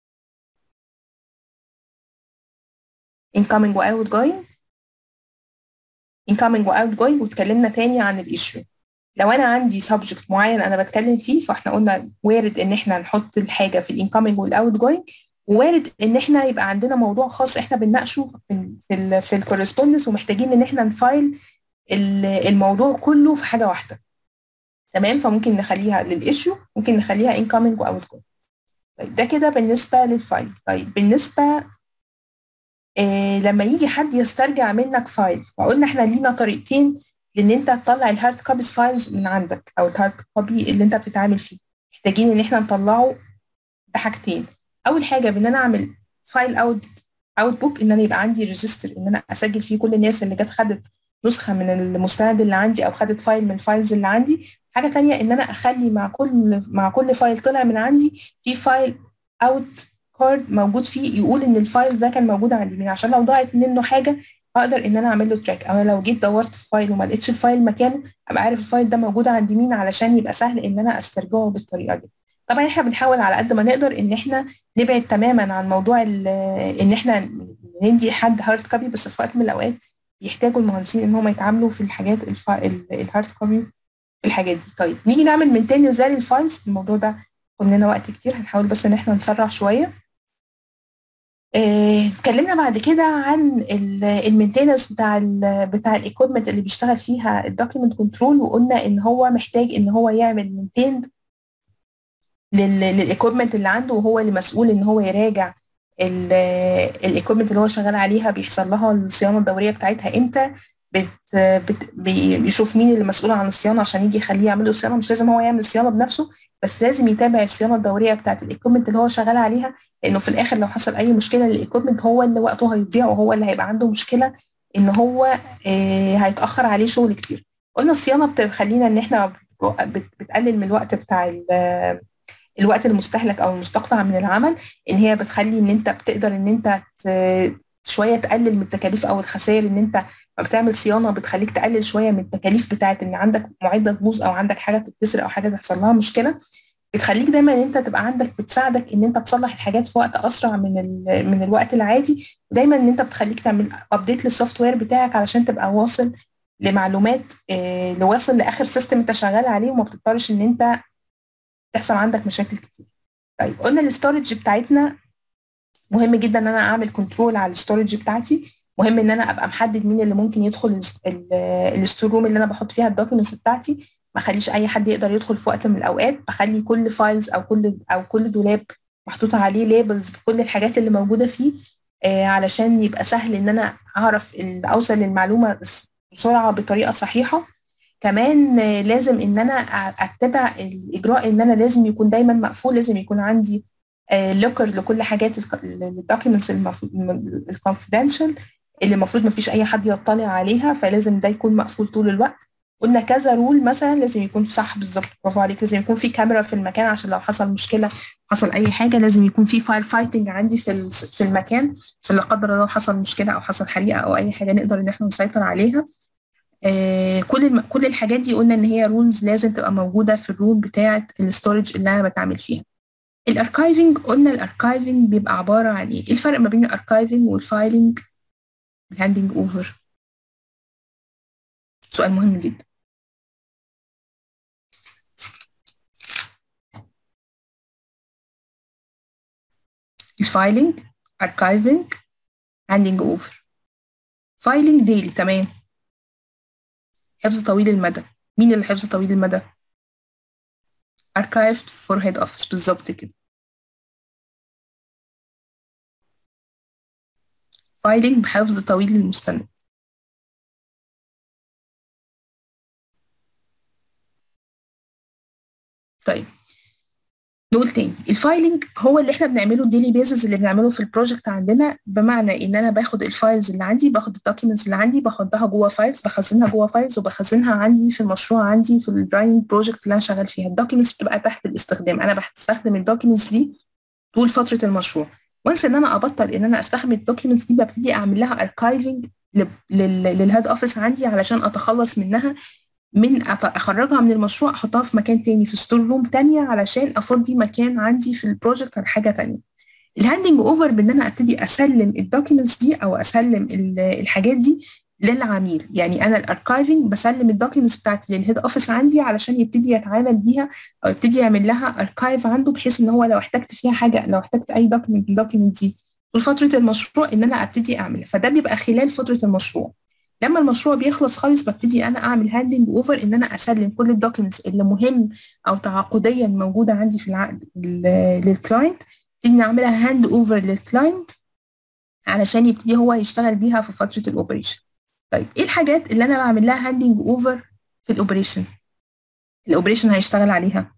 incoming و outgoing incoming و outgoing واتكلمنا تاني عن الايشيو لو انا عندي سبجكت معين انا بتكلم فيه فاحنا قلنا وارد ان احنا نحط الحاجه في الانكoming والاوت جوينج ووارد ان احنا يبقى عندنا موضوع خاص احنا بنناقشه في في ال في الكورسبوندنس ومحتاجين ان احنا نفايل الموضوع كله في حاجه واحده تمام فممكن نخليها للايشيو ممكن نخليها incoming واوت جوينج طيب ده كده بالنسبه للفايل طيب بالنسبه إيه لما يجي حد يسترجع منك فايل فقلنا احنا لينا طريقتين لان انت تطلع الهارد كوبيز فايلز من عندك او الهارد كوبي اللي انت بتتعامل فيه محتاجين ان احنا نطلعه بحاجتين اول حاجه بان انا اعمل فايل اوت اوت بوك ان انا يبقى عندي ريجستر ان انا اسجل فيه كل الناس اللي جت خدت نسخه من المستند اللي عندي او خدت فايل من الفايلز اللي عندي حاجه تانية ان انا اخلي مع كل مع كل فايل طلع من عندي في فايل اوت كارد موجود فيه يقول ان الفايل ده كان موجود عندي من عشان لو ضاعت منه حاجه اقدر ان انا اعمل له تراك او لو جيت دورت في فايل وما لقيتش الفايل مكانه ابقى عارف الفايل ده موجود عند مين علشان يبقى سهل ان انا استرجعه بالطريقه دي طبعا احنا بنحاول على قد ما نقدر ان احنا نبعد تماما عن موضوع ان احنا ندي حد هارد كوبي بس في وقت من الاوقات بيحتاجوا المهندسين ان هم يتعاملوا في الحاجات الهارد كوبي في الحاجات دي طيب نيجي نعمل مينتين ازاي للفايلز الموضوع ده خد لنا وقت كتير هنحاول بس ان احنا نسرع شويه اتكلمنا اه بعد كده عن المينتيننس بتاع ال بتاع الايكويبمنت اللي بيشتغل فيها الدوكيمنت كنترول وقلنا ان هو محتاج ان هو يعمل مينتين للايكويبمنت اللي عنده وهو اللي مسؤول ان هو يراجع الايكويبمنت اللي هو شغال عليها بيحصل لها الصيانه الدوريه بتاعتها امتى بت بت بيشوف مين اللي مسؤول عن الصيانه عشان يجي يخليه يعمل له صيانه مش لازم هو يعمل الصيانه بنفسه بس لازم يتابع الصيانه الدوريه بتاعت الايكويبمنت اللي هو شغال عليها لانه في الاخر لو حصل اي مشكله للايكويبمنت هو اللي وقته هيضيع وهو اللي هيبقى عنده مشكله ان هو آه هيتاخر عليه شغل كتير قلنا الصيانه بتخلينا ان احنا بتقلل من الوقت بتاع الوقت المستهلك او المستقطع من العمل ان هي بتخلي ان انت بتقدر ان انت شويه تقلل من التكاليف او الخسائر ان انت ما بتعمل صيانه بتخليك تقلل شويه من التكاليف بتاعه ان عندك معده تبوظ او عندك حاجه تتكسر او حاجه تحصل لها مشكله بتخليك دايما ان انت تبقى عندك بتساعدك ان انت تصلح الحاجات في وقت اسرع من من الوقت العادي ودايما ان انت بتخليك تعمل ابديت للسوفت وير بتاعك علشان تبقى واصل لمعلومات اللي واصل لاخر سيستم انت شغال عليه وما بتضطرش ان انت تحصل عندك مشاكل كتير طيب قلنا الاستورج بتاعتنا مهم جدا ان انا اعمل كنترول على الاستورج بتاعتي مهم ان انا ابقى محدد مين اللي ممكن يدخل الستور روم اللي انا بحط فيها الدوكيومنتس بتاعتي ما اخليش اي حد يقدر يدخل في وقت من الاوقات بخلي كل فايلز او كل او كل دولاب محطوط عليه ليبلز بكل الحاجات اللي موجوده فيه آه علشان يبقى سهل ان انا اعرف اوصل للمعلومه بسرعه بطريقه صحيحه كمان آه لازم ان انا اتبع الاجراء ان انا لازم يكون دايما مقفول لازم يكون عندي آه لوكر لكل حاجات الدوكيومنتس الكونفidential اللي المفروض ما فيش اي حد يطلع عليها فلازم ده يكون مقفول طول الوقت قلنا كذا رول مثلا لازم يكون صح بالظبط برافو عليك لازم يكون في كاميرا في المكان عشان لو حصل مشكله حصل اي حاجه لازم يكون في فاير فايتنج عندي في في المكان عشان لا قدر الله حصل مشكله او حصل حريقه او اي حاجه نقدر ان احنا نسيطر عليها آه كل الم... كل الحاجات دي قلنا ان هي رولز لازم تبقى موجوده في الروم بتاعه الاستورج اللي انا بتعامل فيها الاركايفنج قلنا الاركايفنج بيبقى عباره عن ايه الفرق ما بين الاركايفنج والفايلنج الهاندنج اوفر سؤال مهم جدا الفايلنج اركايفنج هاندنج اوفر فايلنج ديلي تمام حفظ طويل المدى مين اللي حفظ طويل المدى archived for head office بالظبط كده فايلنج بحفظ طويل للمستند طيب نقول تاني الفايلنج هو اللي احنا بنعمله الديلي بيزز اللي بنعمله في البروجكت عندنا بمعنى ان انا باخد الفايلز اللي عندي باخد الدوكيومنتس اللي عندي باخدها جوه فايلز بخزنها جوه فايلز وبخزنها عندي في المشروع عندي في الدراينج بروجكت اللي انا شغال فيها الدوكيومنتس بتبقى تحت الاستخدام انا بستخدم الدوكيومنتس دي طول فتره المشروع وانس ان انا ابطل ان انا استخدم الدوكيومنتس دي ببتدي اعمل لها اركايفنج للهيد اوفيس عندي علشان اتخلص منها من اخرجها من المشروع احطها في مكان تاني في ستور روم تانية علشان افضي مكان عندي في البروجكت على حاجه تانية الهاندنج اوفر بان انا ابتدي اسلم الدوكيومنتس دي او اسلم الحاجات دي للعميل يعني انا الاركايفنج بسلم الدوكيومنتس بتاعتي للهيد اوفيس عندي علشان يبتدي يتعامل بيها او يبتدي يعمل لها اركايف عنده بحيث ان هو لو احتجت فيها حاجه لو احتجت اي دوكيومنت من الدوكيومنت دي طول فتره المشروع ان انا ابتدي اعملها فده بيبقى خلال فتره المشروع لما المشروع بيخلص خالص ببتدي انا اعمل هاندنج اوفر ان انا اسلم كل الدوكيومنتس اللي مهم او تعاقديا موجوده عندي في العقد للكلاينت ابتدي نعملها هاند اوفر للكلاينت علشان يبتدي هو يشتغل بيها في فتره الاوبريشن طيب ايه الحاجات اللي انا بعمل لها هاندنج اوفر في الاوبريشن الاوبريشن هيشتغل عليها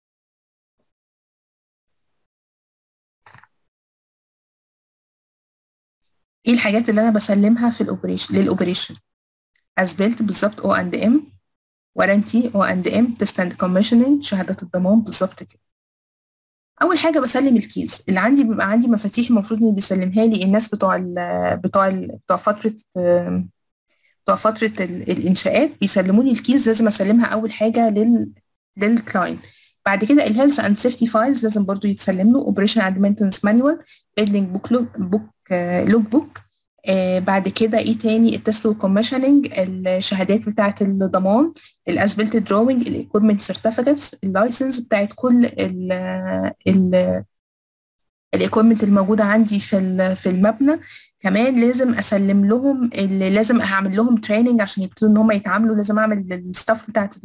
ايه الحاجات اللي انا بسلمها في الاوبريشن للاوبريشن as built بالظبط او اند ام وارنتي او اند ام تيست اند كوميشننج شهادات الضمان بالظبط كده اول حاجه بسلم الكيز اللي عندي بيبقى عندي مفاتيح المفروض ان بيسلمها لي الناس بتوع ال بتوع ال بتوع فتره بتوع فتره ال الانشاءات بيسلموني الكيز لازم اسلمها اول حاجه لل للكلاينت بعد كده الهيلث اند سيفتي فايلز لازم برضو يتسلم له اوبريشن اند مينتنس مانوال بيلدينج بوك بوك لوج بوك آه بعد كده ايه تاني التست والكوميشننج الشهادات بتاعه الضمان الاسبلت دروينج الايكويبمنت سيرتيفيكتس اللايسنس بتاعت كل ال ال الايكويبمنت الموجوده عندي في في المبنى كمان لازم اسلم لهم اللي لازم هعمل لهم تريننج عشان يبتدوا ان هم يتعاملوا لازم اعمل الستاف بتاعت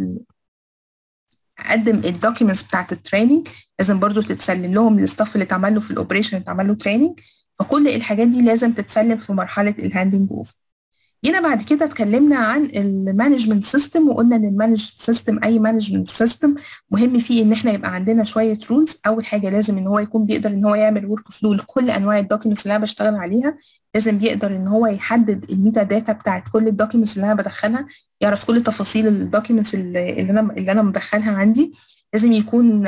اقدم الدوكيومنتس بتاعت التريننج لازم برضو تتسلم لهم الستاف اللي اتعمل له في الاوبريشن اتعمل له تريننج فكل الحاجات دي لازم تتسلم في مرحله الهاندنج اوفر جينا بعد كده اتكلمنا عن المانجمنت سيستم وقلنا ان المانجمنت سيستم اي مانجمنت سيستم مهم فيه ان احنا يبقى عندنا شويه رولز اول حاجه لازم ان هو يكون بيقدر ان هو يعمل ورك فلو لكل انواع الدوكيومنتس اللي انا بشتغل عليها لازم بيقدر ان هو يحدد الميتا داتا بتاعت كل الدوكيومنتس اللي انا بدخلها يعرف كل تفاصيل الدوكيومنتس اللي انا اللي انا مدخلها عندي لازم يكون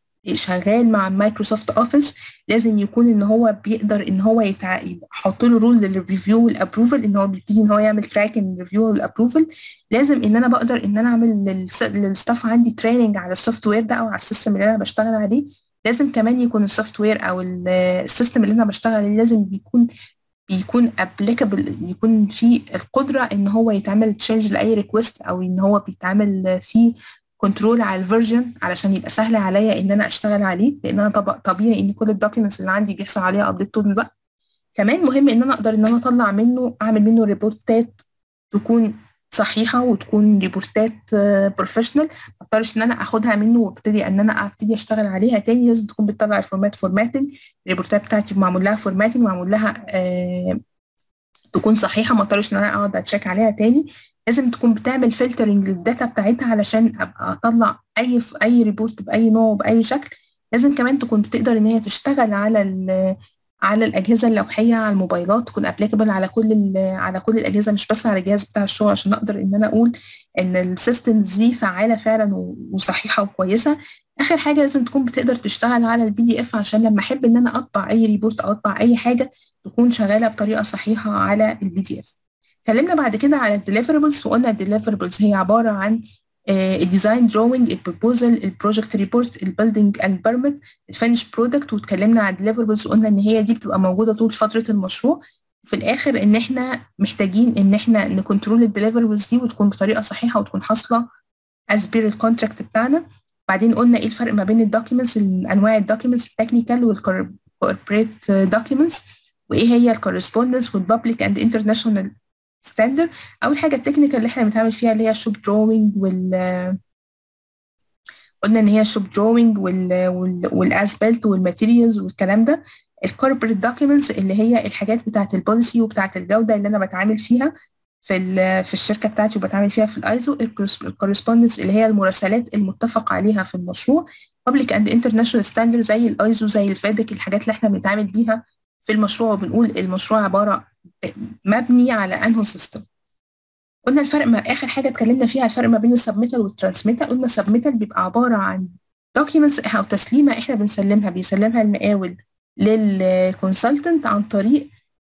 شغال مع مايكروسوفت اوفيس لازم يكون ان هو بيقدر ان هو يتع... يحط له رول للريفيو والابروفل ان هو بيبتدي ان هو يعمل تراكنج للريفيو والابروفل لازم ان انا بقدر ان انا اعمل للستاف عندي تريننج على السوفت وير ده او على السيستم اللي انا بشتغل عليه لازم كمان يكون السوفت وير او السيستم اللي انا بشتغل عليه لازم بيكون بيكون ابليكابل يكون في القدره ان هو يتعمل تشينج لاي ريكوست او ان هو بيتعمل فيه كنترول على الفيرجن علشان يبقى سهل عليا ان انا اشتغل عليه لان انا طبيعي ان كل الدوكيومنتس اللي عندي بيحصل عليها ابديت طول الوقت كمان مهم ان انا اقدر ان انا اطلع منه اعمل منه ريبورتات تكون صحيحه وتكون ريبورتات بروفيشنال ما اضطرش ان انا اخدها منه وابتدي ان انا ابتدي اشتغل عليها تاني لازم تكون بتطلع الفورمات فورماتنج الريبورتات بتاعتي معمول لها فورماتنج معمول لها آه تكون صحيحه ما اضطرش ان انا اقعد اتشيك عليها تاني لازم تكون بتعمل فلترنج للداتا بتاعتها علشان ابقى اطلع اي اي ريبورت باي نوع باي شكل لازم كمان تكون بتقدر ان هي تشتغل على على الاجهزه اللوحيه على الموبايلات تكون ابليكابل على كل على كل الاجهزه مش بس على الجهاز بتاع الشغل عشان اقدر ان انا اقول ان السيستمز دي فعاله فعلا وصحيحه وكويسه اخر حاجه لازم تكون بتقدر تشتغل على البي دي اف عشان لما احب ان انا اطبع اي ريبورت او اطبع اي حاجه تكون شغاله بطريقه صحيحه على البي دي اف اتكلمنا بعد كده على الديليفربلز وقلنا الديليفربلز هي عباره عن الديزاين دروينج البروبوزل البروجكت ريبورت البيلدينج اند بيرميت الفينش برودكت واتكلمنا على الديليفربلز وقلنا ان هي دي بتبقى موجوده طول فتره المشروع في الاخر ان احنا محتاجين ان احنا نكنترول الديليفربلز دي وتكون بطريقه صحيحه وتكون حاصله از بير الكونتراكت بتاعنا بعدين قلنا ايه الفرق ما بين الدوكيومنتس انواع الدوكيومنتس التكنيكال والكوربريت دوكيومنتس وايه هي الكورسبوندنس والبابليك اند انترناشونال ستاندرد اول حاجه التكنيكال اللي احنا بنتعامل فيها اللي هي الشوب دروينج وال قلنا ان هي الشوب دروينج وال والاسبلت والماتيريالز والكلام ده الكوربريت دوكيومنتس اللي هي الحاجات بتاعه البوليسي وبتاعه الجوده اللي انا بتعامل فيها في في الشركه بتاعتي وبتعامل فيها في الايزو الكورسبوندنس اللي هي المراسلات المتفق عليها في المشروع بابليك اند انترناشونال ستاندرد زي الايزو زي الفادك الحاجات اللي احنا بنتعامل بيها في المشروع وبنقول المشروع عباره مبني على انه سيستم قلنا الفرق ما اخر حاجه اتكلمنا فيها الفرق ما بين السبميتال والترانسميتال قلنا السبميتال بيبقى عباره عن دوكيومنتس او تسليمه احنا بنسلمها بيسلمها المقاول للكونسلتنت عن طريق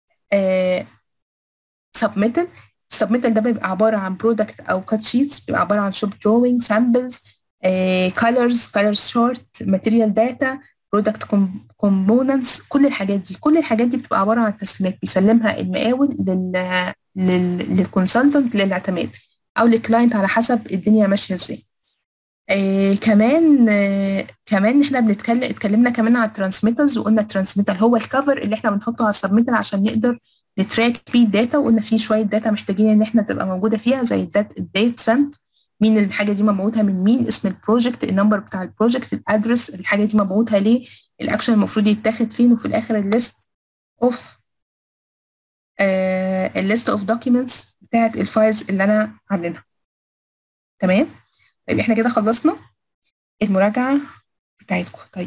سبميتال السبميتال ده بيبقى عباره عن برودكت او كات شيتس بيبقى عباره عن شوب دروينج سامبلز كالرز كالرز شورت ماتيريال داتا برودكت كومبوننتس كل الحاجات دي كل الحاجات دي بتبقى عباره عن تسليمات بيسلمها المقاول لل لل للكونسلتنت للاعتماد او للكلاينت على حسب الدنيا ماشيه ازاي آه كمان آه كمان احنا بنتكلم اتكلمنا كمان على الترانسميترز وقلنا الترانسميتر هو الكفر اللي احنا بنحطه على السبميتر عشان نقدر نتراك بيه الداتا وقلنا في شويه داتا محتاجين ان احنا تبقى موجوده فيها زي الدات الديت سنت مين الحاجه دي مبعوتها من مين اسم البروجكت النمبر بتاع البروجكت الادرس الحاجه دي مبعوتها ليه الاكشن المفروض يتاخد فين وفي الاخر الليست اوف الليست اوف دوكيومنتس بتاعت الفايلز اللي انا عاملينها تمام طيب احنا كده خلصنا المراجعه بتاعتكم طيب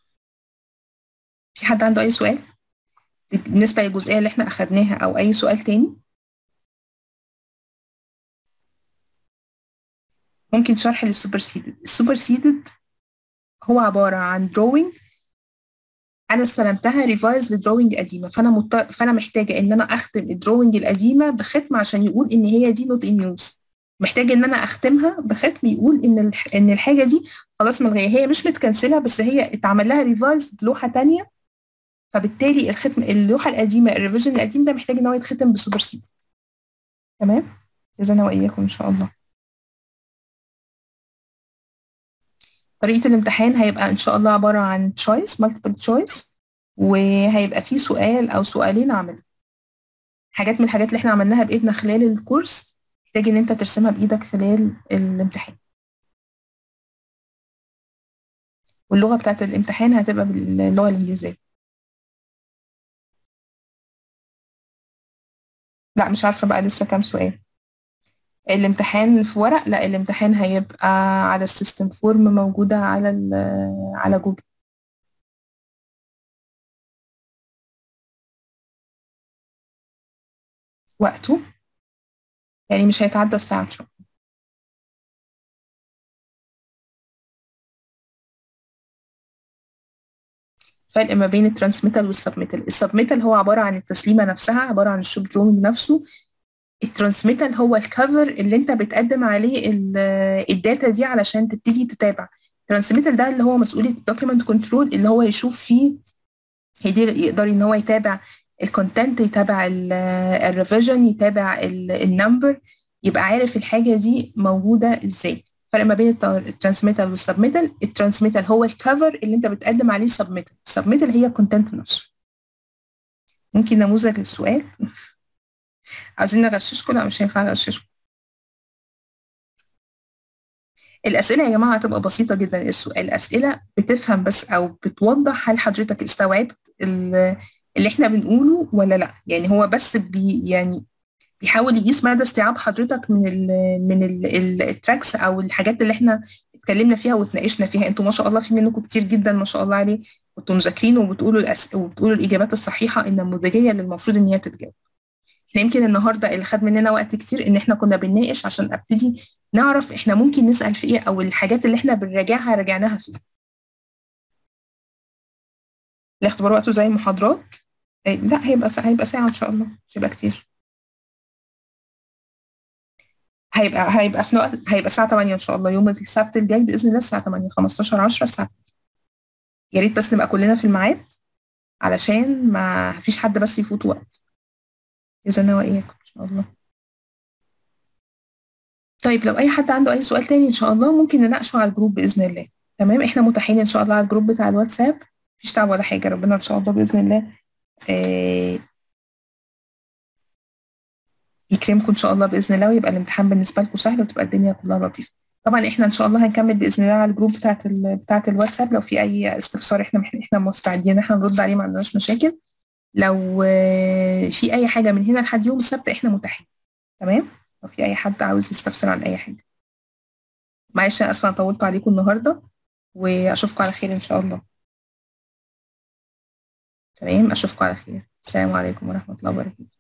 في حد عنده اي سؤال بالنسبه للجزئيه اللي احنا اخدناها او اي سؤال تاني ممكن شرح للسوبر سيدد السوبر سيدد هو عباره عن drawing انا استلمتها ريفايز لدروينج قديمه فانا مضطر فانا محتاجه ان انا اختم الدروينج القديمه بختم عشان يقول ان هي دي نوت ان يوز محتاجه ان انا اختمها بختم يقول ان الح... ان الحاجه دي خلاص ملغيه هي مش متكنسله بس هي اتعمل لها ريفايز بلوحه تانية فبالتالي الختم اللوحه القديمه الريفيجن القديم ده محتاج ان هو يتختم بسوبر سيد تمام جزانا واياكم ان شاء الله طريقة الامتحان هيبقى إن شاء الله عبارة عن choice multiple choice وهيبقى فيه سؤال أو سؤالين عملي حاجات من الحاجات اللي احنا عملناها بإيدنا خلال الكورس محتاج إن أنت ترسمها بإيدك خلال الامتحان واللغة بتاعت الامتحان هتبقى باللغة الإنجليزية لا مش عارفة بقى لسه كام سؤال الامتحان في ورق لا الامتحان هيبقى على السيستم فورم موجودة على على جوجل وقته يعني مش هيتعدى الساعة إن شاء الله فرق ما بين الترانسميتال والسبميتال السبميتال هو عبارة عن التسليمة نفسها عبارة عن الشوب دروينج نفسه الترانسميتال هو الكفر اللي انت بتقدم عليه الداتا دي علشان تبتدي تتابع الترانسميتال ده اللي هو مسؤوليه الدوكيمنت كنترول اللي هو يشوف فيه يقدر ان هو يتابع الكونتنت يتابع الريفيجن يتابع النمبر يبقى عارف الحاجه دي موجوده ازاي فرق ما بين الترانسميتال والسبميتال الترانسميتال هو الكفر اللي انت بتقدم عليه السبميتال السبميتال هي الكونتنت نفسه ممكن نموذج للسؤال عايزين نغششكم لا مش هينفع نغششكم الأسئلة يا جماعة هتبقى بسيطة جدا السؤال الأسئلة بتفهم بس أو بتوضح هل حضرتك استوعبت اللي احنا بنقوله ولا لا يعني هو بس بي يعني بيحاول يقيس مدى استيعاب حضرتك من ال من ال التراكس او الحاجات اللي احنا اتكلمنا فيها واتناقشنا فيها انتوا ما شاء الله في منكم كتير جدا ما شاء الله عليه كنتوا مذاكرين وبتقولوا الأس... وبتقولوا الاجابات الصحيحه النموذجيه اللي المفروض ان هي تتجاوب احنا يمكن النهارده اللي خد مننا وقت كتير ان احنا كنا بنناقش عشان ابتدي نعرف احنا ممكن نسال في ايه او الحاجات اللي احنا بنراجعها راجعناها فيه الاختبار وقته زي المحاضرات لا هيبقى ساعة هيبقى ساعة إن شاء الله مش هيبقى كتير هيبقى هيبقى في وقت هيبقى الساعة 8 إن شاء الله يوم السبت الجاي بإذن الله الساعة 8 15 10 الساعة يا ريت بس نبقى كلنا في الميعاد علشان ما فيش حد بس يفوت وقت جزانا وإياكم إن شاء الله طيب لو أي حد عنده أي سؤال تاني إن شاء الله ممكن نناقشه على الجروب بإذن الله تمام إحنا متاحين إن شاء الله على الجروب بتاع الواتساب مفيش تعب ولا حاجة ربنا إن شاء الله بإذن الله آه يكرمكم ان شاء الله باذن الله ويبقى الامتحان بالنسبه لكم سهل وتبقى الدنيا كلها لطيفه طبعا احنا ان شاء الله هنكمل باذن الله على الجروب بتاعت ال بتاعت الواتساب لو في اي استفسار احنا احنا مستعدين احنا نرد عليه ما عندناش مشاكل لو في اي حاجه من هنا لحد يوم السبت احنا متاحين تمام لو في اي حد عاوز يستفسر عن اي حاجه معلش انا اسفه انا طولت عليكم النهارده واشوفكم على خير ان شاء الله تمام اشوفكم على خير السلام عليكم ورحمه الله وبركاته